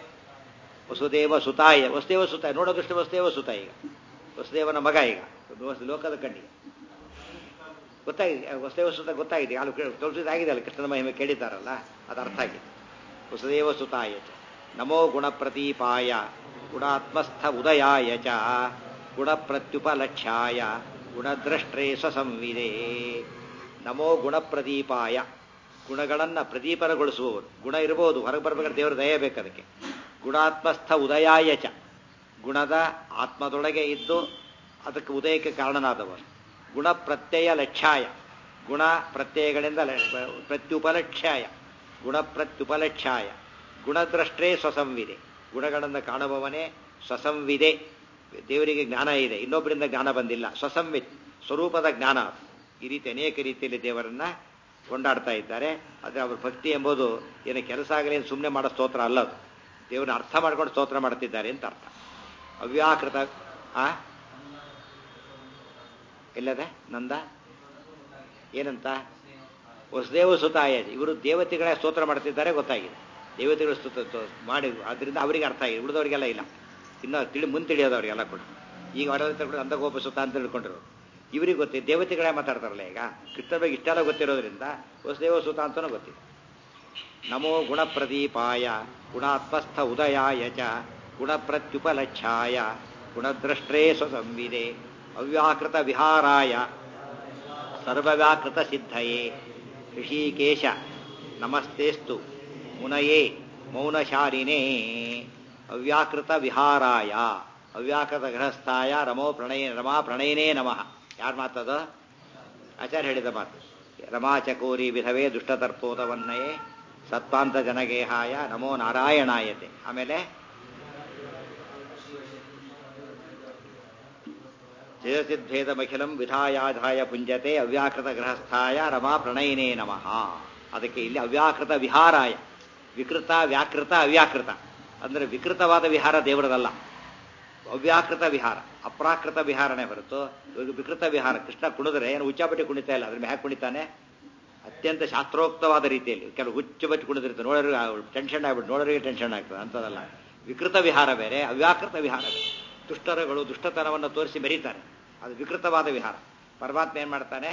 ವಸುದೇವ ಸುತಾಯ ವಸುದೇವ ಸುತಾಯ ನೋಡೋದಷ್ಟು ವಸುದೇವ ಸುತ ಈಗ ವಸುದೇವನ ಮಗ ಈಗ ಲೋಕದ ಕಣ್ಣಿಗೆ ಗೊತ್ತಾಗಿದೆ ವಸುದೇವ ಸುತ ಗೊತ್ತಾಗಿದೆ ಅಲ್ಲಿ ತೋರಿಸಿದಾಗಿದೆ ಅಲ್ಲ ಕೃಷ್ಣನ ಮಹಿಮೆ ಕೇಳಿದ್ದಾರಲ್ಲ ಅದು ಅರ್ಥ ಆಗಿದೆ ವಸುದೇವ ಸುತಾಯ ಚ ನಮೋ ಗುಣಪ್ರದೀಪಾಯ ಗುಣಾತ್ಮಸ್ಥ ಉದಯಾಯ ಚ ಗುಣಪ್ರತ್ಯುಪಲಕ್ಷ್ಯಾಯ ಗುಣದ್ರಷ್ಟ್ರೇ ಸ್ವಸಂವಿದೆ ನಮೋ ಗುಣಪ್ರದೀಪಾಯ ಗುಣಗಳನ್ನು ಪ್ರದೀಪನಗೊಳಿಸುವವರು ಗುಣ ಇರಬಹುದು ಹೊರಗೆ ಬರ್ಬೇಕಾದ್ರೆ ದೇವರ ದಯ ಬೇಕು ಅದಕ್ಕೆ ಗುಣಾತ್ಮಸ್ಥ ಉದಯಾಯ ಚ ಗುಣದ ಆತ್ಮದೊಳಗೆ ಇದ್ದು ಅದಕ್ಕೆ ಉದಯಕ್ಕೆ ಕಾರಣನಾದವರು ಗುಣ ಪ್ರತ್ಯಯ ಲಕ್ಷ್ಯಾಯ ಗುಣ ಪ್ರತ್ಯಯಗಳಿಂದ ಪ್ರತ್ಯುಪಲಕ್ಷ್ಯಾಯ ಗುಣ ಪ್ರತ್ಯುಪಲಕ್ಷ್ಯಾಯ ಗುಣದ್ರಷ್ಟೇ ಸ್ವಸಂವಿದೆ ಗುಣಗಳನ್ನು ಕಾಣುವವನೇ ಸ್ವಸಂವಿದೆ ದೇವರಿಗೆ ಜ್ಞಾನ ಇದೆ ಇನ್ನೊಬ್ಬರಿಂದ ಜ್ಞಾನ ಬಂದಿಲ್ಲ ಸ್ವಸಂವಿತ್ ಸ್ವರೂಪದ ಜ್ಞಾನ ಈ ರೀತಿ ಅನೇಕ ರೀತಿಯಲ್ಲಿ ದೇವರನ್ನ ಕೊಂಡಾಡ್ತಾ ಇದ್ದಾರೆ ಆದರೆ ಅವ್ರ ಭಕ್ತಿ ಎಂಬುದು ಏನು ಕೆಲಸ ಆಗಲಿ ಸುಮ್ಮನೆ ಮಾಡೋ ಸ್ತೋತ್ರ ಅಲ್ಲ ಅದು ದೇವರನ್ನ ಅರ್ಥ ಮಾಡ್ಕೊಂಡು ಸ್ತೋತ್ರ ಮಾಡ್ತಿದ್ದಾರೆ ಅಂತ ಅರ್ಥ ಅವ್ಯಾಕೃತ ಆ ಎಲ್ಲದೆ ನಂದ ಏನಂತ ವಸುದೇವ ಸುತಾಯ ಇವರು ದೇವತೆಗಳ ಸ್ತೋತ್ರ ಮಾಡ್ತಿದ್ದಾರೆ ಗೊತ್ತಾಗಿದೆ ದೇವತೆಗಳು ಸ್ತೋತ್ರ ಮಾಡಿ ಅದರಿಂದ ಅವರಿಗೆ ಅರ್ಥ ಆಗಿದೆ ಉಳಿದವರಿಗೆಲ್ಲ ಇಲ್ಲ ಇನ್ನು ತಿಳಿ ಮುಂದೆ ತಿಳಿಯೋದು ಅವರಿಗೆಲ್ಲ ಕೂಡ ಈಗ ಅವರೆಲ್ಲ ಕೂಡ ಅಂದಗೋಪ ಸುತ ಅಂತ ತಿಳ್ಕೊಂಡಿರೋದು ಇವರಿಗೆ ಗೊತ್ತಿದೆ ದೇವತೆಗಳೇ ಮಾತಾಡ್ತಾರಲ್ಲ ಈಗ ಕೃಷ್ಣ ಬಗ್ಗೆ ಇಷ್ಟೆಲ್ಲ ಗೊತ್ತಿರೋದ್ರಿಂದ ವಸುದೇವ ಸುತ ಅಂತಲೂ ಗೊತ್ತಿದೆ ನಮೋ ಗುಣಪ್ರದೀಪಾಯ ಗುಣಾತ್ಮಸ್ಥ ಉದಯಾಯ ಚ ಗುಣಪ್ರತ್ಯುಪಲಕ್ಷಾಯ ಗುಣದ್ರಷ್ಟ್ರೇ ಸ್ವಸಂವಿದೆ ಅವ್ಯಾಕೃತ ವಿಹಾರಾಯ ಸರ್ವವ್ಯಾಕೃತ ಸಿದ್ಧಯೇ ಋಷಿಕೇಶ ನಮಸ್ತೆಸ್ತು ಮುನಯೇ ಮೌನಶಾಲಿನೇ ಅವ್ಯಾಕೃತ ವಿಹಾರಾಯ ಅವ್ಯಾಕೃತ ಗೃಹಸ್ಥಾಯ ರಮೋ ಪ್ರಣಯ ರಮಾ ಪ್ರಣಯನೇ ನಮಃ ಯಾರು ಮಾತದು ಆಚಾರ್ಯ ಹೇಳಿದ ಮಾತು ರಮಾಚಕೋರಿ ವಿಧವೇ ದುಷ್ಟತರ್ಪೋದವನ್ನಯೇ ಸತ್ವಾಂತ ಜನಗೇಹಾಯ ನಮೋ ನಾರಾಯಣಾಯತೆ ಆಮೇಲೆ ಜಯಸಿದ್ಭೇದಮಖಿಲಂ ವಿಧಾಯಾಧಾಯ ಪುಂಜತೆ ಅವ್ಯಾಕೃತ ಗೃಹಸ್ಥಾಯ ರಮಾ ಪ್ರಣಯಿನೇ ನಮಃ ಅದಕ್ಕೆ ಇಲ್ಲಿ ಅವ್ಯಾಕೃತ ವಿಹಾರಾಯ ವಿಕೃತ ವ್ಯಾಕೃತ ಅವ್ಯಾಕೃತ ಅಂದರೆ ವಿಕೃತವಾದ ವಿಹಾರ ದೇವರದಲ್ಲ ಅವ್ಯಾಕೃತ ವಿಹಾರ ಅಪ್ರಾಕೃತ ವಿಹಾರನೇ ಹೊರತು ಇವಾಗ ವಿಕೃತ ವಿಹಾರ ಕೃಷ್ಣ ಕುಣಿದ್ರೆ ಏನು ಉಚ್ಚಾಪಟ್ಟಿ ಕುಣಿತಾ ಇಲ್ಲ ಅದ್ರ ಮ್ಯಾಕ್ ಕುಣಿತಾನೆ ಅತ್ಯಂತ ಶಾಸ್ತ್ರೋಕ್ತವಾದ ರೀತಿಯಲ್ಲಿ ಕೆಲವು ಹುಚ್ಚು ಬಚ್ಚಿ ಕುಣಿದಿರ್ತಾರೆ ನೋಡೋರಿಗೆ ಟೆನ್ಷನ್ ಆಗ್ಬಿಟ್ಟು ನೋಡೋರಿಗೆ ಟೆನ್ಷನ್ ಆಗ್ತದೆ ಅಂಥದ್ದಲ್ಲ ವಿಕೃತ ವಿಹಾರ ಬೇರೆ ಅವ್ಯಾಕೃತ ವಿಹಾರ ಬೇರೆ ದುಷ್ಟರಗಳು ದುಷ್ಟತನವನ್ನು ತೋರಿಸಿ ಮೆರೀತಾರೆ ಅದು ವಿಕೃತವಾದ ವಿಹಾರ ಪರಮಾತ್ಮ ಏನ್ ಮಾಡ್ತಾನೆ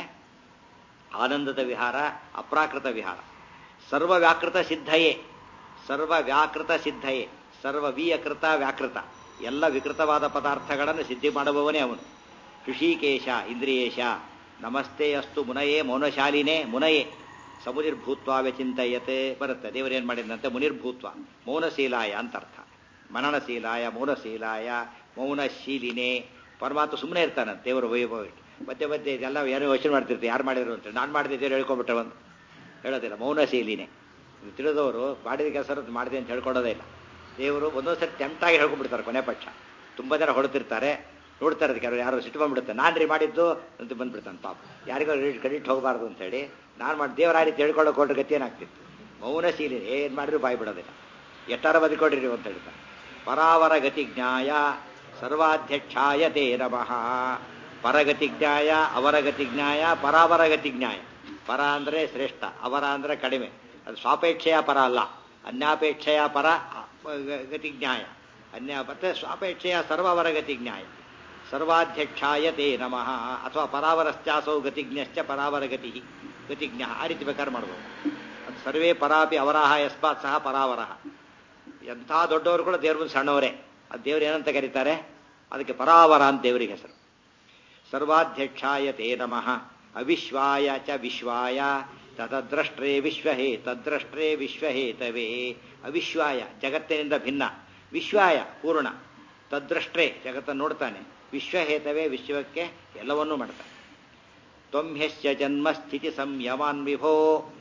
ಆನಂದದ ವಿಹಾರ ಅಪ್ರಾಕೃತ ವಿಹಾರ ಸರ್ವ ವ್ಯಾಕೃತ ಸಿದ್ಧಯೇ ಸರ್ವ ವ್ಯಾಕೃತ ಸಿದ್ಧಯೇ ಸರ್ವ ವಿಯಕೃತ ವ್ಯಾಕೃತ ಎಲ್ಲ ವಿಕೃತವಾದ ಪದಾರ್ಥಗಳನ್ನು ಸಿದ್ಧಿ ಮಾಡುವವನೇ ಅವನು ಋಷಿಕೇಶ ಇಂದ್ರಿಯೇಶ ನಮಸ್ತೆ ಅಸ್ತು ಮುನಯೇ ಮೌನಶಾಲಿನೇ ಮುನಯೇ ಸಮುನಿರ್ಭೂತ್ವ ವ್ಯಚಿಂತಯತೆ ಬರುತ್ತೆ ದೇವರೇನ್ ಮಾಡಿದಂತೆ ಮುನಿರ್ಭೂತ್ವ ಮೌನಶೀಲಾಯ ಅಂತ ಅರ್ಥ ಮನನಶೀಲಾಯ ಮೌನಶೀಲಾಯ ಮೌನಶೀಲಿನೇ ಪರಮಾತ್ಮ ಸುಮ್ಮನೆ ಇರ್ತಾನೆ ದೇವರ ವೈಭವ ಮತ್ತೆ ಮತ್ತೆ ಇದೆಲ್ಲ ಯಾರೋ ಯೋಚನೆ ಮಾಡ್ತಿರ್ತೀವಿ ಯಾರು ಮಾಡಿದ್ರು ಅಂತ ನಾನು ಮಾಡಿದ್ದೇವೆ ಹೇಳ್ಕೊಂಬಿಟ್ಟೆ ಒಂದು ಹೇಳೋದಿಲ್ಲ ಮೌನಶೀಲಿನೇ ತಿಳಿದವರು ಮಾಡಿದ ಕೆಲಸ ಮಾಡಿದೆ ಅಂತ ಹೇಳ್ಕೊಡೋದೇ ಇಲ್ಲ ದೇವರು ಒಂದೊಂದ್ಸರಿ ಟೆಂಪ್ಟಾಗಿ ಹೇಳ್ಕೊಂಡ್ಬಿಡ್ತಾರೆ ಕೊನೆ ಪಕ್ಷ ತುಂಬ ಜನ ಹೊಡ್ತಿರ್ತಾರೆ ನೋಡ್ತಾರೆ ಅದಕ್ಕೆ ಯಾರು ಯಾರು ಸಿಟ್ಟು ಬಂದ್ಬಿಡುತ್ತೆ ನಾನು ರೀ ಮಾಡಿದ್ದು ಅಂತ ಬಂದ್ಬಿಡ್ತಾನೆ ಪಾಪ ಯಾರಿಗೋ ಕ್ರೆಡಿಟ್ ಹೋಗಬಾರ್ದು ಅಂತೇಳಿ ನಾನು ಮಾಡಿ ದೇವರ ಆ ರೀತಿ ಹೇಳ್ಕೊಳ್ಳೋಕೆ ಹೊರಟು ಗತಿ ಏನಾಗ್ತಿತ್ತು ಮೌನಶೀಲಿ ಏನು ಮಾಡಿದ್ರು ಬಾಯಿ ಬಿಡೋದಿಲ್ಲ ಎಟ್ಟಾರ ಬದುಕೊಡ್ರಿ ಅಂತ ಹೇಳ್ತಾರೆ ಪರಾವರ ಗತಿ ಜ್ಞಾಯ ಸರ್ವಾಧ್ಯಕ್ಷಾಯ ತೇ ನಮಃ ಪರಗತಿ ಜ್ಞಾಯ ಅವರ ಗತಿ ಜ್ಞಾಯ ಪರಾವರ ಗತಿ ಜ್ಞಾಯ ಪರ ಅಂದರೆ ಶ್ರೇಷ್ಠ ಅವರ ಅಂದರೆ ಕಡಿಮೆ ಅದು ಸ್ವಾಪೇಕ್ಷೆಯ ಪರ ಅಲ್ಲ ಅನ್ಯಾಪೇಕ್ಷೆಯ ಪರ ಗತಿ ಜ್ಞಾಯ ಅನ್ಯ ಮತ್ತೆ ಸ್ವಾಪೇಕ್ಷೆಯ ಸರ್ವವರ ಗತಿ ಜ್ಞಾಯ ಸರ್ವಾಧ್ಯಕ್ಷಾಯ ತೇ ನಮಃ ಅಥವಾ ಪರಾವರಶ್ಚಾಸೌ ಗತಿಜ್ಞಶ್ಚ ಪರಾವರ ಗತಿ ಗತಿಜ್ಞ ಆ ರೀತಿ ಬೇಕಾದ್ರೆ ಮಾಡ್ಬೋದು ಅದು ಸರ್ವೇ ಪರಾಪಿ ಅವರಾಹ ಯಸ್ಮಾತ್ ಸಹ ಪರಾವರಹ ಎಂಥ ದೊಡ್ಡವರು ಕೂಡ ದೇವ್ರ ಮುಂದೆ ಸಣ್ಣವರೇ ಅದು ದೇವ್ರು ಏನಂತ ಕರೀತಾರೆ ಅದಕ್ಕೆ ಪರಾವರ ಅಂತ ದೇವರಿಗೆ ಹೆಸರು ಸರ್ವಾಧ್ಯಕ್ಷಾಯ ತೇ ನಮಃ ಅವಿಶ್ವಾಯ ಚ ವಿಶ್ವಾಯ ತತದ್ರಷ್ಟ್ರೇ ವಿಶ್ವಹೇ ತದ್ರಷ್ಟ್ರೇ ವಿಶ್ವಹೇತವೇ ಅವಿಶ್ವಾಯ ಜಗತ್ತಿನಿಂದ ಭಿನ್ನ ವಿಶ್ವಾಯ ಪೂರ್ಣ ತದ್ರಷ್ಟ್ರೇ ಜಗತ್ತನ್ನು ನೋಡ್ತಾನೆ ವಿಶ್ವಹೇತವೇ ವಿಶ್ವಕ್ಕೆ ಎಲ್ಲವನ್ನೂ ಮಾಡ್ತಾನೆ ತ್ವಮ್ಯಶ್ಚ ಜನ್ಮ ಸ್ಥಿತಿ ಸಂಯಮಾನ್ ವಿಭೋ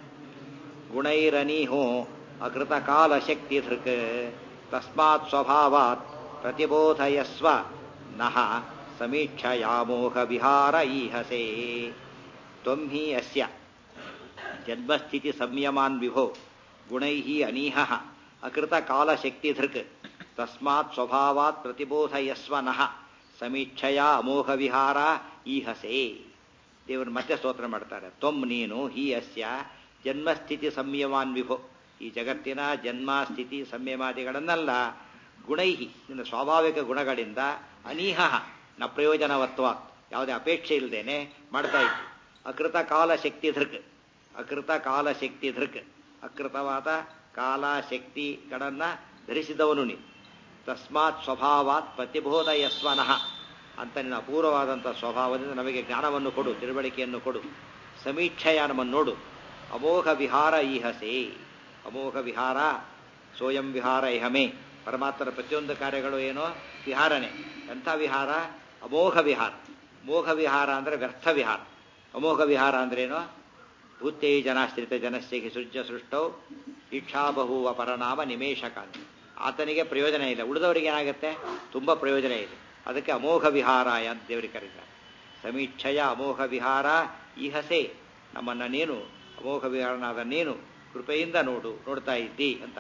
ಗುಣೈರನೀಹೋ ಅಕೃತ ಕಾಲ ಶಕ್ತಿ ಧೃಕ್ ತಸ್ಮಾತ್ ಸ್ವಭಾವಾತ್ ಪ್ರತಿಬೋಧಯಸ್ವ ನಃ ಸಮೀಕ್ಷಯಾಮೋಹ ವಿಹಾರ ಈಹಸೆ ತ್ವಂ ಹಿ ಅಸ್ಯ ಜನ್ಮಸ್ಥಿತಿ ಸಂಯಮಾನ್ ವಿಭೋ ಗುಣೈ ಅನೀಹ ಅಕೃತ ಕಾಲ ಶಕ್ತಿ ಧೃಕ್ ತಸ್ಮಾತ್ ಸ್ವಭಾವಾತ್ ಪ್ರತಿಬೋಧಯಸ್ವ ನಃ ಸಮೀಕ್ಷಯ ಅಮೋಘ ವಿಹಾರ ಈಹಸೆ ದೇವರು ಮತ್ತೆ ಸ್ತೋತ್ರ ಮಾಡ್ತಾರೆ ತ್ವಂ ನೀನು ಹಿ ಅಸ್ಯ ಜನ್ಮಸ್ಥಿತಿ ಸಂಯಮಾನ್ ವಿಭೋ ಈ ಜಗತ್ತಿನ ಜನ್ಮ ಸ್ಥಿತಿ ಸಂಯಮಾದಿಗಳನ್ನೆಲ್ಲ ಗುಣೈಹಿ ನಿನ್ನ ಸ್ವಾಭಾವಿಕ ಗುಣಗಳಿಂದ ಅನೀಹ ನ ಪ್ರಯೋಜನವತ್ವ ಯಾವುದೇ ಅಪೇಕ್ಷೆ ಇಲ್ಲದೇನೆ ಮಾಡ್ತಾ ಇತ್ತು ಅಕೃತ ಕಾಲ ಶಕ್ತಿ ಧೃಕ್ ಅಕೃತ ಕಾಲ ಶಕ್ತಿ ಧೃಕ್ ಅಕೃತವಾದ ಕಾಲ ಶಕ್ತಿಗಳನ್ನು ಧರಿಸಿದವನು ನೀನು ತಸ್ಮಾತ್ ಸ್ವಭಾವಾತ್ ಪ್ರತಿಬೋಧಯಸ್ವನಃ ಅಂತ ನಿನ್ನ ಅಪೂರ್ವವಾದಂಥ ಸ್ವಭಾವದಿಂದ ನಮಗೆ ಜ್ಞಾನವನ್ನು ಕೊಡು ತಿಳುವಳಿಕೆಯನ್ನು ಕೊಡು ಸಮೀಕ್ಷೆಯ ನಮ್ಮನ್ನು ನೋಡು ಅಮೋಘ ವಿಹಾರ ಈಹಸೆ ಅಮೋಘ ವಿಹಾರ ಸೋಯಂ ವಿಹಾರ ಇಹಮೆ ಪರಮಾತ್ಮರ ಪ್ರತಿಯೊಂದು ಕಾರ್ಯಗಳು ಏನೋ ವಿಹಾರನೆ ಎಂಥ ವಿಹಾರ ಅಮೋಘ ವಿಹಾರ ಮೋಘ ವಿಹಾರ ಅಂದರೆ ವ್ಯರ್ಥ ವಿಹಾರ ಅಮೋಘ ವಿಹಾರ ಅಂದ್ರೇನು ಭೂತೇ ಜನಾಶ್ರಿತ ಜನಸ್ಯ ಸೃಜ್ಯ ಸೃಷ್ಟೌ ಇಚ್ಛಾಬಹುವ ಪರನಾಮ ನಿಮೇಶಕಾಂತಿ ಆತನಿಗೆ ಪ್ರಯೋಜನ ಇಲ್ಲ ಉಳಿದವರಿಗೆ ಏನಾಗುತ್ತೆ ತುಂಬ ಪ್ರಯೋಜನ ಇದೆ ಅದಕ್ಕೆ ಅಮೋಘ ವಿಹಾರಾಯ ಅಂತ ದೇವರಿಗೆ ಕರೀತಾರೆ ಸಮೀಕ್ಷೆಯ ಅಮೋಘ ವಿಹಾರ ಈಹಸೆ ನಮ್ಮನ್ನ ನೀನು ಅಮೋಘ ವಿಹಾರನಾದ ನೀನು ಕೃಪೆಯಿಂದ ನೋಡು ನೋಡ್ತಾ ಇದ್ದಿ ಅಂತ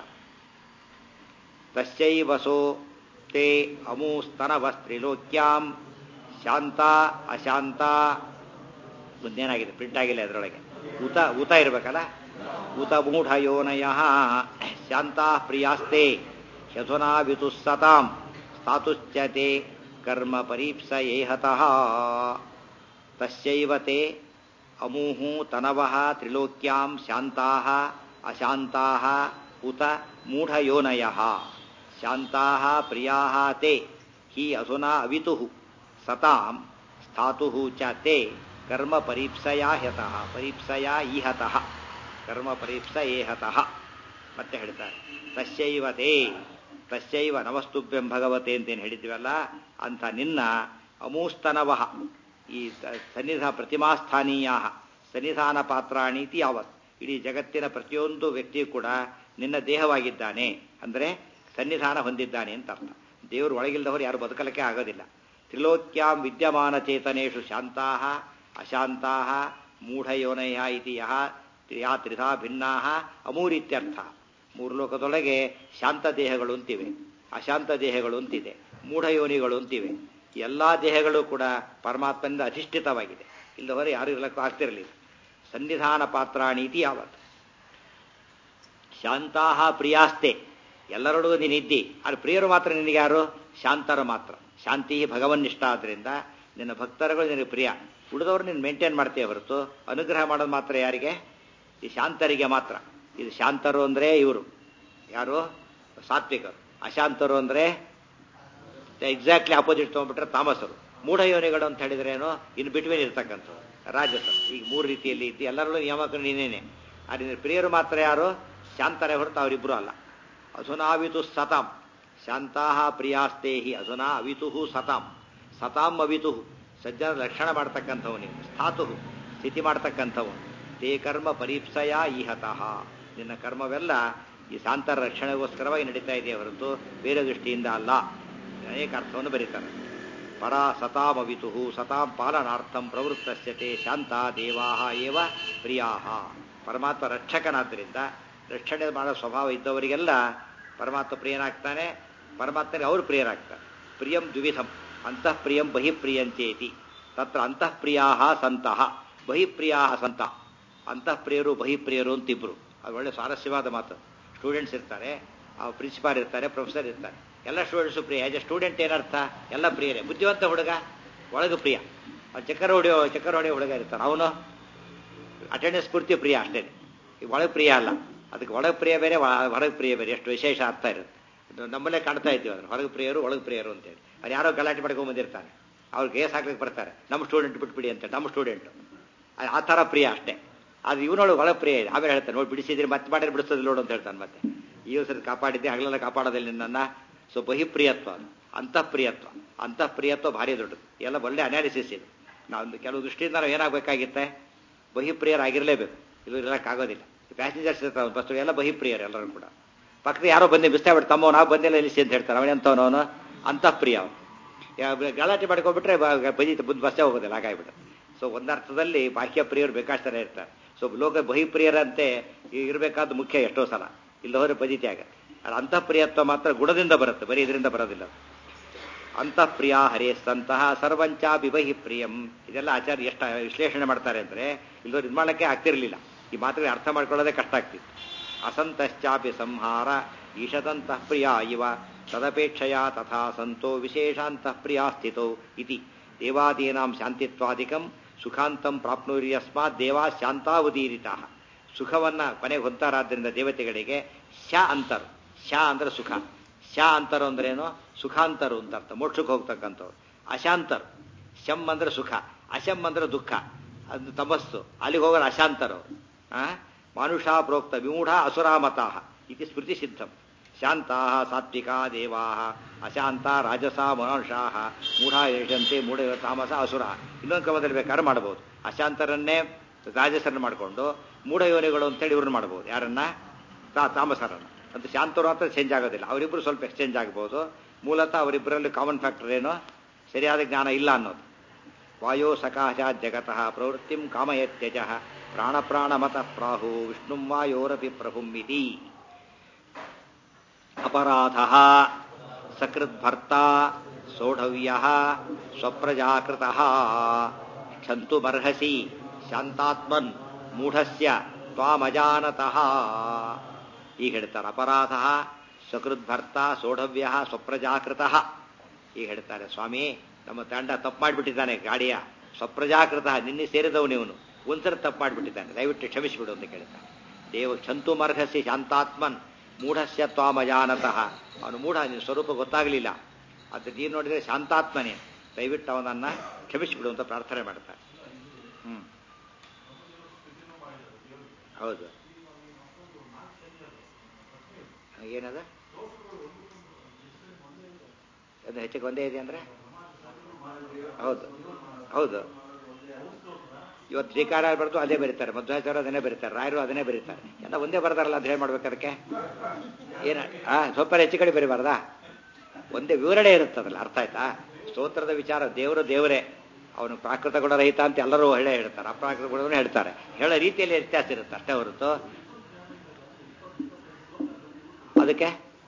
ತಸ್ಯೈವಸೋ ತೇ ಅಮೂಸ್ತನವಸ್ತ್ರಿಲೋಕ್ಯಾಂ ಶಾಂತ ಅಶಾಂತ ಮುಂದೇನಾಗಿದೆ ಪ್ರಿಂಟ್ ಆಗಿಲ್ಲ ಅದರೊಳಗೆ ಉತ ಉತ ಇರಬೇಕಲ್ಲ ಉತ ಮೂಢಯೋನಯ ಶಾಂತ ಪ್ರಿಯಾಸ್ತೆ ಶಥುನಾ ವಿತುಸ್ಸತಾಂ ಸ್ಥಾತುಶ್ಚತೆ ಕರ್ಮ ಪರೀಪ್ಸ ಏಹತಃ ತಸ್ಯೈವ ತೇ ಅಮೂಹು ತನವಃ ತ್ರಿಲೋಕ್ಯಾಂ ಶಾಂತಾಃ ಅಶಾಂತಾಃ ಉತ ಮೂಢಯೋನಯಃ ಶಾಂತಾಃ ಪ್ರಿಯಾಃ ತೇ ಹಿ ಅಸುನಾ ಅವಿತುಃ ಸತಾಂ ಸ್ಥಾತುಃ ಚ ತೇ ಕರ್ಮ ಪರೀಪ್ಸಯಾ ಹ್ಯತಃ ಪರೀಪ್ಸಯಾ ಈಹತಃ ಕರ್ಮ ಪರೀಪ್ಸ ಏಹತಃ ಮತ್ತೆ ಹೇಳ್ತಾರೆ ತಸ್ಯೈವ ತೇ ತಸ್ಯೈವ ನಮಸ್ತುಭ್ಯಂ ಭಗವತೆ ಅಂತೇನು ಹೇಳಿದ್ವಲ್ಲ ಅಂತ ನಿನ್ನ ಅಮೂಸ್ತನವಃ ಈ ತ- ಸನ್ನಿಧ ಪ್ರತಿಮಾಸ್ಥಾನೀಯ ಸನ್ನಿಧಾನ ಪಾತ್ರಾಣೀತಿ ಯಾವತ್ ಇಡೀ ಜಗತ್ತಿನ ಪ್ರತಿಯೊಂದು ವ್ಯಕ್ತಿಯೂ ಕೂಡ ನಿನ್ನ ದೇಹವಾಗಿದ್ದಾನೆ ಅಂದರೆ ಸನ್ನಿಧಾನ ಹೊಂದಿದ್ದಾನೆ ಅಂತ ಅರ್ಥ ದೇವರು ಒಳಗಿಲ್ಲದವರು ಯಾರು ಬದುಕಲಿಕ್ಕೆ ಆಗೋದಿಲ್ಲ ತ್ರಿಲೋಕ್ಯಾಂ ವಿದ್ಯಮಾನ ಚೇತನೇಶು ಶಾಂತಾ ಅಶಾಂತಾ ಮೂಢಯೋನಯ ಇತಿ ಯಹ ಯಾ ತ್ರಿಧಾ ಭಿನ್ನಾ ಅಮೂರಿತ್ಯರ್ಥ ಮೂರು ಲೋಕದೊಳಗೆ ಶಾಂತ ದೇಹಗಳು ಅಂತಿವೆ ಅಶಾಂತ ದೇಹಗಳು ಅಂತಿದೆ ಮೂಢಯೋನಿಗಳು ಅಂತಿವೆ ಎಲ್ಲಾ ದೇಹಗಳು ಕೂಡ ಪರಮಾತ್ಮನಿಂದ ಅಧಿಷ್ಠಿತವಾಗಿದೆ ಇಲ್ಲದವರು ಯಾರು ಇರಲಿಕ್ಕೂ ಆಗ್ತಿರಲಿಲ್ಲ ಸನ್ನಿಧಾನ ಪಾತ್ರಾಣೀತಿ ಯಾವತ್ತು ಶಾಂತಾಹ ಪ್ರಿಯಾಸ್ತೆ ಎಲ್ಲರೊಳಗೂ ನೀನಿದ್ದಿ ಆದರೆ ಪ್ರಿಯರು ಮಾತ್ರ ನಿನಗೆ ಯಾರು ಶಾಂತರು ಮಾತ್ರ ಶಾಂತಿ ಭಗವನ್ನಿಷ್ಠ ಆದ್ರಿಂದ ನಿನ್ನ ಭಕ್ತರುಗಳು ನಿನಗೆ ಪ್ರಿಯ ಉಳಿದವರು ನೀನು ಮೇಂಟೈನ್ ಮಾಡ್ತೀಯ ಹೊರತು ಅನುಗ್ರಹ ಮಾಡೋದು ಮಾತ್ರ ಯಾರಿಗೆ ಈ ಶಾಂತರಿಗೆ ಮಾತ್ರ ಇದು ಶಾಂತರು ಅಂದರೆ ಇವರು ಯಾರು ಸಾತ್ವಿಕರು ಅಶಾಂತರು ಅಂದರೆ ಎಕ್ಸಾಕ್ಟ್ಲಿ ಆಪೋಸಿಟ್ ತೊಗೊಂಡ್ಬಿಟ್ರೆ ತಾಮಸರು ಮೂಢಯೋನಿಗಳು ಅಂತ ಹೇಳಿದ್ರೇನು ಇನ್ನು ಬಿಟ್ವೀನ್ ಇರ್ತಕ್ಕಂಥದ್ದು ರಾಜಸರು ಈಗ ಮೂರು ರೀತಿಯಲ್ಲಿ ಇದ್ದು ಎಲ್ಲರಲ್ಲೂ ನಿಯಾಮಕರು ನೀನೇನೆ ಆದರೆ ಪ್ರಿಯರು ಮಾತ್ರ ಯಾರು ಶಾಂತರೇ ಹೊರತು ಅವರಿಬ್ಬರು ಅಲ್ಲ ಅಸುನಾವಿತು ಸತಾಂ ಶಾಂತಾ ಪ್ರಿಯಾಸ್ತೇಹಿ ಅಸುನಾ ಅವಿತು ಸತಾಂ ಸತಾಂ ಅವಿತು ಸಜ್ಜನ ಲಕ್ಷಣ ಮಾಡ್ತಕ್ಕಂಥವನಿಗೆ ಸ್ಥಾತು ಸ್ಥಿತಿ ಮಾಡ್ತಕ್ಕಂಥವನು ತೇ ಕರ್ಮ ಪರೀಪ್ಸಯ ಈಹತಃ ನಿನ್ನ ಕರ್ಮವೆಲ್ಲ ಈ ಶಾಂತರ ರಕ್ಷಣೆಗೋಸ್ಕರವಾಗಿ ನಡೀತಾ ಇದೆ ಹೊರತು ಬೇರೆ ದೃಷ್ಟಿಯಿಂದ ಅಲ್ಲ ಅನೇಕ ಅರ್ಥವನ್ನು ಬರೀತಾರೆ ಪರ ಸತಾಮವಿತು ಸತಾಂ ಪಾಲನಾರ್ಥಂ ಪ್ರವೃತ್ತಸ್ಯತೆ ಶಾಂತ ದೇವಾ ಏವ ಪ್ರಿಯಾ ಪರಮಾತ್ಮ ರಕ್ಷಕನಾದ್ದರಿಂದ ರಕ್ಷಣೆ ಮಾಡೋ ಸ್ವಭಾವ ಇದ್ದವರಿಗೆಲ್ಲ ಪರಮಾತ್ಮ ಪ್ರಿಯನಾಗ್ತಾನೆ ಪರಮಾತ್ಮನಿಗೆ ಅವರು ಪ್ರಿಯರಾಗ್ತಾರೆ ಪ್ರಿಯಂ ದ್ವಿವಿಧಂ ಅಂತಃ ಪ್ರಿಯಂ ಬಹಿಪ್ರಿಯಂಚೇತಿ ತತ್ರ ಅಂತಃ ಪ್ರಿಯಾ ಸಂತಹ ಬಹಿಪ್ರಿಯಾ ಸಂತ ಅಂತಃಪ್ರಿಯರು ಬಹಿಪ್ರಿಯರು ಅಂತಿಬ್ರು ಅದು ಒಳ್ಳೆ ಸ್ವಾರಸ್ಯವಾದ ಮಾತು ಸ್ಟೂಡೆಂಟ್ಸ್ ಇರ್ತಾರೆ ಆ ಪ್ರಿನ್ಸಿಪಾಲ್ ಇರ್ತಾರೆ ಪ್ರೊಫೆಸರ್ ಇರ್ತಾರೆ ಎಲ್ಲ ಸ್ಟೂಡೆಂಟ್ಸು ಪ್ರಿಯ ಆಸ್ ಎ ಸ್ಟೂಡೆಂಟ್ ಏನರ್ಥ ಎಲ್ಲ ಪ್ರಿಯರೇ ಬುದ್ಧಿವಂತ ಹುಡುಗ ಒಳಗೆ ಪ್ರಿಯ ಅವ್ನು ಚಕ್ಕರ ಹೊಡೆಯೋ ಚಕ್ಕರ ಹೊಡೆಯೋ ಹುಡುಗ ಇರ್ತಾನೆ ಅವನು ಅಟೆಂಡೆನ್ಸ್ ಪೂರ್ತಿ ಪ್ರಿಯ ಅಷ್ಟೇ ಈ ಒಳಗೆ ಪ್ರಿಯ ಅಲ್ಲ ಅದಕ್ಕೆ ಒಳಗೆ ಪ್ರಿಯ ಬೇರೆ ಒಳ- ಹೊರಗೆ ಪ್ರಿಯ ಬೇರೆ ಎಷ್ಟು ವಿಶೇಷ ಅರ್ಥ ಇರುತ್ತೆ ಅದು ನಮ್ಮಲ್ಲೇ ಕಾಣ್ತಾ ಇದ್ದೀವಿ ಅದನ್ನು ಹೊರಗೆ ಪ್ರಿಯರು ಒಳಗೆ ಪ್ರಿಯರು ಅಂತೇಳಿ ಅದು ಯಾರೋ ಗಲಾಟೆ ಮಾಡ್ಕೊಂಡ್ ಬಂದಿರ್ತಾನೆ ಅವ್ರು ಕೇಸ್ ಹಾಕ್ಲಿಕ್ಕೆ ಬರ್ತಾರೆ ನಮ್ಮ ಸ್ಟೂಡೆಂಟ್ ಬಿಟ್ಬಿಡಿ ಅಂತ ನಮ್ಮ ಸ್ಟೂಡೆಂಟ್ ಆ ಥರ ಪ್ರಿಯ ಅಷ್ಟೇ ಅದು ಇವನೊಳಗೆ ಒಳಗೆ ಪ್ರಿಯ ಇದೆ ಆಮೇಲೆ ಹೇಳ್ತಾನೆ ನೋಡಿ ಬಿಡಿಸಿದ್ರೆ ಮತ್ತೆ ಮಾಡಿದ್ರೆ ಬಿಡಿಸೋದಿಲ್ಲ ನೋಡು ಅಂತ ಹೇಳ್ತಾನೆ ಮತ್ತೆ ಈ ಸರಿ ಕಾಪಾಡಿದ್ದೆ ಹಗಲೆಲ್ಲ ಕಾಪಾಡೋದಿಲ್ಲ ನಿನ್ನನ್ನು ಸೊ ಬಹಿಪ್ರಿಯತ್ವ ಅದು ಅಂತಃಪ್ರಿಯತ್ವ ಅಂತಃಪ್ರಿಯತ್ವ ಭಾರಿ ದೊಡ್ಡದು ಎಲ್ಲ ಒಳ್ಳೆ ಅನಾಲಿಸಿಸ್ ಇದೆ ನಾವು ಕೆಲವು ದೃಷ್ಟಿಯಿಂದ ನಾವು ಏನಾಗಬೇಕಾಗಿತ್ತೆ ಬಹಿಪ್ರಿಯರಾಗಿರಲೇಬೇಕು ಇದು ಇರೋಕ್ಕಾಗೋದಿಲ್ಲ ಪ್ಯಾಸೆಂಜರ್ಸ್ ಇರ್ತಾವೆ ಬಸ್ ಎಲ್ಲ ಬಹಿಪ್ರಿಯರು ಎಲ್ಲರೂ ಕೂಡ ಪಕ್ಕದ ಯಾರೋ ಬಂದು ಬಿಸ್ತಾ ಬಿಟ್ಟು ತಮ್ಮ ನಾವು ಬಂದಿಲ್ಲ ನಿಲ್ಲಿಸಿ ಅಂತ ಹೇಳ್ತಾರೆ ಅವನೆಂತವನು ಅವನು ಅಂತಃಪ್ರಿಯ ಅವನು ಯಾ- ಗಲಾಟೆ ಮಾಡ್ಕೊಂಡ್ಬಿಟ್ರೆ ಬಜೀತ ಬುದ್ಧ ಬಸ್ಸೇ ಹೋಗೋದಿಲ್ಲ ಹಾಗಾಗ್ಬಿಟ್ಟು ಸೊ ಒಂದರ್ಥದಲ್ಲಿ ಬಾಹ್ಯ ಪ್ರಿಯರು ಬೇಕಾಷ್ಟೇ ಇರ್ತಾರೆ ಸೊ ಲೋಕ ಬಹಿಪ್ರಿಯರಂತೆ ಇರಬೇಕಾದ ಮುಖ್ಯ ಎಷ್ಟೋ ಸಲ ಇಲ್ಲ ಹೋದ್ರೆ ಬಜಿತಿ ಆಗತ್ತೆ ಅದು ಅಂತಃಪ್ರಿಯತ್ವ ಮಾತ್ರ ಗುಣದಿಂದ ಬರುತ್ತೆ ಬರೀ ಇದರಿಂದ ಬರೋದಿಲ್ಲ ಅಂತಃಪ್ರಿಯ ಹರೇಸ್ತಂತಹ ಸರ್ವಂಚಾಪಿ ಬಹಿ ಪ್ರಿಯಂ ಇದೆಲ್ಲ ಆಚಾರ್ಯ ಎಷ್ಟು ವಿಶ್ಲೇಷಣೆ ಮಾಡ್ತಾರೆ ಅಂದ್ರೆ ಇಲ್ಲದವ್ರು ಇದು ಮಾಡಕ್ಕೆ ಆಗ್ತಿರ್ಲಿಲ್ಲ ಈ ಮಾತುಗಳು ಅರ್ಥ ಮಾಡ್ಕೊಳ್ಳೋದೇ ಕಷ್ಟ ಆಗ್ತಿತ್ತು ಅಸಂತಶ್ಚಾಪಿ ಸಂಹಾರ ಈಶದಂತಃ ಪ್ರಿಯ ಇವ ತದಪೇಕ್ಷೆಯ ತಥಾ ಸಂತೋ ವಿಶೇಷಾಂತಃ ಪ್ರಿಯಾ ಸ್ಥಿತೌ ಇತಿ ದೇವಾದೀನಾಂ ಶಾಂತಿತ್ವಾದಿಕಂ ಸುಖಾಂತಂ ಪ್ರಾಪ್ನುರ್ಯಸ್ಮಾತ್ ದೇವಾ ಶಾಂತಾವತೀರಿತಾ ಸುಖವನ್ನ ಕೊನೆಗೆ ಹೊಂತಾರಾದ್ರಿಂದ ದೇವತೆಗಳಿಗೆ ಶ ಅಂತರು ಶ ಅಂದ್ರೆ ಸುಖ ಶ ಅಂತರು ಅಂದ್ರೇನು ಸುಖಾಂತರು ಅಂತ ಅರ್ಥ ಮೋಕ್ಷಕ್ಕೆ ಹೋಗ್ತಕ್ಕಂಥವ್ರು ಅಶಾಂತರು ಶಂ ಅಂದ್ರೆ ಸುಖ ಅಶಂ ಅಂದ್ರೆ ದುಃಖ ಅದು ತಮಸ್ಸು ಅಲ್ಲಿಗೆ ಹೋಗೋರು ಅಶಾಂತರು ಆ ಮಾನುಷಾ ಪ್ರೋಕ್ತ ವಿಮೂಢ ಅಸುರಾಮತಾ ಇತಿ ಸ್ಮೃತಿ ಸಿದ್ಧಂ ಶಾಂತಾ ಸಾತ್ವಿಕಾ ದೇವಾ ಅಶಾಂತ ರಾಜಸ ಮನುಷಾ ಮೂಢ ಯಶಂತೆ ಮೂಢ ತಾಮಸ ಅಸುರ ಇನ್ನೊಂದು ಕ್ರಮದಲ್ಲಿ ಬೇಕಾದ್ರೆ ಮಾಡಬಹುದು ಅಶಾಂತರನ್ನೇ ರಾಜಸರನ್ನ ಮಾಡಿಕೊಂಡು ಮೂಢ ಯೋನಿಗಳು ಅಂತೇಳಿ ಇವ್ರನ್ನ ಮಾಡಬಹುದು ಯಾರನ್ನ ತಾ ತಾಮಸರನ್ನ ಅಂತ ಶಾಂತರು ಅಂತ ಚೇಂಜ್ ಆಗೋದಿಲ್ಲ ಅವರಿಬ್ಬರು ಸ್ವಲ್ಪ ಎಕ್ಸ್ಚೇಂಜ್ ಆಗಬಹುದು ಮೂಲತಃ ಅವರಿಬ್ಬರಲ್ಲಿ ಕಾಮನ್ ಫ್ಯಾಕ್ಟರ್ ಏನು ಸರಿಯಾದ ಜ್ಞಾನ ಇಲ್ಲ ಅನ್ನೋದು ವಾಯೋ ಸಕಾಶಾತ್ ಜಗತಃ ಪ್ರವೃತ್ತಿಂ ಕಾಮಯತ್ಯಜ ಪ್ರಾಣ ಪ್ರಾಣಮತಃ ಪ್ರಾಹು ವಿಷ್ಣುಂ ವಾಯೋರಪಿ ಪ್ರಭುಂ ಇತಿ ಅಪರಾಧ ಸಕೃದ್ಭರ್ತ ಸೋಢವ್ಯ ಸ್ವಪ್ರಜಾಕೃತ ಕ್ಷಂತುಮರ್ಹಸಿ ಶಾಂತಾತ್ಮನ್ ಮೂಢಸ್ಯ ತ್ವಾಮಜಾನತಃ ಈಗ ಹೇಳ್ತಾರೆ ಅಪರಾಧ ಸಕೃದ್ಭರ್ತ ಸೋಢವ್ಯ ಸ್ವಪ್ರಜಾಕೃತ ಈಗ ಹೇಳ್ತಾರೆ ಸ್ವಾಮಿ ನಮ್ಮ ತಂಡ ತಪ್ಪು ಮಾಡಿಬಿಟ್ಟಿದ್ದಾನೆ ಗಾಡಿಯ ಸ್ವಪ್ರಜಾಕೃತ ನಿನ್ನೆ ಸೇರಿದವನು ಇವನು ಒಂದ್ಸರಿ ತಪ್ಪು ಮಾಡಿಬಿಟ್ಟಿದ್ದಾನೆ ದಯವಿಟ್ಟು ಕ್ಷಮಿಸಿಬಿಡು ಅಂತ ಕೇಳ್ತಾನೆ ದೇವ ಕ್ಷಂತು ಮರ್ಹಸಿ ಶಾಂತಾತ್ಮನ್ ಮೂಢಸ್ಯ ತ್ವಾಮಜಾನತಃ ಅವನು ಮೂಢ ನಿನ್ನ ಸ್ವರೂಪ ಗೊತ್ತಾಗಲಿಲ್ಲ ಅದು ನೀನು ನೋಡಿದರೆ ಶಾಂತಾತ್ಮನೇ ದಯವಿಟ್ಟು ಅವನನ್ನ ಕ್ಷಮಿಸಿಬಿಡು ಅಂತ ಪ್ರಾರ್ಥನೆ ಮಾಡ್ತಾನೆ ಹ್ಮ್ ಹೌದು ಏನದ ಅದು ಹೆಚ್ಚಿಗೆ ಒಂದೇ ಇದೆ ಅಂದ್ರೆ ಹೌದು ಹೌದು ಇವತ್ತು ಶ್ರೀಕಾರ ಬರೆದು ಅದೇ ಬರೀತಾರೆ ಮಧ್ವಾಚಾರ್ಯ ಅದನ್ನೇ ಬರೀತಾರೆ ರಾಯರು ಅದನ್ನೇ ಬರೀತಾರೆ ಎಲ್ಲ ಒಂದೇ ಬರ್ತಾರಲ್ಲ ಅಂತ ಹೇಳಿ ಮಾಡ್ಬೇಕು ಅದಕ್ಕೆ ಏನ ಆ ಸ್ವಲ್ಪ ಹೆಚ್ಚು ಕಡೆ ಬರೀಬಾರ್ದಾ ಒಂದೇ ವಿವರಣೆ ಇರುತ್ತದಲ್ಲ ಅರ್ಥ ಆಯ್ತಾ ಸ್ತೋತ್ರದ ವಿಚಾರ ದೇವರು ದೇವರೇ ಅವನು ಪ್ರಾಕೃತ ಗುಣ ರಹಿತ ಅಂತ ಎಲ್ಲರೂ ಹೇಳೇ ಹೇಳ್ತಾರೆ ಅಪ್ರಾಕೃತ ಗುಣವನ್ನು ಹೇಳ್ತಾರೆ ಹೇಳೋ ರೀತಿಯಲ್ಲಿ ವ್ಯತ್ಯಾಸ ಇರುತ್ತೆ ಅಷ್ಟೇ ಹೊರತು ಅದಕ್ಕೆ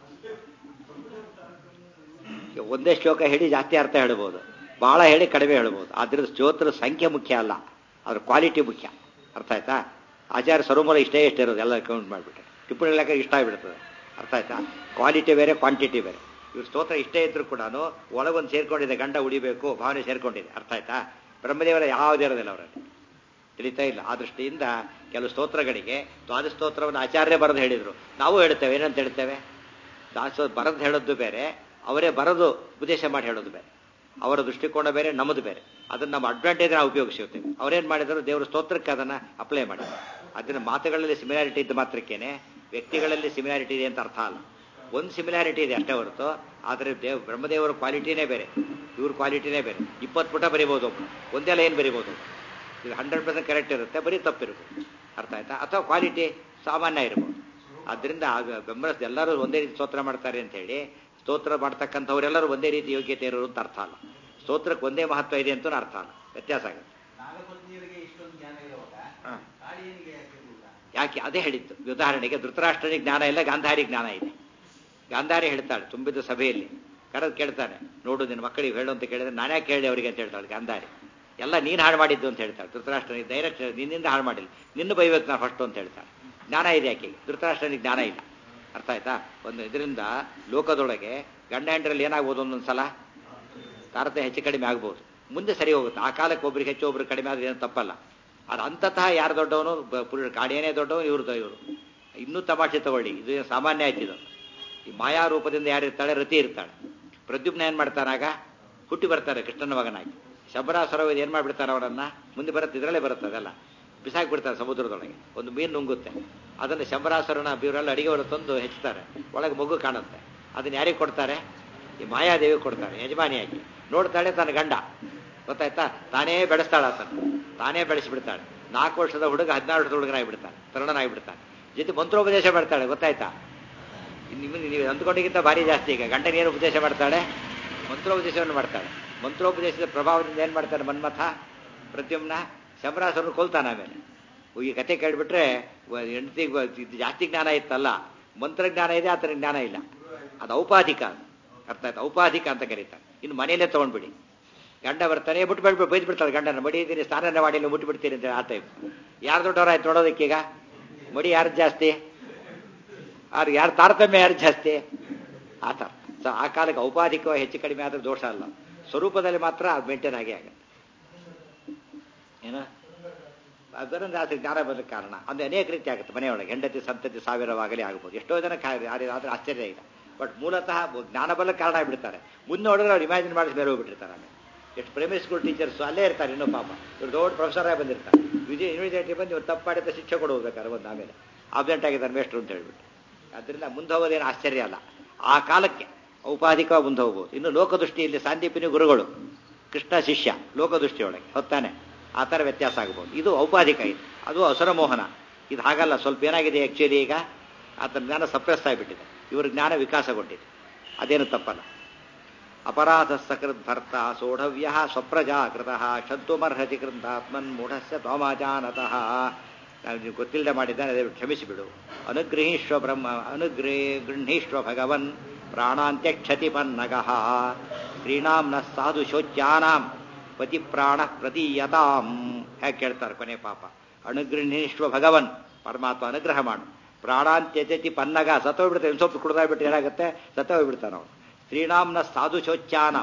ಒಂದೇ ಶ್ಲೋಕ ಹೇಳಿ ಜಾಸ್ತಿ ಅರ್ಥ ಹೇಳ್ಬೋದು ಬಹಳ ಹೇಳಿ ಕಡಿಮೆ ಹೇಳ್ಬೋದು ಆದ್ರಿಂದ ಸ್ತೋತ್ರದ ಸಂಖ್ಯೆ ಮುಖ್ಯ ಅಲ್ಲ ಅದ್ರ ಕ್ವಾಲಿಟಿ ಮುಖ್ಯ ಅರ್ಥ ಆಯ್ತಾ ಆಚಾರ್ಯ ಸರೋಮರ ಇಷ್ಟೇ ಇಷ್ಟ ಇರೋದು ಎಲ್ಲ ಕೌಂಟ್ ಮಾಡಿಬಿಟ್ಟೆ ಟಿಪ್ಪಣಿ ಲೆಕ್ಕ ಇಷ್ಟ ಆಗಿಬಿಡ್ತದೆ ಅರ್ಥ ಆಯ್ತಾ ಕ್ವಾಲಿಟಿ ಬೇರೆ ಕ್ವಾಂಟಿಟಿ ಬೇರೆ ಇವ್ರ ಸ್ತೋತ್ರ ಇಷ್ಟೇ ಇದ್ರು ಕೂಡ ಒಳಗೊಂದು ಸೇರ್ಕೊಂಡಿದೆ ಗಂಡ ಉಳಿಬೇಕು ಭಾವನೆ ಸೇರ್ಕೊಂಡಿದೆ ಅರ್ಥ ಆಯ್ತಾ ಬ್ರಹ್ಮದೇವರ ಯಾವುದೇ ಇರೋದಿಲ್ಲ ಅವರಲ್ಲಿ ತಿಳಿತಾ ಇಲ್ಲ ಆ ದೃಷ್ಟಿಯಿಂದ ಕೆಲವು ಸ್ತೋತ್ರಗಳಿಗೆ ದ್ವಾದ ಸ್ತೋತ್ರವನ್ನು ಆಚಾರ್ಯ ಬರೆದು ಹೇಳಿದ್ರು ನಾವು ಹೇಳ್ತೇವೆ ಏನಂತ ಹೇಳ್ತೇವೆ ದಾಸ ಬರೆದು ಹೇಳೋದು ಬೇರೆ ಅವರೇ ಬರೆದು ಉಪದೇಶ ಮಾಡಿ ಹೇಳೋದು ಬೇರೆ ಅವರ ದೃಷ್ಟಿಕೋನ ಬೇರೆ ನಮ್ಮದು ಬೇರೆ ಅದನ್ನ ನಮ್ಮ ಅಡ್ವಾಂಟೇಜ್ ನಾವು ಉಪಯೋಗಿಸಿರ್ತೇವೆ ಅವ್ರೇನ್ ಮಾಡಿದ್ರು ದೇವರ ಸ್ತೋತ್ರಕ್ಕೆ ಅದನ್ನ ಅಪ್ಲೈ ಮಾಡಿದ್ರು ಅದನ್ನ ಮಾತುಗಳಲ್ಲಿ ಸಿಮಿಲಾರಿಟಿ ಇದ್ದ ಮಾತ್ರಕ್ಕೇನೆ ವ್ಯಕ್ತಿಗಳಲ್ಲಿ ಸಿಮಿಲಾರಿಟಿ ಇದೆ ಅಂತ ಅರ್ಥ ಅಲ್ಲ ಒಂದು ಸಿಮಿಲಾರಿಟಿ ಇದೆ ಅಷ್ಟೇ ಹೊರತು ಆದರೆ ದೇವ್ ಬ್ರಹ್ಮದೇವರ ಕ್ವಾಲಿಟಿನೇ ಬೇರೆ ಇವ್ರ ಕ್ವಾಲಿಟಿನೇ ಬೇರೆ ಇಪ್ಪತ್ತು ಪುಟ ಬರಿಬೋದು ಒಬ್ರು ಒಂದೇ ಲೈನ್ ಬರಿಬೋದು ಇದು ಹಂಡ್ರೆಡ್ ಪರ್ಸೆಂಟ್ ಕರೆಕ್ಟ್ ಇರುತ್ತೆ ಬರೀ ತಪ್ಪಿರ್ಬೋದು ಅರ್ಥ ಆಯ್ತಾ ಅಥವಾ ಕ್ವಾಲಿಟಿ ಸಾಮಾನ್ಯ ಇರ್ಬೋದು ಅದರಿಂದ ಬೆಂಬಲ ಎಲ್ಲರೂ ಒಂದೇ ರೀತಿ ಸ್ತೋತ್ರ ಮಾಡ್ತಾರೆ ಅಂತ ಹೇಳಿ ಸ್ತೋತ್ರ ಮಾಡ್ತಕ್ಕಂಥವರೆಲ್ಲರೂ ಒಂದೇ ರೀತಿ ಯೋಗ್ಯತೆ ಇರೋರು ಅಂತ ಅರ್ಥ ಅಲ್ಲ ಸ್ತೋತ್ರಕ್ಕೆ ಒಂದೇ ಮಹತ್ವ ಇದೆ ಅಂತೂ ಅರ್ಥ ಅಲ್ಲ ವ್ಯತ್ಯಾಸ ಆಗುತ್ತೆ ನಾಗಪತ್ನಿಯರಿಗೆ ಇಷ್ಟೊಂದು ಜ್ಞಾನ ಇರುವಾಗ ಹಾ. ಕಾಳಿಯನಿಗೆ ಯಾಕೆ ಇರುವುದಿಲ್ಲ? ಯಾಕೆ ಅದೇ ಹೇಳಿತ್ತು ಉದಾಹರಣೆಗೆ ಧೃತರಾಷ್ಟ್ರನಿಗೆ ಜ್ಞಾನ ಇಲ್ಲ ಗಾಂಧಾರಿ ಜ್ಞಾನ ಇದೆ ಗಾಂಧಾರಿ ಹೇಳ್ತಾಳೆ ತುಂಬಿದ ಸಭೆಯಲ್ಲಿ ಕರೆದು ಕೇಳ್ತಾನೆ ನೋಡು ನಿನ್ನ ಮಕ್ಕಳಿಗೆ ಹೇಳು ಅಂತ ಕೇಳಿದ್ರೆ ನಾನೇ ಕೇಳಿ ಅವರಿಗೆ ಅಂತ ಹೇಳ್ತಾಳೆ ಗಾಂಧಾರಿ ಎಲ್ಲ ನೀನು ಹಾಳು ಮಾಡಿದ್ದು ಅಂತ ಹೇಳ್ತಾಳೆ ಧೃತರಾಷ್ಟ್ರನಿಗೆ ಡೈರೆಕ್ಟ್ ನಿನ್ನಿಂದ ಹಾಳು ಮಾಡಿಲ್ಲ ನಿನ್ನ ಬೈಬೇಕು ನಾನು ಫಸ್ಟ್ ಅಂತ ಹೇಳ್ತಾಳೆ ಜ್ಞಾನ ಇದೆ ಆಕೆಗೆ ಧೃತರಾಷ್ಟ್ರನಿಗೆ ಜ್ಞಾನ ಇಲ್ಲ ಅರ್ಥ ಆಯ್ತಾ ಒಂದು ಇದರಿಂದ ಲೋಕದೊಳಗೆ ಗಂಡ ಹೆಂಡ್ರಲ್ಲಿ ಏನಾಗ್ಬೋದು ಒಂದೊಂದು ಸಲ ತಾರತಮ್ಯ ಹೆಚ್ಚು ಕಡಿಮೆ ಆಗ್ಬೋದು ಮುಂದೆ ಸರಿ ಹೋಗುತ್ತೆ ಆ ಕಾಲಕ್ಕೆ ಒಬ್ರಿಗೆ ಹೆಚ್ಚು ಒಬ್ರಿಗೆ ಕಡಿಮೆ ಆದ್ರೆ ಏನು ತಪ್ಪಲ್ಲ ಅದು ಅಂತತಃ ಯಾರು ದೊಡ್ಡವನು ಬ- ಪುರುಷ ಕಾಡಿಯೇನೇ ದೊಡ್ಡವನು ಇವ್ರದ್ದು ಇವರು ಇನ್ನೂ ತಮಾಷೆ ತಗೊಳ್ಳಿ ಇದು ಏನು ಸಾಮಾನ್ಯ ಆಯ್ತಿದು ಈ ಮಾಯಾ ರೂಪದಿಂದ ಯಾರು ಇರ್ತಾಳೆ ರತಿ ಇರ್ತಾಳೆ ಪ್ರದ್ಯುಮ್ನ ಏನ್ ಮಾಡ್ತಾನಾಗ ಹುಟ್ಟಿ ಬರ್ತಾರೆ ಕೃಷ್ಣನ ಮಗನಾಗಿ ಶಬರ ಸರೋವರ ಏನ್ ಮಾಡ್ಬಿಡ್ತಾರೆ ಅವರನ್ನ ಮುಂದೆ ಬರುತ್ತೆ ಇದರಲ್ಲೇ ಬರುತ್ತೆ ಅದೆಲ್ಲ ಬಿಸಾಕಿ ಬಿಡ್ತಾರೆ ಸಮುದ್ರದೊಳಗೆ ಒಂದು ಮೀನು ನುಂಗುತ್ತೆ ಅದನ್ನು ಶಂಬರಾಸುರನ ಇವರೆಲ್ಲ ಅಡಿಗೆವರು ತಂದು ಹೆಚ್ಚುತ್ತಾರೆ ಒಳಗೆ ಮಗು ಕಾಣುತ್ತೆ ಅದನ್ನ ಯಾರಿಗೆ ಕೊಡ್ತಾರೆ ಈ ಮಾಯಾದೇವಿ ಕೊಡ್ತಾರೆ ಯಜಮಾನಿಯಾಗಿ ನೋಡ್ತಾಳೆ ತನ್ನ ಗಂಡ ಗೊತ್ತಾಯ್ತಾ ತಾನೇ ಬೆಳೆಸ್ತಾಳೆ ಆತನ ತಾನೇ ಬೆಳೆಸಿಬಿಡ್ತಾಳೆ ನಾಲ್ಕು ವರ್ಷದ ಹುಡುಗ ಹದಿನಾರು ವರ್ಷದ ಹುಡುಗನಾಗಿಬಿಡ್ತಾನೆ ತರುಣನಾಗಿಬಿಡ್ತಾನೆ ಜೊತೆ ಮಂತ್ರೋಪದೇಶ ಮಾಡ್ತಾಳೆ ಗೊತ್ತಾಯ್ತಾ ನಿಮಗೆ ನೀವು ಅಂದ್ಕೊಂಡಿಗಿಂತ ಭಾರಿ ಜಾಸ್ತಿ ಈಗ ಗಂಡನ ಏನು ಉಪದೇಶ ಮಾಡ್ತಾಳೆ ಮಂತ್ರೋಪದೇಶವನ್ನು ಮಾಡ್ತಾಳೆ ಮಂತ್ರೋಪದೇಶದ ಪ್ರಭಾವದಿಂದ ಏನ್ ಮಾಡ್ತಾನೆ ಮನ್ಮಥ ಪ್ರದ್ಯುಮ್ನ ಶಂಬರಾಸುರನ್ನು ಕೊಲ್ತಾನೆ ಆಮೇಲೆ ಈ ಕತೆ ಕೇಳಿಬಿಟ್ರೆ ಹೆಂಡತಿ ಜಾಸ್ತಿ ಜ್ಞಾನ ಇತ್ತಲ್ಲ ಮಂತ್ರಜ್ಞಾನ ಇದೆ ಆತನ ಜ್ಞಾನ ಇಲ್ಲ ಅದು ಔಪಾಧಿಕ ಅದು. ಅರ್ಥ ಆಯ್ತು ಔಪಾಧಿಕ ಅಂತ ಕರೀತಾರೆ ಇನ್ನು ಮನೆಯಲ್ಲೇ ತಗೊಂಡ್ಬಿಡಿ ಗಂಡ ಬರ್ತಾನೆ ಬಿಟ್ಟು ಬಿಡ್ಬಿಟ್ಟು ಬೈದು ಬಿಡ್ತಾರೆ ಗಂಡನ ಮಡಿತೀನಿ ಸ್ನಾನ ಮಾಡಿಲ್ಲ ಮುಟ್ಟು ಬಿಡ್ತೀನಿ ಅಂತ ಆ ಟೈಪ್ ಯಾರು ದೊಡ್ಡವರಾಯ್ತು ನೋಡೋದಕ್ಕೀಗ ಮಡಿ ಯಾರು ಜಾಸ್ತಿ ಯಾರು ಯಾರು ತಾರತಮ್ಯ ಯಾರು ಜಾಸ್ತಿ ಆ ಥರ ಸೊ ಆ ಕಾಲಕ್ಕೆ ಔಪಾಧಿಕವಾಗಿ ಹೆಚ್ಚು ಕಡಿಮೆ ಆದ್ರೆ ದೋಷ ಅಲ್ಲ ಸ್ವರೂಪದಲ್ಲಿ ಮಾತ್ರ ಅದು ಮೇಂಟೈನ್ ಆಗೇ ಆಗುತ್ತೆ ಏನ ಅದರಿಂದ ಅದು ಜ್ಞಾನ ಬರಲಿಕ್ಕೆ ಕಾರಣ ಅಂದ್ರೆ ಅನೇಕ ರೀತಿ ಆಗುತ್ತೆ ಮನೆಯೊಳಗೆ ಹೆಂಡತಿ ಸಂತತಿ ಸಾವಿರವಾಗಲಿ ಆಗ್ಬೋದು ಎಷ್ಟೋ ಜನ ಆದ್ರೆ ಆಶ್ಚರ್ಯ ಇಲ್ಲ ಬಟ್ ಮೂಲತಃ ಜ್ಞಾನ ಬರಲಿಕ್ಕೆ ಕಾರಣ ಆಗ್ಬಿಡ್ತಾರೆ ಮುಂದೆ ನೋಡಿದ್ರೆ ಅವ್ರು ಇಮ್ಯಾಜಿನ್ ಮಾಡಿಸಿ ಮೇಲೆ ಹೋಗ್ಬಿಟ್ಟಿರ್ತಾರೆ ಆಮೇಲೆ ಎಷ್ಟು ಪ್ರೈಮರಿ ಸ್ಕೂಲ್ ಟೀಚರ್ಸ್ ಅಲ್ಲೇ ಇರ್ತಾರೆ ಇನ್ನೂ ಪಾಪ ಇವ್ರು ದೊಡ್ಡ ಪ್ರೊಫೆಸರ್ ಆಗಿ ಬಂದಿರ್ತಾರೆ ವಿಜಯ ಯೂನಿವರ್ಸಿಟಿ ಬಂದು ಇವ್ರು ತಪ್ಪು ಮಾಡಿದ ಶಿಕ್ಷೆ ಕೊಡು ಹೋಗ್ಬೇಕಾದ್ರೆ ಬಂದು ಆಮೇಲೆ ಆಬ್ಸೆಂಟ್ ಆಗಿದ್ದಾರೆ ಮೇಷ್ಟ್ರು ಅಂತ ಹೇಳ್ಬಿಟ್ಟು ಅದರಿಂದ ಮುಂದೆ ಹೋಗೋದೇನು ಆಶ್ಚರ್ಯ ಅಲ್ಲ ಆ ಕಾಲಕ್ಕೆ ಔಪಾಧಿಕವಾಗಿ ಮುಂದೆ ಹೋಗ್ಬೋದು ಇನ್ನು ಲೋಕದೃಷ್ಟಿಯಲ್ಲಿ ಸಾಂದೀಪಿನಿ ಗುರುಗಳು ಕೃಷ್ಣ ಶಿಷ್ಯ ಲೋಕದೃಷ್ಟಿಯೊಳಗೆ ಹೊತ್ತಾನೆ ಆ ಥರ ವ್ಯತ್ಯಾಸ ಆಗ್ಬೋದು ಇದು ಔಪಾಧಿಕ ಇದು ಅದು ಅಸುರ ಮೋಹನ ಇದು ಹಾಗಲ್ಲ ಸ್ವಲ್ಪ ಏನಾಗಿದೆ ಆ್ಯಕ್ಚುಲಿ ಈಗ ಆತನ ಜ್ಞಾನ ಸಪ್ರೆಸ್ ಆಗಿಬಿಟ್ಟಿದೆ ಇವ್ರ ಜ್ಞಾನ ವಿಕಾಸಗೊಂಡಿದೆ ಅದೇನು ತಪ್ಪಲ್ಲ ಅಪರಾಧ ಸಕೃತ್ ಭರ್ತ ಸೋಢವ್ಯ ಸ್ವಪ್ರಜಾಕೃತ ಕ್ಷಂತುಮರ್ಹತಿ ಕೃತಾತ್ಮನ್ ಮೂಢಸ್ಯ ತ್ವಮಾಜಾನತಃ ನಾವು ನೀವು ಗೊತ್ತಿಲ್ಲದೆ ಮಾಡಿದ್ದಾನೆ ಅದೇ ಕ್ಷಮಿಸಿಬಿಡು ಅನುಗೃಹೀಶ್ವ ಬ್ರಹ್ಮ ಅನುಗೃಹ ಗೃಹೀಶ್ವ ಭಗವನ್ ಪ್ರಾಣಾಂತ್ಯಕ್ಷತಿ ಪನ್ನಗಃ ಸ್ತ್ರೀಣಾಂ ನ ಸಾಧು ಶೋಚ್ಯಾನಾಂ ಪತಿ ಪ್ರಾಣ ಪ್ರತೀಯತಾಂ ಹೇಗೆ ಕೇಳ್ತಾರೆ ಕೊನೆ ಪಾಪ ಅನುಗೃಹೀಶ್ವ ಭಗವನ್ ಪರಮಾತ್ಮ ಅನುಗ್ರಹ ಮಾಡು ಪ್ರಾಣಾಂತ್ಯತಿ ಪನ್ನಗ ಸತ್ತೋಗ್ಬಿಡ್ತಾರೆ ಇನ್ನು ಸ್ವಲ್ಪ ಕುಡ್ದಾಗ್ಬಿಟ್ಟು ಏನಾಗುತ್ತೆ ಸತ್ತೋಗ್ಬಿಡ್ತಾನೆ ಅವನು ಸ್ತ್ರೀಣಾಂನ ಸಾಧು ಶೋಚ್ಯಾನ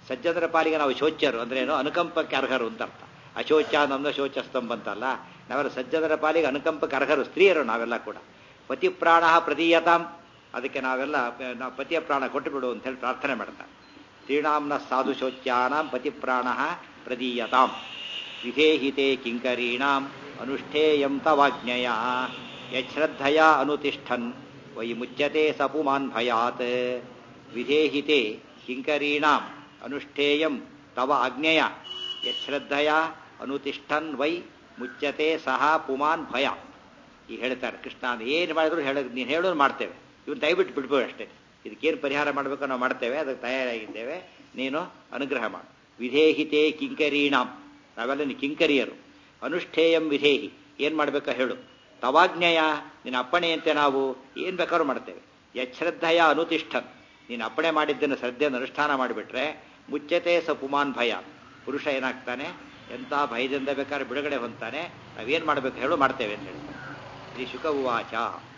ಸಜ್ಜನರ ಪಾಲಿಗೆ ನಾವು ಶೋಚ್ಯರು ಅಂದ್ರೆ ಏನು ಅನುಕಂಪಕ್ಕೆ ಅರ್ಹರು ಅಂತ ಅರ್ಥ ಅಶೋಚ ನಮ್ದ ಶೋಚ ಸ್ತಂಭ ಅಂತಲ್ಲ ನಾವೆಲ್ಲ ಸಜ್ಜನರ ಪಾಲಿಗೆ ಅನುಕಂಪಕ್ಕೆ ಅರ್ಹರು ಸ್ತ್ರೀಯರು ನಾವೆಲ್ಲ ಕೂಡ ಪತಿ ಪ್ರಾಣ ಪ್ರದೀಯತಾಂ ಅದಕ್ಕೆ ನಾವೆಲ್ಲ ಪ- ನಾವು ಪತಿಯ ಪ್ರಾಣ ಕೊಟ್ಟು ಬಿಡು ಅಂತ ಹೇಳಿ ಪ್ರಾರ್ಥನೆ ಮಾಡ್ತಾರೆ ಸ್ತ್ರೀಣಾಂನ ಸಾಧು ಶೋಚ್ಯಾನಾಂ ಪತಿ ಪ್ರಾಣ ಪ್ರದೀಯತಾಂ ವಿಧೇಹಿತೆ ಕಿಂಕರೀಣಾಂ ಅನುಷ್ಠೇಯಂ ತವಾಜ್ಞಯ ಯಶ್ರದ್ಧಯ ಅನುತಿಷ್ಠನ್ ವೈ ಮುಚ್ಯತೆ ಸ ಪುಮಾನ್ ಭಯಾತ್ ವಿಧೇಹಿತೆ ಕಿಂಕರೀಣಾಂ ಅನುಷ್ಠೇಯಂ ತವ ಆಜ್ಞೆಯ ಯಶ್ರದ್ಧಯ ಅನುತಿಷ್ಠನ್ ವೈ ಮುಚ್ಯತೆ ಸಹ ಪುಮಾನ್ ಭಯ ಈಗ ಹೇಳ್ತಾರೆ ಕೃಷ್ಣ ಏನು ಮಾಡಿದ್ರು ಹೇಳ ನೀನು ಹೇಳೋದು ಮಾಡ್ತೇವೆ ಇವ್ನು ದಯವಿಟ್ಟು ಬಿಡ್ಬೋದು ಅಷ್ಟೇ ಇದಕ್ಕೇನು ಪರಿಹಾರ ಮಾಡಬೇಕು ನಾವು ಮಾಡ್ತೇವೆ ಅದಕ್ಕೆ ತಯಾರಾಗಿದ್ದೇವೆ ನೀನು ಅನುಗ್ರಹ ಮಾಡು ವಿಧೇಹಿತೆ ಕಿಂಕರೀಣಾಂ ನಾವೆಲ್ಲ ನೀನು ಕಿಂಕರಿಯರು ಅನುಷ್ಠೇಯಂ ವಿಧೇಹಿ ಏನು ಮಾಡಬೇಕ ಹೇಳು ತವಾಜ್ಞೆಯ ನಿನ್ನ ಅಪ್ಪಣೆಯಂತೆ ನಾವು ಏನು ಬೇಕಾದ್ರೂ ಮಾಡ್ತೇವೆ ಯಶ್ರದ್ಧಯ ಅನುತಿಷ್ಠನ್ ನೀನು ಅಪ್ಪಣೆ ಮಾಡಿದ್ದನ್ನು ಶ್ರದ್ಧೆಯನ್ನು ಅನುಷ್ಠಾನ ಮಾಡಿಬಿಟ್ರೆ ಮುಚ್ಚತೆ ಸ ಪುಮಾನ್ ಭಯ ಪುರುಷ ಏನಾಗ್ತಾನೆ ಎಂಥ ಭಯದಿಂದ ಬೇಕಾದ್ರೆ ಬಿಡುಗಡೆ ಹೊಂತಾನೆ ನಾವೇನು ಮಾಡಬೇಕು ಹೇಳು ಮಾಡ್ತೇವೆ ಅಂತ ಹೇಳ್ತಾರೆ ಶ್ರೀ ಶುಕ ಉವಾಚ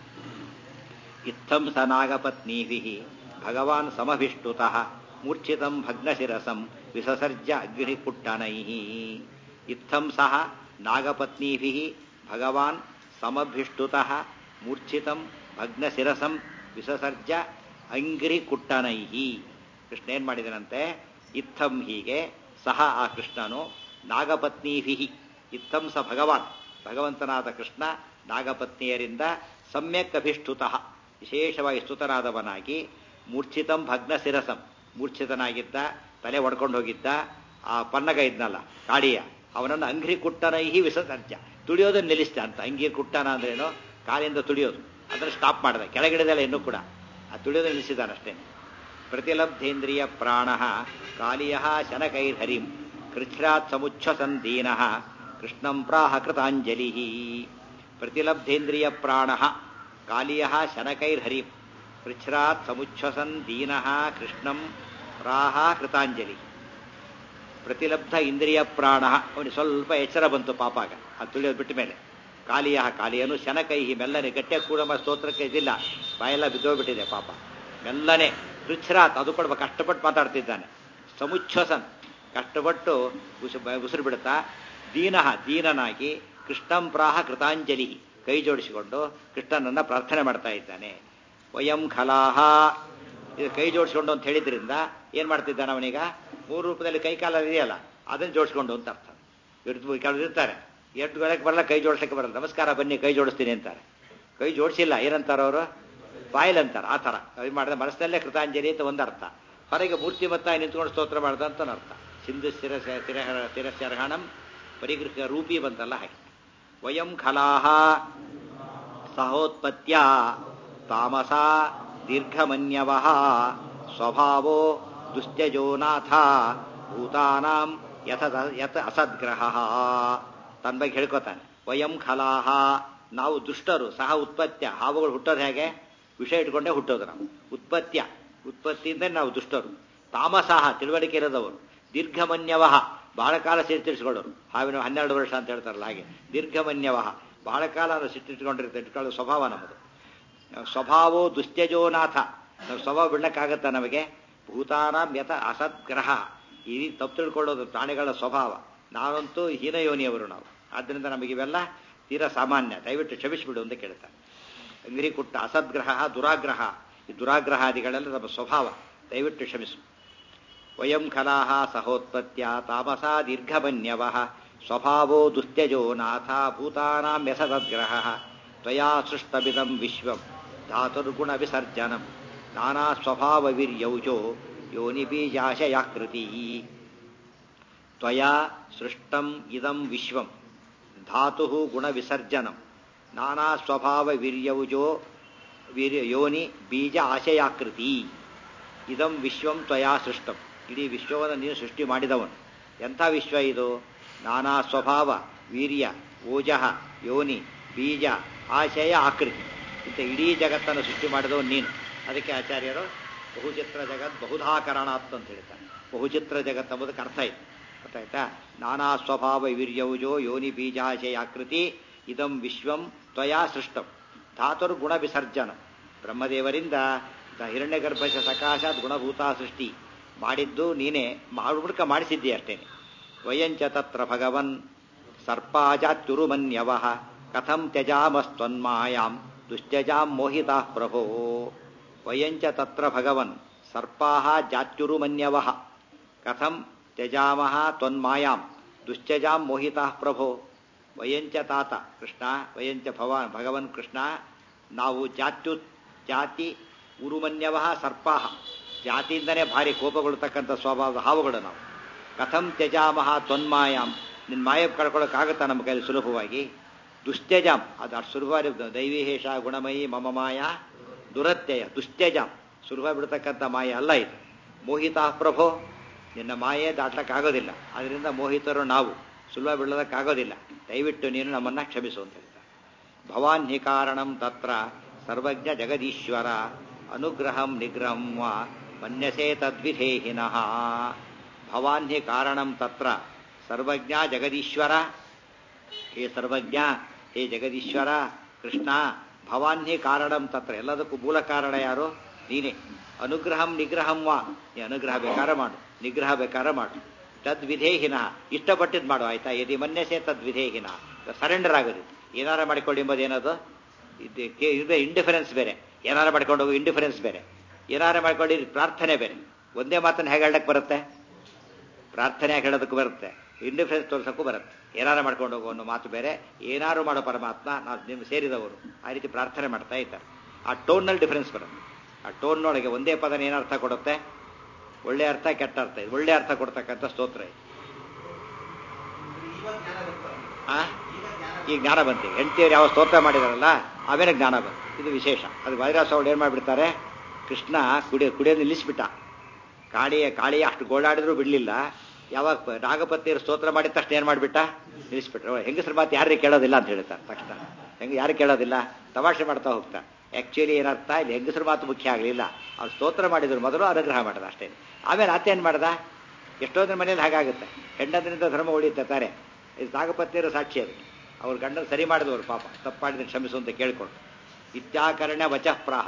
ಇತ್ತಂ ಸ ನಾಗಪತ್ನೀಭಿ ಭಗವಾನ್ ಸಮಭಿಷ್ಟುತಃ ಮೂರ್ಛಿತಂ ಭಗ್ನಶಿರಸಂ ವಿಸಸರ್ಜ ಅಗ್ನಿಕುಟ್ಟನೈ ಇತ್ತಂ ಸಹ ನಾಗಪತ್ನೀಭಿ ಭಗವಾನ್ ಸಮಭಿಷ್ಟುತಃ ಮೂರ್ಛಿತಂ ಭಗ್ನಶಿರಸಂ ವಿಸಸರ್ಜ ಅಂಗ್ರಿಕುಟ್ಟನೈ ಕೃಷ್ಣ ಏನ್ ಮಾಡಿದನಂತೆ ಇತ್ತಂ ಹೀಗೆ ಸಹ ಆ ಕೃಷ್ಣನು ನಾಗಪತ್ನೀಭಿ ಇತ್ತಂ ಸ ಭಗವಾನ್ ಭಗವಂತನಾದ ಕೃಷ್ಣ ನಾಗಪತ್ನಿಯರಿಂದ ಸಮ್ಯಕ್ ಅಭಿಷ್ಟುತಃ ವಿಶೇಷವಾಗಿ ಸ್ತುತನಾದವನಾಗಿ ಮೂರ್ಛಿತಂ ಭಗ್ನ ಶಿರಸಂ ಮೂರ್ಛಿತನಾಗಿದ್ದ ತಲೆ ಒಡ್ಕೊಂಡು ಹೋಗಿದ್ದ ಆ ಪನ್ನಗ ಇದ್ನಲ್ಲ ಕಾಳಿಯ ಅವನನ್ನು ಅಂಗ್ರಿ ಕುಟ್ಟನೈಹಿ ವಿಸರ್ಜ ತುಳಿಯೋದನ್ನು ನಿಲ್ಲಿಸ್ತ ಅಂತ ಅಂಗಿ ಕುಟ್ಟನ ಅಂದ್ರೇನು ಕಾಲಿಂದ ತುಳಿಯೋದು ಅದನ್ನು ಸ್ಟಾಪ್ ಮಾಡಿದ ಕೆಳಗಿಡದಲ್ಲ ಇನ್ನೂ ಕೂಡ ಆ ತುಳಿಯೋದನ್ನು ನಿಲ್ಲಿಸಿದಾನಷ್ಟೇ ಪ್ರತಿಲಬ್ಧೇಂದ್ರಿಯ ಪ್ರಾಣ ಕಾಲಿಯ ಶನಕೈರ್ಹರಿಂ ಕೃಚ್ಛ್ರಾತ್ ಸಮುಚ್ಛಸನ್ ದೀನ ಕೃಷ್ಣಂ ಪ್ರಾಹ ಕೃತಾಂಜಲಿ ಪ್ರತಿಲಬ್ಧೇಂದ್ರಿಯ ಪ್ರಾಣ ಕಾಲಿಯ ಶನಕೈರ್ಹರಿಂ ಕೃಚ್ಛ್ರಾತ್ ಸಮುಚ್ಛಸನ್ ದೀನ ಕೃಷ್ಣಂ ಪ್ರಾಹ ಕೃತಾಂಜಲಿ ಪ್ರತಿಲಬ್ಧ ಇಂದ್ರಿಯ ಪ್ರಾಣ ಅವನಿಗೆ ಸ್ವಲ್ಪ ಎಚ್ಚರ ಬಂತು ಪಾಪಾಗ ಅದು ತುಳಿಯೋದು ಬಿಟ್ಟ ಮೇಲೆ ಕಾಲಿಯ ಕಾಲಿಯನು ಶನಕೈಹಿ ಮೆಲ್ಲನೆ ಗಟ್ಟೆ ಕೂಡ ಸ್ತೋತ್ರಕ್ಕೆ ಇದಿಲ್ಲ ಬಾಯೆಲ್ಲ ಬಿದ್ದೋಗ್ಬಿಟ್ಟಿದೆ ಪಾಪ ಮೆಲ್ಲನೆ ರುಚ್ಛ್ರಾತ್ ಅದು ಕೂಡ ಕಷ್ಟಪಟ್ಟು ಮಾತಾಡ್ತಿದ್ದಾನೆ ಸಮುಚ್ಛಸನ್ ಕಷ್ಟಪಟ್ಟು ಉಸು ಉಸಿರು ಬಿಡುತ್ತಾ ದೀನಃ ದೀನನಾಗಿ ಕೃಷ್ಣಂ ಪ್ರಾಹ ಕೃತಾಂಜಲಿ ಕೈ ಜೋಡಿಸಿಕೊಂಡು ಕೃಷ್ಣನನ್ನ ಪ್ರಾರ್ಥನೆ ಮಾಡ್ತಾ ಇದ್ದಾನೆ ವಯಂ ಖಲಾಹ ಇದು ಕೈ ಜೋಡಿಸ್ಕೊಂಡು ಅಂತ ಹೇಳಿದ್ರಿಂದ ಏನ್ ಮಾಡ್ತಿದ್ದಾನೆ ಅವನೀಗ ಮೂರು ರೂಪದಲ್ಲಿ ಕೈ ಕಾಲ ಇದೆಯಲ್ಲ ಅದನ್ನ ಜೋಡಿಸ್ಕೊಂಡು ಅಂತ ಅರ್ಥ ಇವ್ರದ್ದು ಕೆಲವರು ಇರ್ತಾರೆ ಎಷ್ಟು ಗಳಕ್ಕೆ ಬರಲ್ಲ ಕೈ ಜೋಡಿಸಕ್ಕೆ ಬರಲ್ಲ ನಮಸ್ಕಾರ ಬನ್ನಿ ಕೈ ಜೋಡಿಸ್ತೀನಿ ಅಂತಾರೆ ಕೈ ಜೋಡಿಸಿಲ್ಲ ಏನಂತಾರ ಅವರು ಬಾಯಿಲ್ ಅಂತಾರೆ ಆ ಥರ ಅದು ಮಾಡಿದ ಮನಸ್ಸಿನಲ್ಲೇ ಕೃತಾಂಜಲಿ ಅಂತ ಒಂದು ಅರ್ಥ ಹೊರಗೆ ಮೂರ್ತಿಮತ್ತಾಗಿ ನಿಂತ್ಕೊಂಡು ಸ್ತೋತ್ರ ಮಾಡ್ದ ಅಂತ ಒಂದು ಅರ್ಥ ಸಿಂಧು ಸ್ಥಿರ ಸ್ಥಿರ ಸ್ಥಿರಶರ್ಹಣಂ ಪರಿಗೃಹ ರೂಪಿ ಬಂತಲ್ಲ ಹಾಗೆ ವಯಂ ಖಲಾಹ ಸಹೋತ್ಪತ್ಯ ತಾಮಸ ದೀರ್ಘಮನ್ಯವ ಸ್ವಭಾವೋ ದುಸ್ತ್ಯಜೋ ನಾಥ ಭೂತಾನಾಂ ಯಥ ಯತ್ ಅಸದ್ಗ್ರಹ ತನ್ನ ಬಗ್ಗೆ ಹೇಳ್ಕೊತಾನೆ ವಯಂ ಖಲಾಹ ನಾವು ದುಷ್ಟರು ಸಹ ಉತ್ಪತ್ಯ ಹಾವುಗಳು ಹುಟ್ಟೋದು ಹೇಗೆ ವಿಷಯ ಇಟ್ಕೊಂಡೇ ಹುಟ್ಟೋದು ನಾವು ಉತ್ಪತ್ಯ ಉತ್ಪತ್ತಿಯಿಂದ ನಾವು ದುಷ್ಟರು ತಾಮಸಹ ತಿಳುವಳಿಕೆ ಇರೋದವರು ದೀರ್ಘಮನ್ಯವಹ ಬಹಳ ಕಾಲ ಸಿಟ್ಟಿಟ್ಕೊಳ್ಳೋರು ಹಾವಿನ ಹನ್ನೆರಡು ವರ್ಷ ಅಂತ ಹೇಳ್ತಾರಲ್ಲ ಹಾಗೆ ದೀರ್ಘಮನ್ಯವಹ ಬಹಳ ಕಾಲ ನಾವು ಸಿಟ್ಟಿಟ್ಕೊಂಡಿರ್ತಾರೆ ಇಟ್ಕೊಳ್ಳೋ ಸ್ವಭಾವ ನಮ್ಮದು ಸ್ವಭಾವೋ ದುಸ್ತ್ಯಜೋನಾಥ ನಾವು ಸ್ವಭಾವ ಬಿಡಕ್ಕಾಗತ್ತ ನಮಗೆ ಭೂತಾನಾಂ ಯಥ ಅಸದ್ಗ್ರಹ ಈ ರೀತಿ ತಪ್ಪು ತಿಳ್ಕೊಳ್ಳೋದು ಪ್ರಾಣಿಗಳ ಸ್ವಭಾವ ನಾವಂತೂ ಹೀನಯೋನಿಯವರು ನಾವು ಆದ್ದರಿಂದ ನಮಗೆ ಇವೆಲ್ಲ ತೀರಾ ಸಾಮಾನ್ಯ ದಯವಿಟ್ಟು ಕ್ಷಮಿಸಿಬಿಡು ಅಂತ ಕೇಳ್ತಾರೆ ಅಂಗ್ರಿ ಕುಟ್ಟ ಅಸದ್ಗ್ರಹ ದುರಾಗ್ರಹ ಈ ದುರಾಗ್ರಹಾದಿಗಳೆಲ್ಲ ನಮ್ಮ ಸ್ವಭಾವ ದಯವಿಟ್ಟು ಕ್ಷಮಿಸು ವಯಂ ಖಲಾಹ ಸಹೋತ್ಪತ್ಯ ತಾಮಸಾ ದೀರ್ಘಮನ್ಯವ ಸ್ವಭಾವೋ ದುಸ್ತ್ಯಜೋ ನಾಥ ಭೂತಾನಾಂ ಯಸದ್ಗ್ರಹ ತ್ವಯಾ ಸೃಷ್ಟಮಿದಂ ವಿಶ್ವಂ ಧಾತುರ್ಗುಣ ವಿಸರ್ಜನಂ ನಾನಾ ಸ್ವಭಾವ ವೀರ್ಯೌಜೋ ಯೋನಿ ಬೀಜಾಶಯಾಕೃತಿ ತ್ವಯಾ ಸೃಷ್ಟಂ ಇದಂ ವಿಶ್ವಂ ಧಾತು ಗುಣ ವಿಸರ್ಜನಂ ನಾನಾ ಸ್ವಭಾವ ವೀರ್ಯೌಜೋ ವೀರ್ಯ ಯೋನಿ ಬೀಜ ಆಶಯಾಕೃತಿ ಇದಂ ವಿಶ್ವಂ ತ್ವಯಾ ಸೃಷ್ಟಂ ಇಡೀ ವಿಶ್ವವನ್ನು ನೀನು ಸೃಷ್ಟಿ ಮಾಡಿದವನು ಎಂಥ ವಿಶ್ವ ಇದು ನಾನಾ ಸ್ವಭಾವ ವೀರ್ಯ ಓಜಃ ಯೋನಿ ಬೀಜ ಆಶಯ ಆಕೃತಿ ಇಂಥ ಇಡೀ ಜಗತ್ತನ್ನು ಸೃಷ್ಟಿ ಮಾಡಿದವನು ನೀನು ಅದಕ್ಕೆ ಆಚಾರ್ಯರು ಬಹುಚಿತ್ರ ಜಗತ್ ಬಹುಧಾಕರಣಾತ್ ಅಂತ ಹೇಳ್ತಾರೆ ಬಹುಚಿತ್ರ ಜಗತ್ ಎಂಬುದಕ್ಕೆ ಅರ್ಥ ಇದೆ ಗೊತ್ತಾಯ್ತಾ ನಾನಾ ಸ್ವಭಾವ ವೀರ್ಯೌಜೋ ಯೋನಿ ಬೀಜಾಶಯ ಆಕೃತಿ ಇದಂ ವಿಶ್ವಂ ತ್ವಯಾ ಸೃಷ್ಟಂ ಧಾತುರ್ ಗುಣ ವಿಸರ್ಜನ ಬ್ರಹ್ಮದೇವರಿಂದ ಹಿರಣ್ಯ ಗರ್ಭಶ ಸಕಾಶಾತ್ ಗುಣಭೂತ ಸೃಷ್ಟಿ ಮಾಡಿದ್ದು ನೀನೇ ಮಾಡುಡ್ಕ ಮಾಡಿಸಿದ್ದಿ ಅಷ್ಟೇನೆ ವಯಂಚ ತತ್ರ ಭಗವನ್ ಸರ್ಪಾಜಾತ್ಯುರುಮನ್ಯವ ಕಥಂ ತ್ಯಜಾಮಸ್ತ್ವನ್ಮಾಯಾಂ ದುಶ್ತ್ಯಜಾಂ ಮೋಹಿತಾ ಪ್ರಭೋ ವಯಂಚ ತತ್ರ ಭಗವನ್ ಸರ್ಪಾಹ ಜಾತ್ಯುರುಮನ್ಯವ ಕಥಂ ತ್ಯಜಾಮಹ ತ್ವನ್ಮಾಯಾಂ ದುಶ್ತ್ಯಜಾಂ ಮೋಹಿತಾ ಪ್ರಭೋ ವಯಂಚ ತಾತ ಕೃಷ್ಣ ವಯಂಚ ಭವಾನ್ ಭಗವನ್ ಕೃಷ್ಣ ನಾವು ಜಾತ್ಯು ಜಾತಿ ಉರುಮನ್ಯವ ಸರ್ಪಾಹ ಜಾತಿಯಿಂದನೇ ಭಾರಿ ಕೋಪಗೊಳ್ತಕ್ಕಂಥ ಸ್ವಭಾವದ ಹಾವುಗಳು ನಾವು ಕಥಂ ತ್ಯಜಾಮಹ ತ್ವನ್ಮಾಯಾಂ ನಿನ್ನ ಮಾಯ ಕಳ್ಕೊಳ್ಳೋಕ್ಕಾಗತ್ತಾ ನಮ್ಮ ಕೈಲಿ ಸುಲಭವಾಗಿ ದುಶ್ತ್ಯಜಾಂ ಅದು ಅಷ್ಟು ಸುಲಭವಾಗಿ ದೈವೀಹೇಷ ಗುಣಮಯಿ ಮಮ ಮಾಯ ದುರತ್ಯಯ ದುಶ್ತ್ಯಜಾಂ ಸುಲಭ ಬಿಡ್ತಕ್ಕಂಥ ಮಾಯ ಅಲ್ಲ ಇದು ಮೋಹಿತಾ ಪ್ರಭೋ ನಿನ್ನ ಮಾಯೆ ದಾಟ್ಲಕ್ಕಾಗೋದಿಲ್ಲ ಅದರಿಂದ ಮೋಹಿತರು ನಾವು ಸುಲಭ ಬೀಳೋದಕ್ಕಾಗೋದಿಲ್ಲ ದಯವಿಟ್ಟು ನೀನು ನಮ್ಮನ್ನ ಕ್ಷಮಿಸು ಅಂತ ಹೇಳ್ತಾರೆ ಭವಾನ್ ಹಿ ಕಾರಣಂ ತತ್ರ ಸರ್ವಜ್ಞ ಜಗದೀಶ್ವರ ಅನುಗ್ರಹಂ ನಿಗ್ರಹಂ ವಾ ಮನ್ಯಸೇ ತದ್ವಿಧೇಹಿನಃ ಭವಾನ್ ಹಿ ಕಾರಣಂ ತತ್ರ ಸರ್ವಜ್ಞ ಜಗದೀಶ್ವರ ಹೇ ಸರ್ವಜ್ಞ ಹೇ ಜಗದೀಶ್ವರ ಕೃಷ್ಣ ಭವಾನ್ ಹಿ ಕಾರಣಂ ತತ್ರ ಎಲ್ಲದಕ್ಕೂ ಮೂಲ ಕಾರಣ ಯಾರು ನೀನೇ ಅನುಗ್ರಹಂ ನಿಗ್ರಹಂ ವಾ ನೀ ಅನುಗ್ರಹ ಬೇಕಾರ ಮಾಡು ನಿಗ್ರಹ ಬೇಕಾರ ಮಾಡು ತದ್ವಿಧೇಹಿನ ಇಷ್ಟಪಟ್ಟಿದ್ದು ಮಾಡು ಆಯ್ತಾ ಯದಿ ಮನ್ಯಸೆ ತದ್ವಿಧೇಹಿನ ಸರೆಂಡರ್ ಆಗೋದು ಏನಾರ ಮಾಡಿಕೊಳ್ಳಿ ಎಂಬುದು ಏನದು ಇದು ಇಂಡಿಫರೆನ್ಸ್ ಬೇರೆ ಏನಾರ ಮಾಡ್ಕೊಂಡು ಹೋಗೋ ಇಂಡಿಫರೆನ್ಸ್ ಬೇರೆ ಏನಾರ ಮಾಡ್ಕೊಂಡು ಪ್ರಾರ್ಥನೆ ಬೇರೆ ಒಂದೇ ಮಾತನ್ನು ಹೇಗೆ ಹೇಳಕ್ಕೆ ಬರುತ್ತೆ ಪ್ರಾರ್ಥನೆ ಹೇಳೋದಕ್ಕೂ ಬರುತ್ತೆ ಇಂಡಿಫರೆನ್ಸ್ ತೋರ್ಸೋಕ್ಕೂ ಬರುತ್ತೆ ಏನಾರು ಮಾಡ್ಕೊಂಡು ಹೋಗೋ ಅನ್ನೋ ಮಾತು ಬೇರೆ ಏನಾರು ಮಾಡೋ ಪರಮಾತ್ಮ ನಾವು ನಿಮ್ಮ ಸೇರಿದವರು ಆ ರೀತಿ ಪ್ರಾರ್ಥನೆ ಮಾಡ್ತಾ ಇದ್ದಾರೆ ಆ ಟೋನ್ನಲ್ಲಿ ಡಿಫರೆನ್ಸ್ ಬರುತ್ತೆ ಆ ಟೋನ್ನೊಳಗೆ ಒಂದೇ ಪದನ ಏನು ಅರ್ಥ ಕೊಡುತ್ತೆ ಒಳ್ಳೆ ಅರ್ಥ ಕೆಟ್ಟ ಅರ್ಥ ಇದೆ ಒಳ್ಳೆ ಅರ್ಥ ಕೊಡ್ತಕ್ಕಂಥ ಸ್ತೋತ್ರ ಇದೆ ಇವಾಗ ಜ್ಞಾನ ಬರ್ತಾರೆ ಆ ಈಗ ಜ್ಞಾನ ಈ ಜ್ಞಾನ ಬಂತು ಹೆಂಡತಿಯರು ಯಾವ ಸ್ತೋತ್ರ ಮಾಡಿದಾರಲ್ಲ ಆಮೇಲೆ ಜ್ಞಾನ ಬಂತು ಇದು ವಿಶೇಷ ಅದು ವೈರಾಸ ಅವ್ರು ಏನು ಮಾಡಿಬಿಡ್ತಾರೆ ಕೃಷ್ಣ ಕುಡಿಯೋ ಕುಡಿಯೋದು ನಿಲ್ಲಿಸ್ಬಿಟ್ಟ ಕಾಳಿಯ ಕಾಳಿಯ ಅಷ್ಟು ಗೋಳಾಡಿದ್ರು ಬಿಡಲಿಲ್ಲ ಯಾವಾಗ ಪ- ನಾಗಪತಿಯರು ಸ್ತೋತ್ರ ಮಾಡಿದ ತಕ್ಷಣ ಏನು ಮಾಡಿಬಿಟ್ಟ ನಿಲ್ಲಿಸ್ಬಿಟ್ರು ಹೆಂಗಸ್ರ ಮಾತು ಯಾರಿಗೆ ಕೇಳೋದಿಲ್ಲ ಅಂತ ಹೇಳ್ತಾರೆ ತಕ್ಷಣ ಹೆಂಗೆ ಯಾರು ಕೇಳೋದಿಲ್ಲ ತಮಾಷೆ ಮಾಡ್ತಾ ಹೋಗ್ತಾ ಆ್ಯಕ್ಚುಲಿ ಏನರ್ಥ ಇಲ್ಲಿ ಹೆಂಗಸ್ರ ಮಾತು ಮುಖ್ಯ ಆಗಲಿಲ್ಲ ಅವ್ರು ಸ್ತೋತ್ರ ಮಾಡಿದ್ರು ಮೊದಲು ಅನುಗ್ರಹ ಮಾಡ್ದ ಅಷ್ಟೇ ಆಮೇಲೆ ಆತ ಏನು ಮಾಡ್ದ ಎಷ್ಟೊಂದ್ರ ಮನೇಲಿ ಹಾಗಾಗುತ್ತೆ ಹೆಂಡದ್ರಿಂದ ಧರ್ಮ ಉಳಿಯುತ್ತೆ ತಾರೆ ಇದು ನಾಗಪತಿಯರು ಸಾಕ್ಷಿ ಅದು ಅವ್ರ ಗಂಡನ ಸರಿ ಮಾಡಿದವರು ಪಾಪ ತಪ್ಪು ಮಾಡಿದ್ರೆ ಕ್ಷಮಿಸು ಅಂತ ಕೇಳಿಕೊಂಡು ಇತ್ಯಾಕರಣ್ಯ ವಚಃ ಪ್ರಾಹ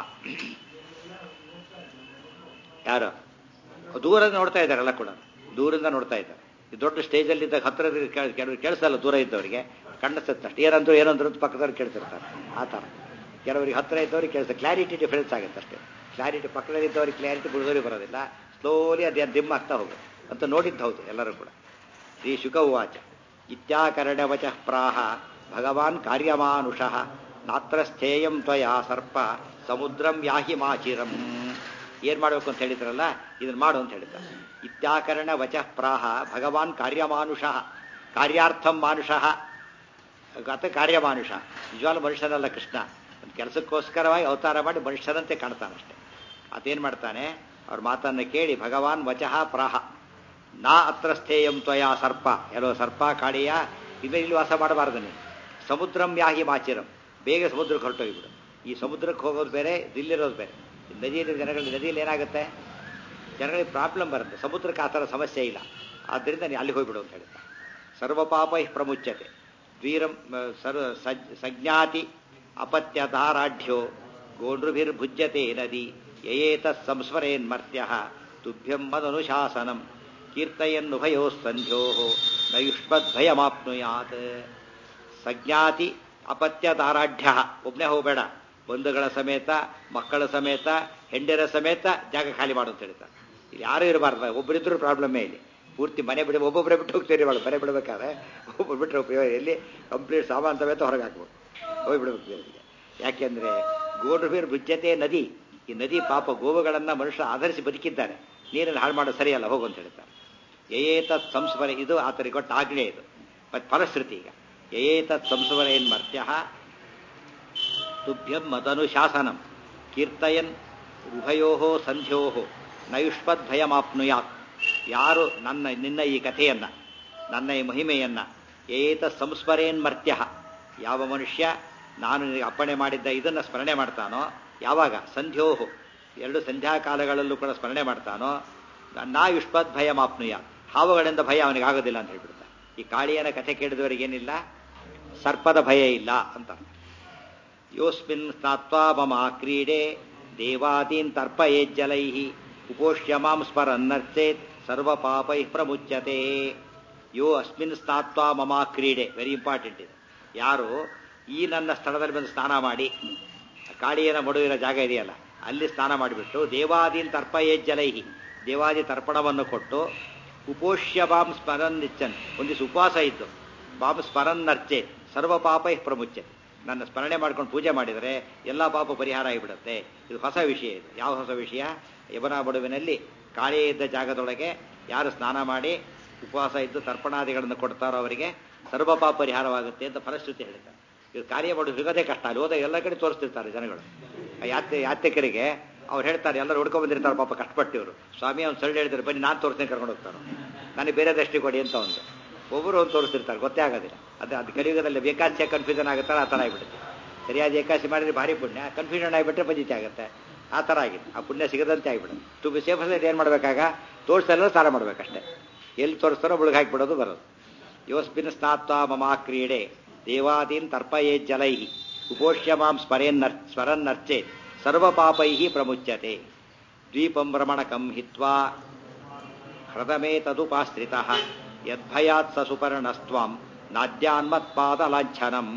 ಯಾರು ದೂರದ ನೋಡ್ತಾ ಇದ್ದಾರಲ್ಲ ಕೂಡ ದೂರಿಂದ ನೋಡ್ತಾ ಇದ್ದಾರೆ ಈ ದೊಡ್ಡ ಸ್ಟೇಜಲ್ಲಿ ಇದ್ದಾಗ ಹತ್ರ ಕೆಲವರು ಕೇಳಿಸಲ್ಲ ದೂರ ಇದ್ದವರಿಗೆ ಕಣ್ಣಿಸುತ್ತೆ ಅಷ್ಟೇ ಏನಂದ್ರು ಏನಂದ್ರು ಅಂತ ಪಕ್ಕದವ್ರು ಕೇಳ್ತಿರ್ತಾರೆ ಆ ಥರ ಕೆಲವರಿಗೆ ಹತ್ರ ಇದ್ದವ್ರಿಗೆ ಕೇಳಿಸ ಕ್ಲಾರಿಟಿ ಡಿಫರೆನ್ಸ್ ಆಗುತ್ತೆ ಅಷ್ಟೇ ಕ್ಲಾರಿಟಿ ಪಕ್ಕದಲ್ಲಿ ಇದ್ದವ್ರಿಗೆ ಕ್ಲಾರಿಟಿ ಬಿಡೋರಿಗೆ ಬರೋದಿಲ್ಲ ಸ್ಲೋಲಿ ಅದೇನು ದಿಮ್ ಆಗ್ತಾ ಹೋಗುತ್ತೆ ಅಂತ ನೋಡಿದ್ದು ಹೌದು ಎಲ್ಲರೂ ಕೂಡ ಶ್ರೀ ಶುಕ ಉವಾಚ ಇತ್ಯಾಕರಣ ವಚಃ ಪ್ರಾಹ ಭಗವಾನ್ ಕಾರ್ಯಮಾನುಷಃ ನಾತ್ರ ಸ್ಥೇಯಂ ತ್ವಯಾ ಸರ್ಪ ಸಮುದ್ರಂ ಯಾಹಿ ಮಾಚಿರಂ ಏನ್ ಮಾಡಬೇಕು ಅಂತ ಹೇಳಿದ್ರಲ್ಲ ಇದನ್ನ ಮಾಡು ಅಂತ ಹೇಳಿದ್ದ ಇತ್ಯಾಕರಣ ವಚಃ ಪ್ರಾಹ ಭಗವಾನ್ ಕಾರ್ಯಮಾನುಷಃ ಕಾರ್ಯಾರ್ಥಂ ಮಾನುಷಃ ಅತ ಕಾರ್ಯಮಾನುಷ ನಿಜವಾಗ್ಲೂ ಮನುಷ್ಯನಲ್ಲ ಕೃಷ್ಣ ಒಂದು ಕೆಲಸಕ್ಕೋಸ್ಕರವಾಗಿ ಅವತಾರ ಮಾಡಿ ಮನುಷ್ಯರಂತೆ ಕಾಣ್ತಾನಷ್ಟೆ ಅದೇನ್ ಮಾಡ್ತಾನೆ ಅವ್ರ ಮಾತನ್ನ ಕೇಳಿ ಭಗವಾನ್ ವಚಃ ಪ್ರಾಹ ನಾ ಅತ್ರ ಸ್ಥೇಯಂ ತ್ವಯಾ ಸರ್ಪ ಎಲ್ಲೋ ಸರ್ಪ ಕಾಳಿಯ ಇದೇ ಇಲ್ಲಿ ವಾಸ ಮಾಡಬಾರದು ನೀನು ಸಮುದ್ರಂ ಯಾಹಿ ಮಾಚಿರಂ ಬೇಗ ಸಮುದ್ರಕ್ಕೆ ಹೊರಟೋಗ್ಬಿಡು ಈ ಸಮುದ್ರಕ್ಕೆ ಹೋಗೋದು ಬೇರೆ ಇಲ್ಲಿರೋದು ಬೇರೆ ಈ ನದಿಯಲ್ಲಿ ಜನಗಳಿಗೆ ನದಿಯಲ್ಲಿ ಏನಾಗುತ್ತೆ ಜನಗಳಿಗೆ ಪ್ರಾಬ್ಲಮ್ ಬರುತ್ತೆ ಸಮುದ್ರಕ್ಕೆ ಆ ಥರ ಸಮಸ್ಯೆ ಇಲ್ಲ ಆದ್ದರಿಂದ ನೀನು ಅಲ್ಲಿಗೆ ಹೋಗ್ಬಿಡು ಅಂತ ಹೇಳ್ತಾ ಸರ್ವಪಾಪ ಪ್ರಮುಚ್ಯತೆ ದ್ವೀರಂ ಆ, ಸರ್ವ ಸಜ್ ಸಜ್ಞಾತಿ ಅಪತ್ಯಧಾರಾಢ್ಯೋ ಗೋಂಡ್ರುಭಿರ್ಭುಜ್ಯತೆ ನದಿ ಯಯೇತ ಸಂಸ್ಮರೇನ್ಮರ್ತ್ಯ ತುಭ್ಯಂ ಮದನುಶಾಸನಂ ಕೀರ್ತಯನ್ನುಭಯೋ ಸಂಧ್ಯೋ ನಯುಷ್ಮದ್ಭಯಮಾಪ್ನುಯಾತ್ ಸಜ್ಞಾತಿ ಅಪತ್ಯಧಾರಾಢ್ಯ ಒಬ್ಬನೇ ಹೋಗಬೇಡ ಬಂಧುಗಳ ಸಮೇತ ಮಕ್ಕಳ ಸಮೇತ ಹೆಂಡರ ಸಮೇತ ಜಾಗ ಖಾಲಿ ಮಾಡು ಅಂತ ಹೇಳ್ತಾರೆ ಇಲ್ಲಿ ಯಾರು ಇರಬಾರ್ದು ಒಬ್ಬರಿದ್ರು ಪ್ರಾಬ್ಲಮ್ಮೇ ಇಲ್ಲಿ ಪೂರ್ತಿ ಮನೆ ಬಿಡಿ ಒಬ್ಬೊಬ್ಬರೇ ಬಿಟ್ಟು ಹೋಗ್ತೀರಿ ಬಾಳು ಮನೆ ಬಿಡಬೇಕಾದ್ರೆ ಒಬ್ಬರು ಬಿಟ್ಟರೆ ಉಪಯೋಗ ಎಲ್ಲಿ ಕಂಪ್ಲೀಟ್ ಸಾಮಾನು ಸಮೇತ ಹೊರಗೆ ಹಾಕ್ಬೋದು ಹೋಗ್ಬಿಡ್ಬೇಕು ದೇವರಿಗೆ ಯಾಕೆಂದ್ರೆ ಗೋಡ್ರಬೀರ್ ಭುಜ್ಯತೆ ನದಿ ಈ ನದಿ ಪಾಪ ಗೋವುಗಳನ್ನ ಮನುಷ್ಯ ಆಧರಿಸಿ ಬದುಕಿದ್ದಾರೆ ನೀರನ್ನು ಹಾಳು ಮಾಡೋದು ಸರಿಯಲ್ಲ ಹೋಗು ಅಂತ ಹೇಳ್ತಾರೆ ಯಯೇತತ್ ಸಂಸ್ಮರ ಇದು ಆತರಿಗೆ ಕೊಟ್ಟ ಆಜ್ಞೆ ಇದು ಮತ್ತೆ ಫಲಶ್ರುತಿ ಈಗ ಯಯೇತತ್ ಸಂಸ್ಮರ ಏನ್ ಮರ್ತ್ಯ ತುಭ್ಯಂ ಮದನುಶಾಸನಂ ಕೀರ್ತಯನ್ ಉಭಯೋ ಸಂಧ್ಯೋ ನಯುಷ್ಮದ್ಭಯಮಾಪ್ನುಯಾತ್ ಯಾರು ನನ್ನ ನಿನ್ನ ಈ ಕಥೆಯನ್ನ ನನ್ನ ಈ ಮಹಿಮೆಯನ್ನ ಏತ ಸಂಸ್ಮರೇನ್ ಮರ್ತ್ಯ ಯಾವ ಮನುಷ್ಯ ನಾನು ನಿನಗೆ ಅಪ್ಪಣೆ ಮಾಡಿದ್ದ ಇದನ್ನ ಸ್ಮರಣೆ ಮಾಡ್ತಾನೋ ಯಾವಾಗ ಸಂಧ್ಯೋಹು ಎರಡು ಸಂಧ್ಯಾಕಾಲಗಳಲ್ಲೂ ಕೂಡ ಸ್ಮರಣೆ ಮಾಡ್ತಾನೋ ನಾ ಯುಷ್ಪದ್ ಭಯ ಮಾಪ್ನುಯ ಹಾವುಗಳಿಂದ ಭಯ ಅವನಿಗೆ ಆಗೋದಿಲ್ಲ ಅಂತ ಹೇಳ್ಬಿಡ್ತ ಈ ಕಾಳಿಯನ ಕಥೆ ಕೇಳಿದವರಿಗೆ ಏನಿಲ್ಲ ಸರ್ಪದ ಭಯ ಇಲ್ಲ ಅಂತ ಯೋಸ್ಮಿನ್ ಸ್ನಾತ್ವಾ ಮಮ ಕ್ರೀಡೆ ದೇವಾದೀನ್ ತರ್ಪಯೇಜ್ಜಲೈ ಉಪೋಷ್ಯ ಮಾಂ ಸ್ಮರನ್ನರ್ಚೇತ್ ಸರ್ವ ಪಾಪೈ ಪ್ರಮುಚ್ಯತೆ ಯೋ ಅಸ್ಮಿನ್ ಸ್ನಾತ್ವ ಮಮ ಕ್ರೀಡೆ ವೆರಿ ಇಂಪಾರ್ಟೆಂಟ್ ಇದು ಯಾರು ಈ ನನ್ನ ಸ್ಥಳದಲ್ಲಿ ಬಂದು ಸ್ನಾನ ಮಾಡಿ ಕಾಳಿಯನ ಮಡುವಿನ ಜಾಗ ಇದೆಯಲ್ಲ ಅಲ್ಲಿ ಸ್ನಾನ ಮಾಡಿಬಿಟ್ಟು ದೇವಾದೀನ್ ತರ್ಪಯೇಜ್ಜಲೈಹಿ ದೇವಾದಿ ತರ್ಪಣವನ್ನು ಕೊಟ್ಟು ಉಪೋಷ್ಯ ಬಾಂ ಸ್ಮರನ್ ನಿಚ್ಚನ್ ಒಂದಿವ್ಸ ಉಪವಾಸ ಇದ್ದು ಬಾಂ ಸ್ಮರನ್ ನರ್ಚೆ ಸರ್ವ ಪಾಪೈ ಪ್ರಮುಚ್ಚೆ ನನ್ನ ಸ್ಮರಣೆ ಮಾಡ್ಕೊಂಡು ಪೂಜೆ ಮಾಡಿದರೆ ಎಲ್ಲ ಪಾಪ ಪರಿಹಾರ ಆಗಿಬಿಡುತ್ತೆ ಇದು ಹೊಸ ವಿಷಯ ಇದು ಯಾವ ಹೊಸ ವಿಷಯ ಯಮನ ಬಡುವಿನಲ್ಲಿ ಕಾಳಿ ಇದ್ದ ಜಾಗದೊಳಗೆ ಯಾರು ಸ್ನಾನ ಮಾಡಿ ಉಪವಾಸ ಇದ್ದು ತರ್ಪಣಾದಿಗಳನ್ನು ಕೊಡ್ತಾರೋ ಅವರಿಗೆ ಸರ್ವ ಪಾಪ ಪರಿಹಾರವಾಗುತ್ತೆ ಅಂತ ಫಲಶ್ರುತಿ ಹೇಳ್ತಾರೆ ಇದು ಕಾರ್ಯ ಮಾಡೋದು ಸಿಗೋದೇ ಕಷ್ಟ ಅಲ್ಲಿ ಹೋದ ಎಲ್ಲ ಕಡೆ ತೋರಿಸ್ತಿರ್ತಾರೆ ಜನಗಳು ಆ ಯಾತ್ರೆ ಯಾತ್ರಿಕರಿಗೆ ಅವ್ರು ಹೇಳ್ತಾರೆ ಎಲ್ಲರೂ ಹುಡ್ಕೊಂಡ್ ಬಂದಿರ್ತಾರೆ ಪಾಪ ಕಷ್ಟಪಟ್ಟಿವರು ಸ್ವಾಮಿ ಅವ್ನು ಸಳ್ಳು ಹೇಳಿದ್ರೆ ಬನ್ನಿ ನಾನು ತೋರಿಸ್ತೀನಿ ಕರ್ಕೊಂಡು ಹೋಗ್ತಾರೆ ನನಗೆ ಬೇರೆ ದೃಷ್ಟಿ ಕೊಡಿ ಅಂತ ಒಂದು ಒಬ್ಬರು ಒಂದು ತೋರಿಸ್ತಿರ್ತಾರೆ ಗೊತ್ತೇ ಆಗೋದಿಲ್ಲ ಅದು ಅದು ಕಲಿಯುಗದಲ್ಲಿ ಏಕಾದಶಿ ಕನ್ಫ್ಯೂಷನ್ ಆಗುತ್ತಲ್ಲ ಆ ಥರ ಆಗಿಬಿಡುತ್ತೆ ಸರಿಯಾದ ಏಕಾದಶಿ ಮಾಡಿದ್ರೆ ಭಾರಿ ಪುಣ್ಯ ಕನ್ಫ್ಯೂಷನ್ ಆಗಿಬಿಟ್ರೆ ಪಂಜಿತಿ ಆಗುತ್ತೆ ಆ ಥರ ಆಗಿದೆ ಆ ಪುಣ್ಯ ಸಿಗದಂತೆ ಆಗಿಬಿಡುತ್ತೆ ಟು ಬಿ ಸೇಫ್ ಏನು ಮಾಡಬೇಕಾಗ ತೋರಿಸಲ್ಲ ಸ್ನಾನ ಮಾಡಬೇಕಷ್ಟೇ ಎಲ್ಲಿ ತೋರಿಸ್ತಾರೋ ಬುಳಗ್ ಹಾಕಿಬಿಡೋದು ಬರೋದು ಯೋಸ್ಮಿನ್ ಸ್ನಾತ್ವ ಮಮ ಕ್ರೀಡೆ ದೇವಾದೀನ್ ತರ್ಪಯೇ ಜಲೈ ಉಪೋಷ್ಯ ಮಾಂ ಸ್ಮರೇನ್ನರ್ ಸ್ಮರನ್ನರ್ಚೆ ಸರ್ವ ಪಾಪೈ ಪ್ರಮುಚ್ಯತೆ ದ್ವೀಪಂ ಭ್ರಮಣಕಂ ಹಿತ್ವಾ ಹೃದಮೇ ತದುಪಾಶ್ರಿತ ಯದ್ಭಯಾತ್ ಸ ಸುಪರ್ಣಸ್ತ್ವಾಂ ನಾದ್ಯಾನ್ಮತ್ಪಾದ ಲಾಂಛನಂ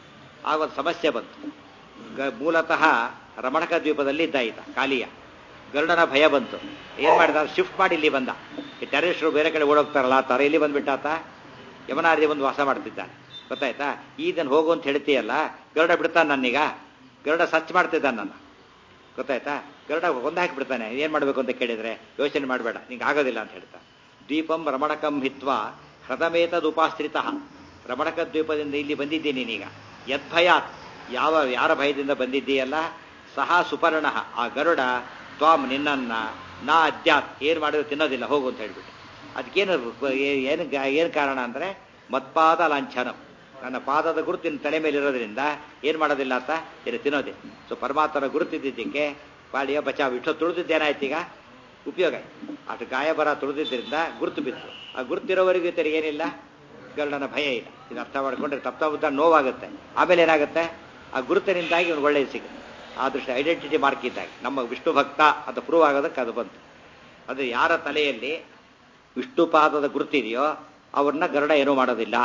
ಆಗ ಒಂದು ಸಮಸ್ಯೆ ಬಂತು ಗ- ಮೂಲತಃ ರಮಣಕ ದ್ವೀಪದಲ್ಲಿ ಇದ್ದ ಈತ ಕಾಲಿಯ ಗರುಡನ ಭಯ ಬಂತು ಏನ್ ಮಾಡಿದ ಶಿಫ್ಟ್ ಮಾಡಿ ಇಲ್ಲಿ ಬಂದ ಈ ಟೆರರಿಸ್ಟ್ರು ಬೇರೆ ಕಡೆ ಓಡೋಗ್ತಾರಲ್ಲ ಆ ಥರ ಇಲ್ಲಿ ಬಂದ್ಬಿಟ್ಟಾತ ಯಮನಾರ್ದಿ ಬಂದು ವಾಸ ಮಾಡ್ತಿದ್ದಾನೆ ಗೊತ್ತಾಯ್ತಾ ಈದನ್ ಹೋಗು ಅಂತ ಹೇಳ್ತೀಯಲ್ಲ ಗರುಡ ಬಿಡ್ತಾನೆ ನನ್ನೀಗ ಗರುಡ ಸರ್ಚ್ ಮಾಡ್ತಿದ್ದಾನೆ ನನ್ನ ಗೊತ್ತಾಯ್ತಾ ಗರುಡ ಒಂದ್ ಹಾಕಿಬಿಡ್ತಾನೆ ಏನ್ ಮಾಡ್ಬೇಕು ಅಂತ ಕೇಳಿದ್ರೆ ಯೋಚನೆ ಮಾಡಬೇಡ ನಿಂಗೆ ಆಗೋದಿಲ್ಲ ಅಂತ ಹೇಳ್ತಾ ದ್ವೀಪಂ ರಮಣಕಂ ಹಿತ್ವ ಹೃದಮೇತದ್ ಉಪಾಶ್ರಿತ ರಮಣಕ ದ್ವೀಪದಿಂದ ಇಲ್ಲಿ ಬಂದಿದ್ದೀನಿ ನೀನೀಗ ಯದ್ಭಯಾತ್ ಯಾವ ಯಾರ ಭಯದಿಂದ ಬಂದಿದ್ದೀಯಲ್ಲ ಸಹ ಸುಪರ್ಣ ಆ ಗರುಡ ತ್ವಾಮ್ ನಿನ್ನನ್ನ ನಾ ಅದ್ಯಾತ್ ಏನ್ ಮಾಡಿದ್ರು ತಿನ್ನೋದಿಲ್ಲ ಹೋಗು ಅಂತ ಹೇಳ್ಬಿಟ್ಟು ಅದಕ್ಕೇನು ಏನು ಏನು ಕಾರಣ ಅಂದ್ರೆ ಮತ್ಪಾದ ಲಾಂಛನಂ ನನ್ನ ಪಾದದ ಗುರುತು ನಿನ್ನ ತಲೆ ಮೇಲೆ ಇರೋದ್ರಿಂದ ಏನ್ ಮಾಡೋದಿಲ್ಲ ಅಂತ ಇದು ತಿನ್ನೋದೆ ಸೊ ಪರಮಾತ್ಮನ ಗುರುತಿದ್ದಕ್ಕೆ ಬಾಳಿಯ ಬಚಾವ್ ಇಷ್ಟು ತುಳಿದಿದ್ದೇನಾಯ್ತು ಈಗ ಉಪಯೋಗ ಆಯ್ತು ಅಷ್ಟು ಗಾಯ ಬರ ತುಳಿದಿದ್ದರಿಂದ ಗುರುತು ಬಿತ್ತು ಆ ಗುರುತಿರೋವರೆಗೂ ಇತರ ಏನಿಲ್ಲ ಗರುಡನ ಭಯ ಇಲ್ಲ ಇದು ಅರ್ಥ ಮಾಡ್ಕೊಂಡ್ರೆ ತಪ್ಪ ತಪ್ಪ ನೋವಾಗುತ್ತೆ ಆಮೇಲೆ ಏನಾಗುತ್ತೆ ಆ ಗುರುತಿನಿಂದಾಗಿ ಇವ್ನು ಒಳ್ಳೆಯದು ಸಿಗುತ್ತೆ ಆ ದೃಷ್ಟಿ ಐಡೆಂಟಿಟಿ ಮಾರ್ಕ್ ಇದ್ದಾಗ ನಮ್ಮ ವಿಷ್ಣು ಭಕ್ತ ಅಂತ ಪ್ರೂವ್ ಆಗೋದಕ್ಕೆ ಅದು ಬಂತು ಅದು ಯಾರ ತಲೆಯಲ್ಲಿ ವಿಷ್ಣು ಪಾದದ ಗುರುತಿದೆಯೋ ಅವ್ರನ್ನ ಗರುಡ ಏನೂ ಮಾಡೋದಿಲ್ಲ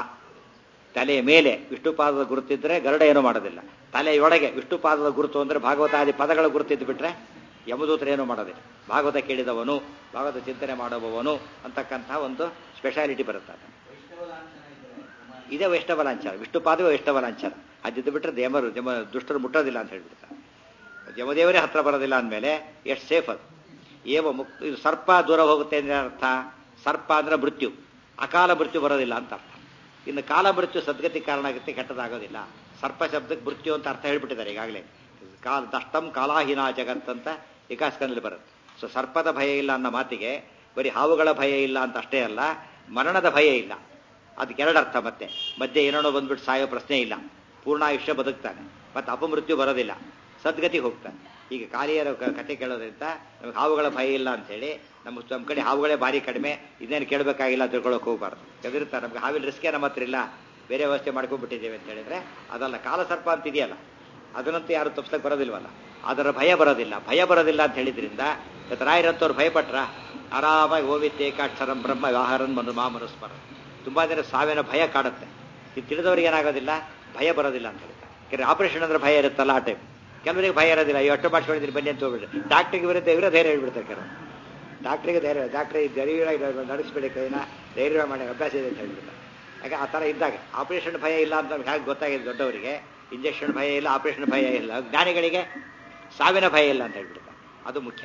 ತಲೆಯ ಮೇಲೆ ವಿಷ್ಣು ಪಾದದ ಗುರುತಿದ್ರೆ ಗರುಡ ಏನೂ ಮಾಡೋದಿಲ್ಲ ತಲೆಯೊಳಗೆ ವಿಷ್ಣು ಪಾದದ ಗುರುತು ಅಂದ್ರೆ ಭಾಗವತಾದಿ ಪದಗಳ ಗುರುತಿದ್ದು ಬಿಟ್ರೆ ಯಮದೂತರು ಏನೂ ಮಾಡೋದಿಲ್ಲ ಭಾಗವತ ಕೇಳಿದವನು ಭಾಗವತ ಚಿಂತನೆ ಮಾಡುವವನು ಅಂತಕ್ಕಂತಹ ಒಂದು ಸ್ಪೆಷಾಲಿಟಿ ಬರುತ್ತೆ ಅದು. ವೈಷ್ಣವ ಲಾಂಛನ ಇದ್ರೆ ಕುಮಾರ ಇದೇ ವೈಷ್ಣವ ಲಾಂಛನ ವಿಷ್ಣು ಪಾದವೇ ವೈಷ್ಣವ ಲಾಂಛನ ಅದಿದ್ದು ಬಿಟ್ರೆ ದೇಮರು ಜಮ ದುಷ್ಟರು ಮುಟ್ಟೋದಿಲ್ಲ ಅಂತ ಹೇಳ್ಬಿಡ್ತಾರೆ ಯಮದೇವರೇ ಹತ್ರ ಬರೋದಿಲ್ಲ ಅಂದಮೇಲೆ ಎಷ್ಟು ಸೇಫ್ ಅದು ಏವ ಮುಕ್ ಇದು ಸರ್ಪ ದೂರ ಹೋಗುತ್ತೆ ಅಂದ್ರೆ ಅರ್ಥ ಸರ್ಪ ಅಂದ್ರೆ ಮೃತ್ಯು ಅಕಾಲ ಮೃತ್ಯು ಬರೋದಿಲ್ಲ ಅಂತ ಅರ್ಥ ಇನ್ನು ಕಾಲ ಮೃತ್ಯು ಸದ್ಗತಿ ಕಾರಣ ಆಗುತ್ತೆ ಕೆಟ್ಟದಾಗೋದಿಲ್ಲ ಸರ್ಪ ಶಬ್ದಕ್ಕೆ ಮೃತ್ಯು ಅಂತ ಅರ್ಥ ಹೇಳ್ಬಿಟ್ಟಿದ್ದಾರೆ ಈಗಾಗಲೇ ಕಾಲ ದಷ್ಟಂ ಕಾಲಾಹೀನ ಜಗತ್ ಅಂತ ಏಕಾಸ್ಕಂದಲ್ಲಿ ಬರುತ್ತೆ ಸೊ ಸರ್ಪದ ಭಯ ಇಲ್ಲ ಅನ್ನೋ ಮಾತಿಗೆ ಬರೀ ಹಾವುಗಳ ಭಯ ಇಲ್ಲ ಅಂತ ಅಷ್ಟೇ ಅಲ್ಲ ಮರಣದ ಭಯ ಇಲ್ಲ ಅದಕ್ಕೆ ಎರಡು ಅರ್ಥ ಮತ್ತೆ ಮಧ್ಯೆ ಏನೋ ಬಂದ್ಬಿಟ್ಟು ಸಾಯೋ ಪ್ರಶ್ನೆ ಇಲ್ಲ ಪೂರ್ಣಾಯುಷ್ಯ ಬದುಕ್ತಾನೆ ಮತ್ತೆ ಅಪಮೃತ್ಯು ಬರೋದಿಲ್ಲ ಸದ್ಗತಿಗೆ ಹೋಗ್ತಾನೆ ಈಗ ಕಾಲಿಯರ ಕ- ಕತೆ ಕೇಳೋದ್ರಿಂದ ನಮಗೆ ಹಾವುಗಳ ಭಯ ಇಲ್ಲ ಅಂತೇಳಿ ನಮ್ಮ ನಮ್ಮ ಕಡೆ ಹಾವುಗಳೇ ಭಾರಿ ಕಡಿಮೆ ಇದನ್ನೇನು ಕೇಳಬೇಕಾಗಿಲ್ಲ ತಿಳ್ಕೊಳಕ್ ಹೋಗ್ಬಾರ್ದು ಎದುರುತ್ತಾರೆ ನಮ್ಗೆ ಹಾವಿನ ರಿಸ್ಕೇ ನಮ್ಮ ಹತ್ರ ಇಲ್ಲ ಬೇರೆ ವ್ಯವಸ್ಥೆ ಮಾಡ್ಕೊಂಡ್ಬಿಟ್ಟಿದ್ದೇವೆ ಅಂತ ಹೇಳಿದ್ರೆ ಅದಲ್ಲ ಕಾಲಸರ್ಪ ಅಂತ ಇದೆಯಲ್ಲ ಅದನ್ನಂತೂ ಯಾರು ತಪ್ಪಿಸಕ್ಕೆ ಬರೋದಿಲ್ವಲ್ಲ ಅದರ ಭಯ ಬರೋದಿಲ್ಲ ಭಯ ಬರೋದಿಲ್ಲ ಅಂತ ಹೇಳಿದ್ರಿಂದ ಇವತ್ತು ರಾಯರಂತವ್ರು ಭಯಪಟ್ರ ಆರಾಮಾಗಿ ಓವಿತ್ತೇಕಾಕ್ಷರಂ ಬ್ರಹ್ಮ ವ್ಯವಹಾರನ್ ಮನು ಮಾಮನುಸ್ಮರ ತುಂಬಾ ಜನ ಸಾವಿನ ಭಯ ಕಾಡುತ್ತೆ ಇದು ತಿಳಿದವ್ರಿಗೆ ಏನಾಗೋದಿಲ್ಲ ಭಯ ಬರೋದಿಲ್ಲ ಅಂತ ಹೇಳ್ತಾರೆ ಯಾಕಂದ್ರೆ ಆಪರೇಷನ್ ಅಂದ್ರೆ ಭಯ ಇರುತ್ತಲ್ಲ ಆ ಟೈಮ್ ಕೆಲವರಿಗೆ ಭಯ ಇರೋದಿಲ್ಲ ಅಯ್ಯೋ ಅಷ್ಟು ಮಾಡ್ಕೊಂಡಿದ್ದೀನಿ ಬನ್ನಿ ಅಂತ ಹೋಗ್ಬಿಡ್ರೆ ಡಾಕ್ಟ್ರಿಗೆ ವಿರುದ್ಧ ಇವರೇ ಧೈರ್ಯ ಹೇಳ್ಬಿಡ್ತಾರೆ ಕೆಲವು ಡಾಕ್ಟ್ರಿಗೆ ಧೈರ್ಯ ಡಾಕ್ಟ್ರಿಗೆ ಧೈರ್ಯ ನಡೆಸ್ಬೇಡಿ ಕೈನ ಧೈರ್ಯ ಮಾಡಿ ಅಭ್ಯಾಸ ಇದೆ ಅಂತ ಹೇಳ್ಬಿಡ್ತಾರೆ ಹಾಗೆ ಆ ಥರ ಇದ್ದಾಗ ಆಪರೇಷನ್ ಭಯ ಇಲ್ಲ ಅಂತ ನಮ್ಗೆ ಹೇಗೆ ಗೊತ್ತಾಗಿದೆ ದೊಡ್ಡವರಿಗೆ ಇಂಜೆಕ್ಷನ್ ಭಯ ಇಲ್ಲ ಆಪರೇಷನ್ ಭಯ ಇಲ್ಲ ಜ್ಞಾನಿಗಳಿಗೆ ಸಾವಿನ ಭಯ ಇಲ್ಲ ಅಂತ ಹೇಳ್ಬಿಡ್ತಾರೆ ಅದು ಮುಖ್ಯ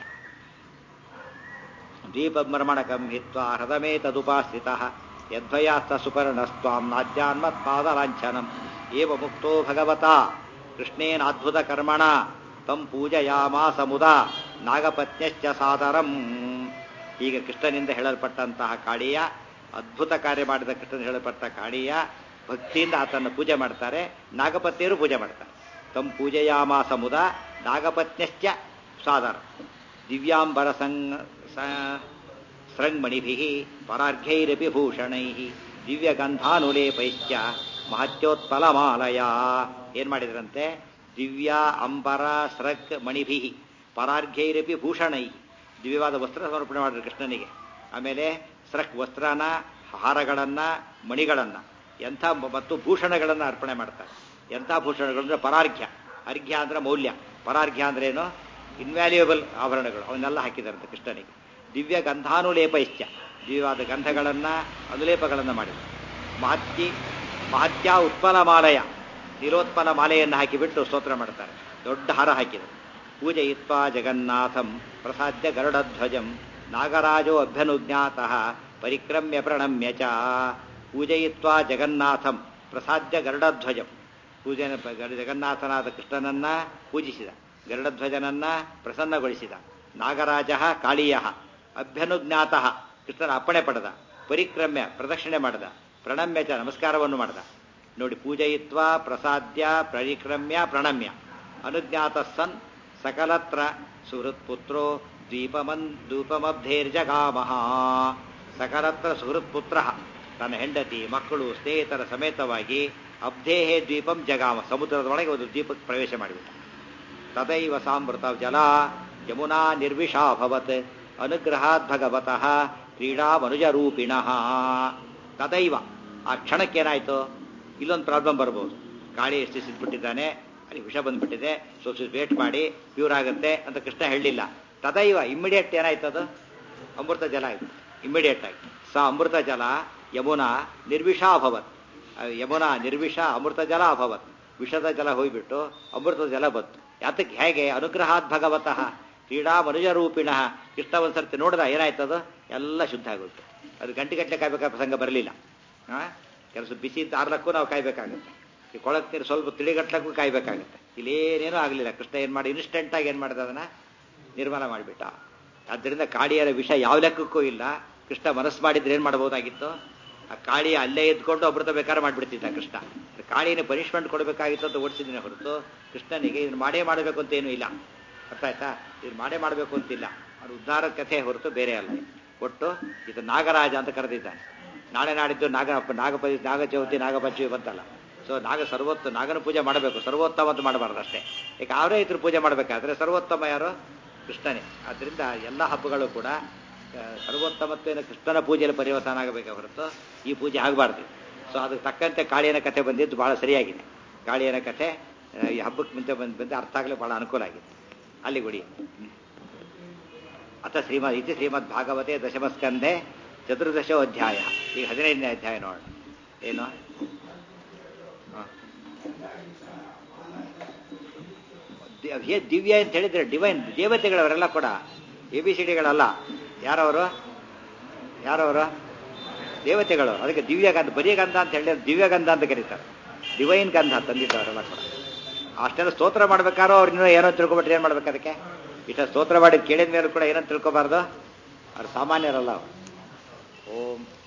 ದೀಪಮರ್ಮಣಕಂ ಹಿತ್ವಾ ಹೃದಮೇ ತದುಪಾಸ್ಥಿತ ಯದ್ವಯಾಸ್ತ ಸುಪರ್ಣಸ್ತ್ವಾಂ ನಾದ್ಯಾನ್ಮತ್ಪಾದಲಾಂಛನಂ ಏವ ಮುಕ್ತೋ ಭಗವತಾ ಕೃಷ್ಣೇನಾದ್ಭುತ ಕರ್ಮಣ ತಂ ಪೂಜಯಾಮಾಸ ಮುದಾ ನಾಗಪತ್ನ್ಯಶ್ಚ ಸಾದರಂ ಈಗ ಕೃಷ್ಣನಿಂದ ಹೇಳಲ್ಪಟ್ಟಂತಹ ಕಾಳಿಯ ಅದ್ಭುತ ಕಾರ್ಯ ಮಾಡಿದ ಕೃಷ್ಣನ ಹೇಳಲ್ಪಟ್ಟ ಕಾಳಿಯ ಭಕ್ತಿಯಿಂದ ಆತನ ಪೂಜೆ ಮಾಡ್ತಾರೆ ನಾಗಪತ್ನಿಯರು ಪೂಜೆ ಮಾಡ್ತಾರೆ ತಂ ಪೂಜಯಾಮಾಸ ಮುದ ನಾಗಪತ್ನ್ಯಶ್ಚ ಸಾದರ ದಿವ್ಯಾಂಬರ ಸಂಗ್ ಸ- ಸೃಂಗ್ಮಣಿಭಿಃ ಪರಾರ್ಘ್ಯೈರಪಿ ಭೂಷಣೈಃ ದಿವ್ಯಗಂಧಾನುಲೇಪೈಶ್ಚ ಮಹತ್ಯೋತ್ಪಲಮಾಲಯ ಏನ್ ಮಾಡಿದ್ರಂತೆ ದಿವ್ಯ ಅಂಬರ ಸೃಗ್ ಮಣಿಭಿಃ ಪರಾರ್ಘ್ಯೈರಪಿ ಭೂಷಣೈ ದಿವ್ಯವಾದ ವಸ್ತ್ರ ಸಮರ್ಪಣೆ ಮಾಡಿದ್ರು ಕೃಷ್ಣನಿಗೆ ಆಮೇಲೆ ಸ್ರಕ್ ವಸ್ತ್ರನ ಹಾರಗಳನ್ನ ಮಣಿಗಳನ್ನ ಎಂಥ ಮತ್ತು ಭೂಷಣಗಳನ್ನು ಅರ್ಪಣೆ ಮಾಡ್ತಾರೆ ಎಂಥ ಭೂಷಣಗಳು ಅಂದ್ರೆ ಪರಾರ್ಘ್ಯ ಅರ್ಘ್ಯ ಅಂದ್ರೆ ಮೌಲ್ಯ ಪರಾರ್ಘ್ಯ ಅಂದ್ರೆ ಏನು ಇನ್ವ್ಯಾಲ್ಯೂಯಬಲ್ ಆಭರಣಗಳು ಅವನ್ನೆಲ್ಲ ಹಾಕಿದಾರಂತೆ ಕೃಷ್ಣನಿಗೆ ದಿವ್ಯ ಗಂಧಾನುಲೇಪ ಇಷ್ಟ ದಿವ್ಯವಾದ ಗಂಧಗಳನ್ನ ಅನುಲೇಪಗಳನ್ನು ಮಾಡಿದರು ಮಹತ್ಯ ಮಹತ್ಯ ಉತ್ಪಲ ಮಾಲಯ ನಿರೋತ್ಪಲ ಮಾಲೆಯನ್ನು ಹಾಕಿಬಿಟ್ಟು ಸ್ತೋತ್ರ ಮಾಡ್ತಾರೆ ದೊಡ್ಡ ಹಾರ ಹಾಕಿದರು ಪೂಜಯಿತ್ವ ಜಗನ್ನಾಥಂ ಪ್ರಸಾದ್ಯ ಗರುಡಧ್ವಜಂ ನಾಗರಾಜೋ ಅಭ್ಯನುಜ್ಞಾತಃ ಪರಿಕ್ರಮ್ಯ ಪ್ರಣಮ್ಯ ಚ ಪೂಜಯಿತ್ವ ಜಗನ್ನಾಥಂ ಪ್ರಸಾದ್ಯ ಗರುಡಧ್ವಜಂ ಪೂಜೆನ ಜಗನ್ನಾಥನಾದ ಕೃಷ್ಣನನ್ನ ಪೂಜಿಸಿದ ಗರುಡಧ್ವಜನನ್ನ ಪ್ರಸನ್ನಗೊಳಿಸಿದ ನಾಗರಾಜ ಕಾಳೀಯ ಅಭ್ಯನುಜ್ಞಾತ ಕೃಷ್ಣನ ಅಪ್ಪಣೆ ಪಡೆದ ಪರಿಕ್ರಮ್ಯ ಪ್ರದಕ್ಷಿಣೆ ಮಾಡಿದ ಪ್ರಣಮ್ಯ ಚ ನಮಸ್ಕಾರವನ್ನು ಮಾಡಿದ ನೋಡಿ ಪೂಜಯಿತ್ವ ಪ್ರಸಾದ್ಯ ಪರಿಕ್ರಮ್ಯ ಪ್ರಣಮ್ಯ ಅನುಜ್ಞಾತ ಸನ್ ಸಕಲತ್ರ ಸುಹೃತ್ಪುತ್ರೋ ದ್ವೀಪಮನ್ ದ್ವೀಪಮಬ್ಧೇರ್ಜಗಾಮಹ ಸಕಲತ್ರ ಸುಹೃತ್ಪುತ್ರ ತನ್ನ ಹೆಂಡತಿ ಮಕ್ಕಳು ಸ್ನೇಹಿತರ ಸಮೇತವಾಗಿ ಅಬ್ಧೇಹೇ ದ್ವೀಪಂ ಜಗಾಮ ಸಮುದ್ರದ ಒಳಗೆ ಒಂದು ದ್ವೀಪಕ್ಕೆ ಪ್ರವೇಶ ಮಾಡಿಬಿಟ್ಟ ತದೈವ ಸಾಮೃತ ಜಲ ಯಮುನಾ ನಿರ್ವಿಷಾಭವತ್ ಅನುಗ್ರಹಾತ್ ಭಗವತಃ ಕ್ರೀಡಾ ಮನುಜರೂಪಿಣಃ ತದೈವ ಆ ಕ್ಷಣಕ್ಕೇನಾಯ್ತು ಇಲ್ಲೊಂದು ಪ್ರಾಬ್ಲಮ್ ಬರ್ಬೋದು ಗಾಳಿ ಎಷ್ಟು ಸಿದ್ಬಿಟ್ಟಿದ್ದಾನೆ ಅಲ್ಲಿ ವಿಷ ಬಂದ್ಬಿಟ್ಟಿದೆ ಸ್ವಲ್ಪ ವೇಟ್ ಮಾಡಿ ಪ್ಯೂರ್ ಆಗುತ್ತೆ ಅಂತ ಕೃಷ್ಣ ಹೇಳಲಿಲ್ಲ ತದೈವ ಇಮ್ಮಿಡಿಯೇಟ್ ಏನಾಯ್ತು ಅದು ಅಮೃತ ಜಲ ಆಯ್ತು ಇಮ್ಮಿಡಿಯೇಟ್ ಆಗಿ ಸ ಅಮೃತ ಜಲ ಯಮುನಾ ನಿರ್ವಿಷ ಅಭವತ್ ಯಮುನಾ ನಿರ್ವಿಷ ಅಮೃತ ಜಲ ಅಭವತ್ ವಿಷದ ಜಲ ಹೋಗ್ಬಿಟ್ಟು ಅಮೃತ ಜಲ ಬಂತು ಯಾತಕ್ಕೆ ಹೇಗೆ ಅನುಗ್ರಹಾತ್ ಭಗವತಃ ಕ್ರೀಡಾ ಮನುಜರೂಪಿಣ ಕೃಷ್ಣ ಒಂದ್ಸರ್ತಿ ನೋಡಿದ ಏನಾಯ್ತದು ಎಲ್ಲ ಶುದ್ಧ ಆಗುತ್ತೆ ಅದು ಗಂಟೆ ಗಂಟೆ ಕಾಯ್ಬೇಕಾದ ಪ್ರಸಂಗ ಬರಲಿಲ್ಲ ಕೆಲಸ ಬಿಸಿ ತಾರ್ಲಕ್ಕೂ ನಾವು ಕಾಯ್ಬೇಕಾಗುತ್ತೆ ಈ ಕೊಳಕ್ ನೀರು ಸ್ವಲ್ಪ ತಿಳಿಗಟ್ಲಕ್ಕೂ ಕಾಯ್ಬೇಕಾಗುತ್ತೆ ಇಲ್ಲೇನೇನೂ ಆಗಲಿಲ್ಲ ಕೃಷ್ಣ ಏನು ಮಾಡಿ ಇನ್ಸ್ಟೆಂಟ್ ಆಗಿ ಏನು ಮಾಡಿದ ಅದನ್ನ ನಿರ್ಮಾಣ ಮಾಡಿಬಿಟ್ಟ ಆದ್ದರಿಂದ ಕಾಳಿಯರ ವಿಷ ಯಾವ ಲೆಕ್ಕಕ್ಕೂ ಇಲ್ಲ ಕೃಷ್ಣ ಮನಸ್ಸು ಮಾಡಿದ್ರೆ ಏನು ಮಾಡಬಹುದಾಗಿತ್ತು ಆ ಕಾಳಿ ಅಲ್ಲೇ ಎದ್ಕೊಂಡು ಅಮೃತ ಬೇಕಾದ್ರೆ ಮಾಡಿಬಿಡ್ತಿದ್ದ ಕೃಷ್ಣ ಕಾಳಿನ ಪನಿಷ್ಮೆಂಟ್ ಕೊಡಬೇಕಾಗಿತ್ತು ಅಂತ ಓಡಿಸಿದ್ರೆ ಹೊರತು ಕೃಷ್ಣನಿಗೆ ಇದನ್ನು ಮಾಡೇ ಮಾಡಬೇಕು ಅಂತ ಏನೂ ಇಲ್ಲ ಅರ್ಥ ಆಯ್ತಾ ಇದನ್ನು ಮಾಡೇ ಮಾಡಬೇಕು ಅಂತಿಲ್ಲ ಅದು ಉದ್ಧಾರ ಕಥೆ ಹೊರತು ಬೇರೆ ಅಲ್ಲ ಒಟ್ಟು ಇದು ನಾಗರಾಜ ಅಂತ ಕರೆದಿದ್ದಾನೆ ನಾಳೆ ನಾಡಿದ್ದು ನಾಗ ನಾಗಪತಿ ನಾಗಚೌತಿ ನಾಗಪಂಚಮಿ ಬಂತಲ್ಲ ಸೊ ನಾಗ ಸರ್ವೋತ್ತ ನಾಗನ ಪೂಜೆ ಮಾಡಬೇಕು ಸರ್ವೋತ್ತಮ ಅಂತ ಮಾಡಬಾರ್ದು ಅಷ್ಟೇ ಈಗ ಅವರೇ ಇದ್ರ ಪೂಜೆ ಮಾಡಬೇಕಾದ್ರೆ ಸರ್ವೋತ್ತಮ ಯಾರು ಕೃಷ್ಣನೇ ಆದ್ದರಿಂದ ಎಲ್ಲ ಹಬ್ಬಗಳು ಕೂಡ ಸರ್ವೋತ್ತಮತ್ವೇನ ಕೃಷ್ಣನ ಪೂಜೆಯಲ್ಲಿ ಪರಿವರ್ತನ ಆಗಬೇಕೆ ಹೊರತು ಈ ಪೂಜೆ ಆಗಬಾರ್ದು ಸೊ ಅದಕ್ಕೆ ತಕ್ಕಂತೆ ಕಾಳಿಯನ ಕಥೆ ಬಂದಿದ್ದು ಬಹಳ ಸರಿಯಾಗಿದೆ ಕಾಳಿಯನ ಕಥೆ ಈ ಹಬ್ಬಕ್ಕೆ ಮುಂಚೆ ಬಂದು ಬಂದು ಅರ್ಥ ಆಗಲಿ ಬಹಳ ಅನುಕೂಲ ಆಗಿದೆ ಅಲ್ಲಿ ಗುಡಿ ಅಥ ಶ್ರೀಮದ್ ಇತಿ ಶ್ರೀಮದ್ ಭಾಗವತೆ ದಶಮಸ್ಕಂಧೆ ಚತುರ್ದಶೋ ಅಧ್ಯಾಯ ಈಗ ಹದಿನೈದನೇ ಅಧ್ಯಾಯ ನೋಡೋಣ ಏನು ದಿವ್ಯ ಅಂತ ಹೇಳಿದ್ರೆ ಡಿವೈನ್ ದೇವತೆಗಳವರೆಲ್ಲ ಕೂಡ ಎ ಬಿ ಸಿ ಡಿಗಳಲ್ಲ ಯಾರವರು ಯಾರವರು ದೇವತೆಗಳು ಅದಕ್ಕೆ ದಿವ್ಯಗಂಧ ಬರೀ ಗಂಧ ಅಂತ ಹೇಳಿ ದಿವ್ಯಗಂಧ ಅಂತ ಕರೀತಾರೆ ಡಿವೈನ್ ಗಂಧ ತಂದಿದ್ದವರೆಲ್ಲ ಕೂಡ ಅಷ್ಟೆಲ್ಲ ಸ್ತೋತ್ರ ಮಾಡ್ಬೇಕಾರೋ ಅವ್ರನ್ನ ಏನೋ ತಿಳ್ಕೊಬಿಟ್ರೆ ಏನು ಮಾಡ್ಬೇಕು ಅದಕ್ಕೆ ಇಷ್ಟ ಸ್ತೋತ್ರ ಮಾಡಿ ಕೇಳಿದ ಮೇಲೂ ಕೂಡ ಏನೋ ತಿಳ್ಕೊಬಾರ್ದು ಅವ್ರು ಸಾಮಾನ್ಯರಲ್ಲ ಅವ್ರು ಓಂ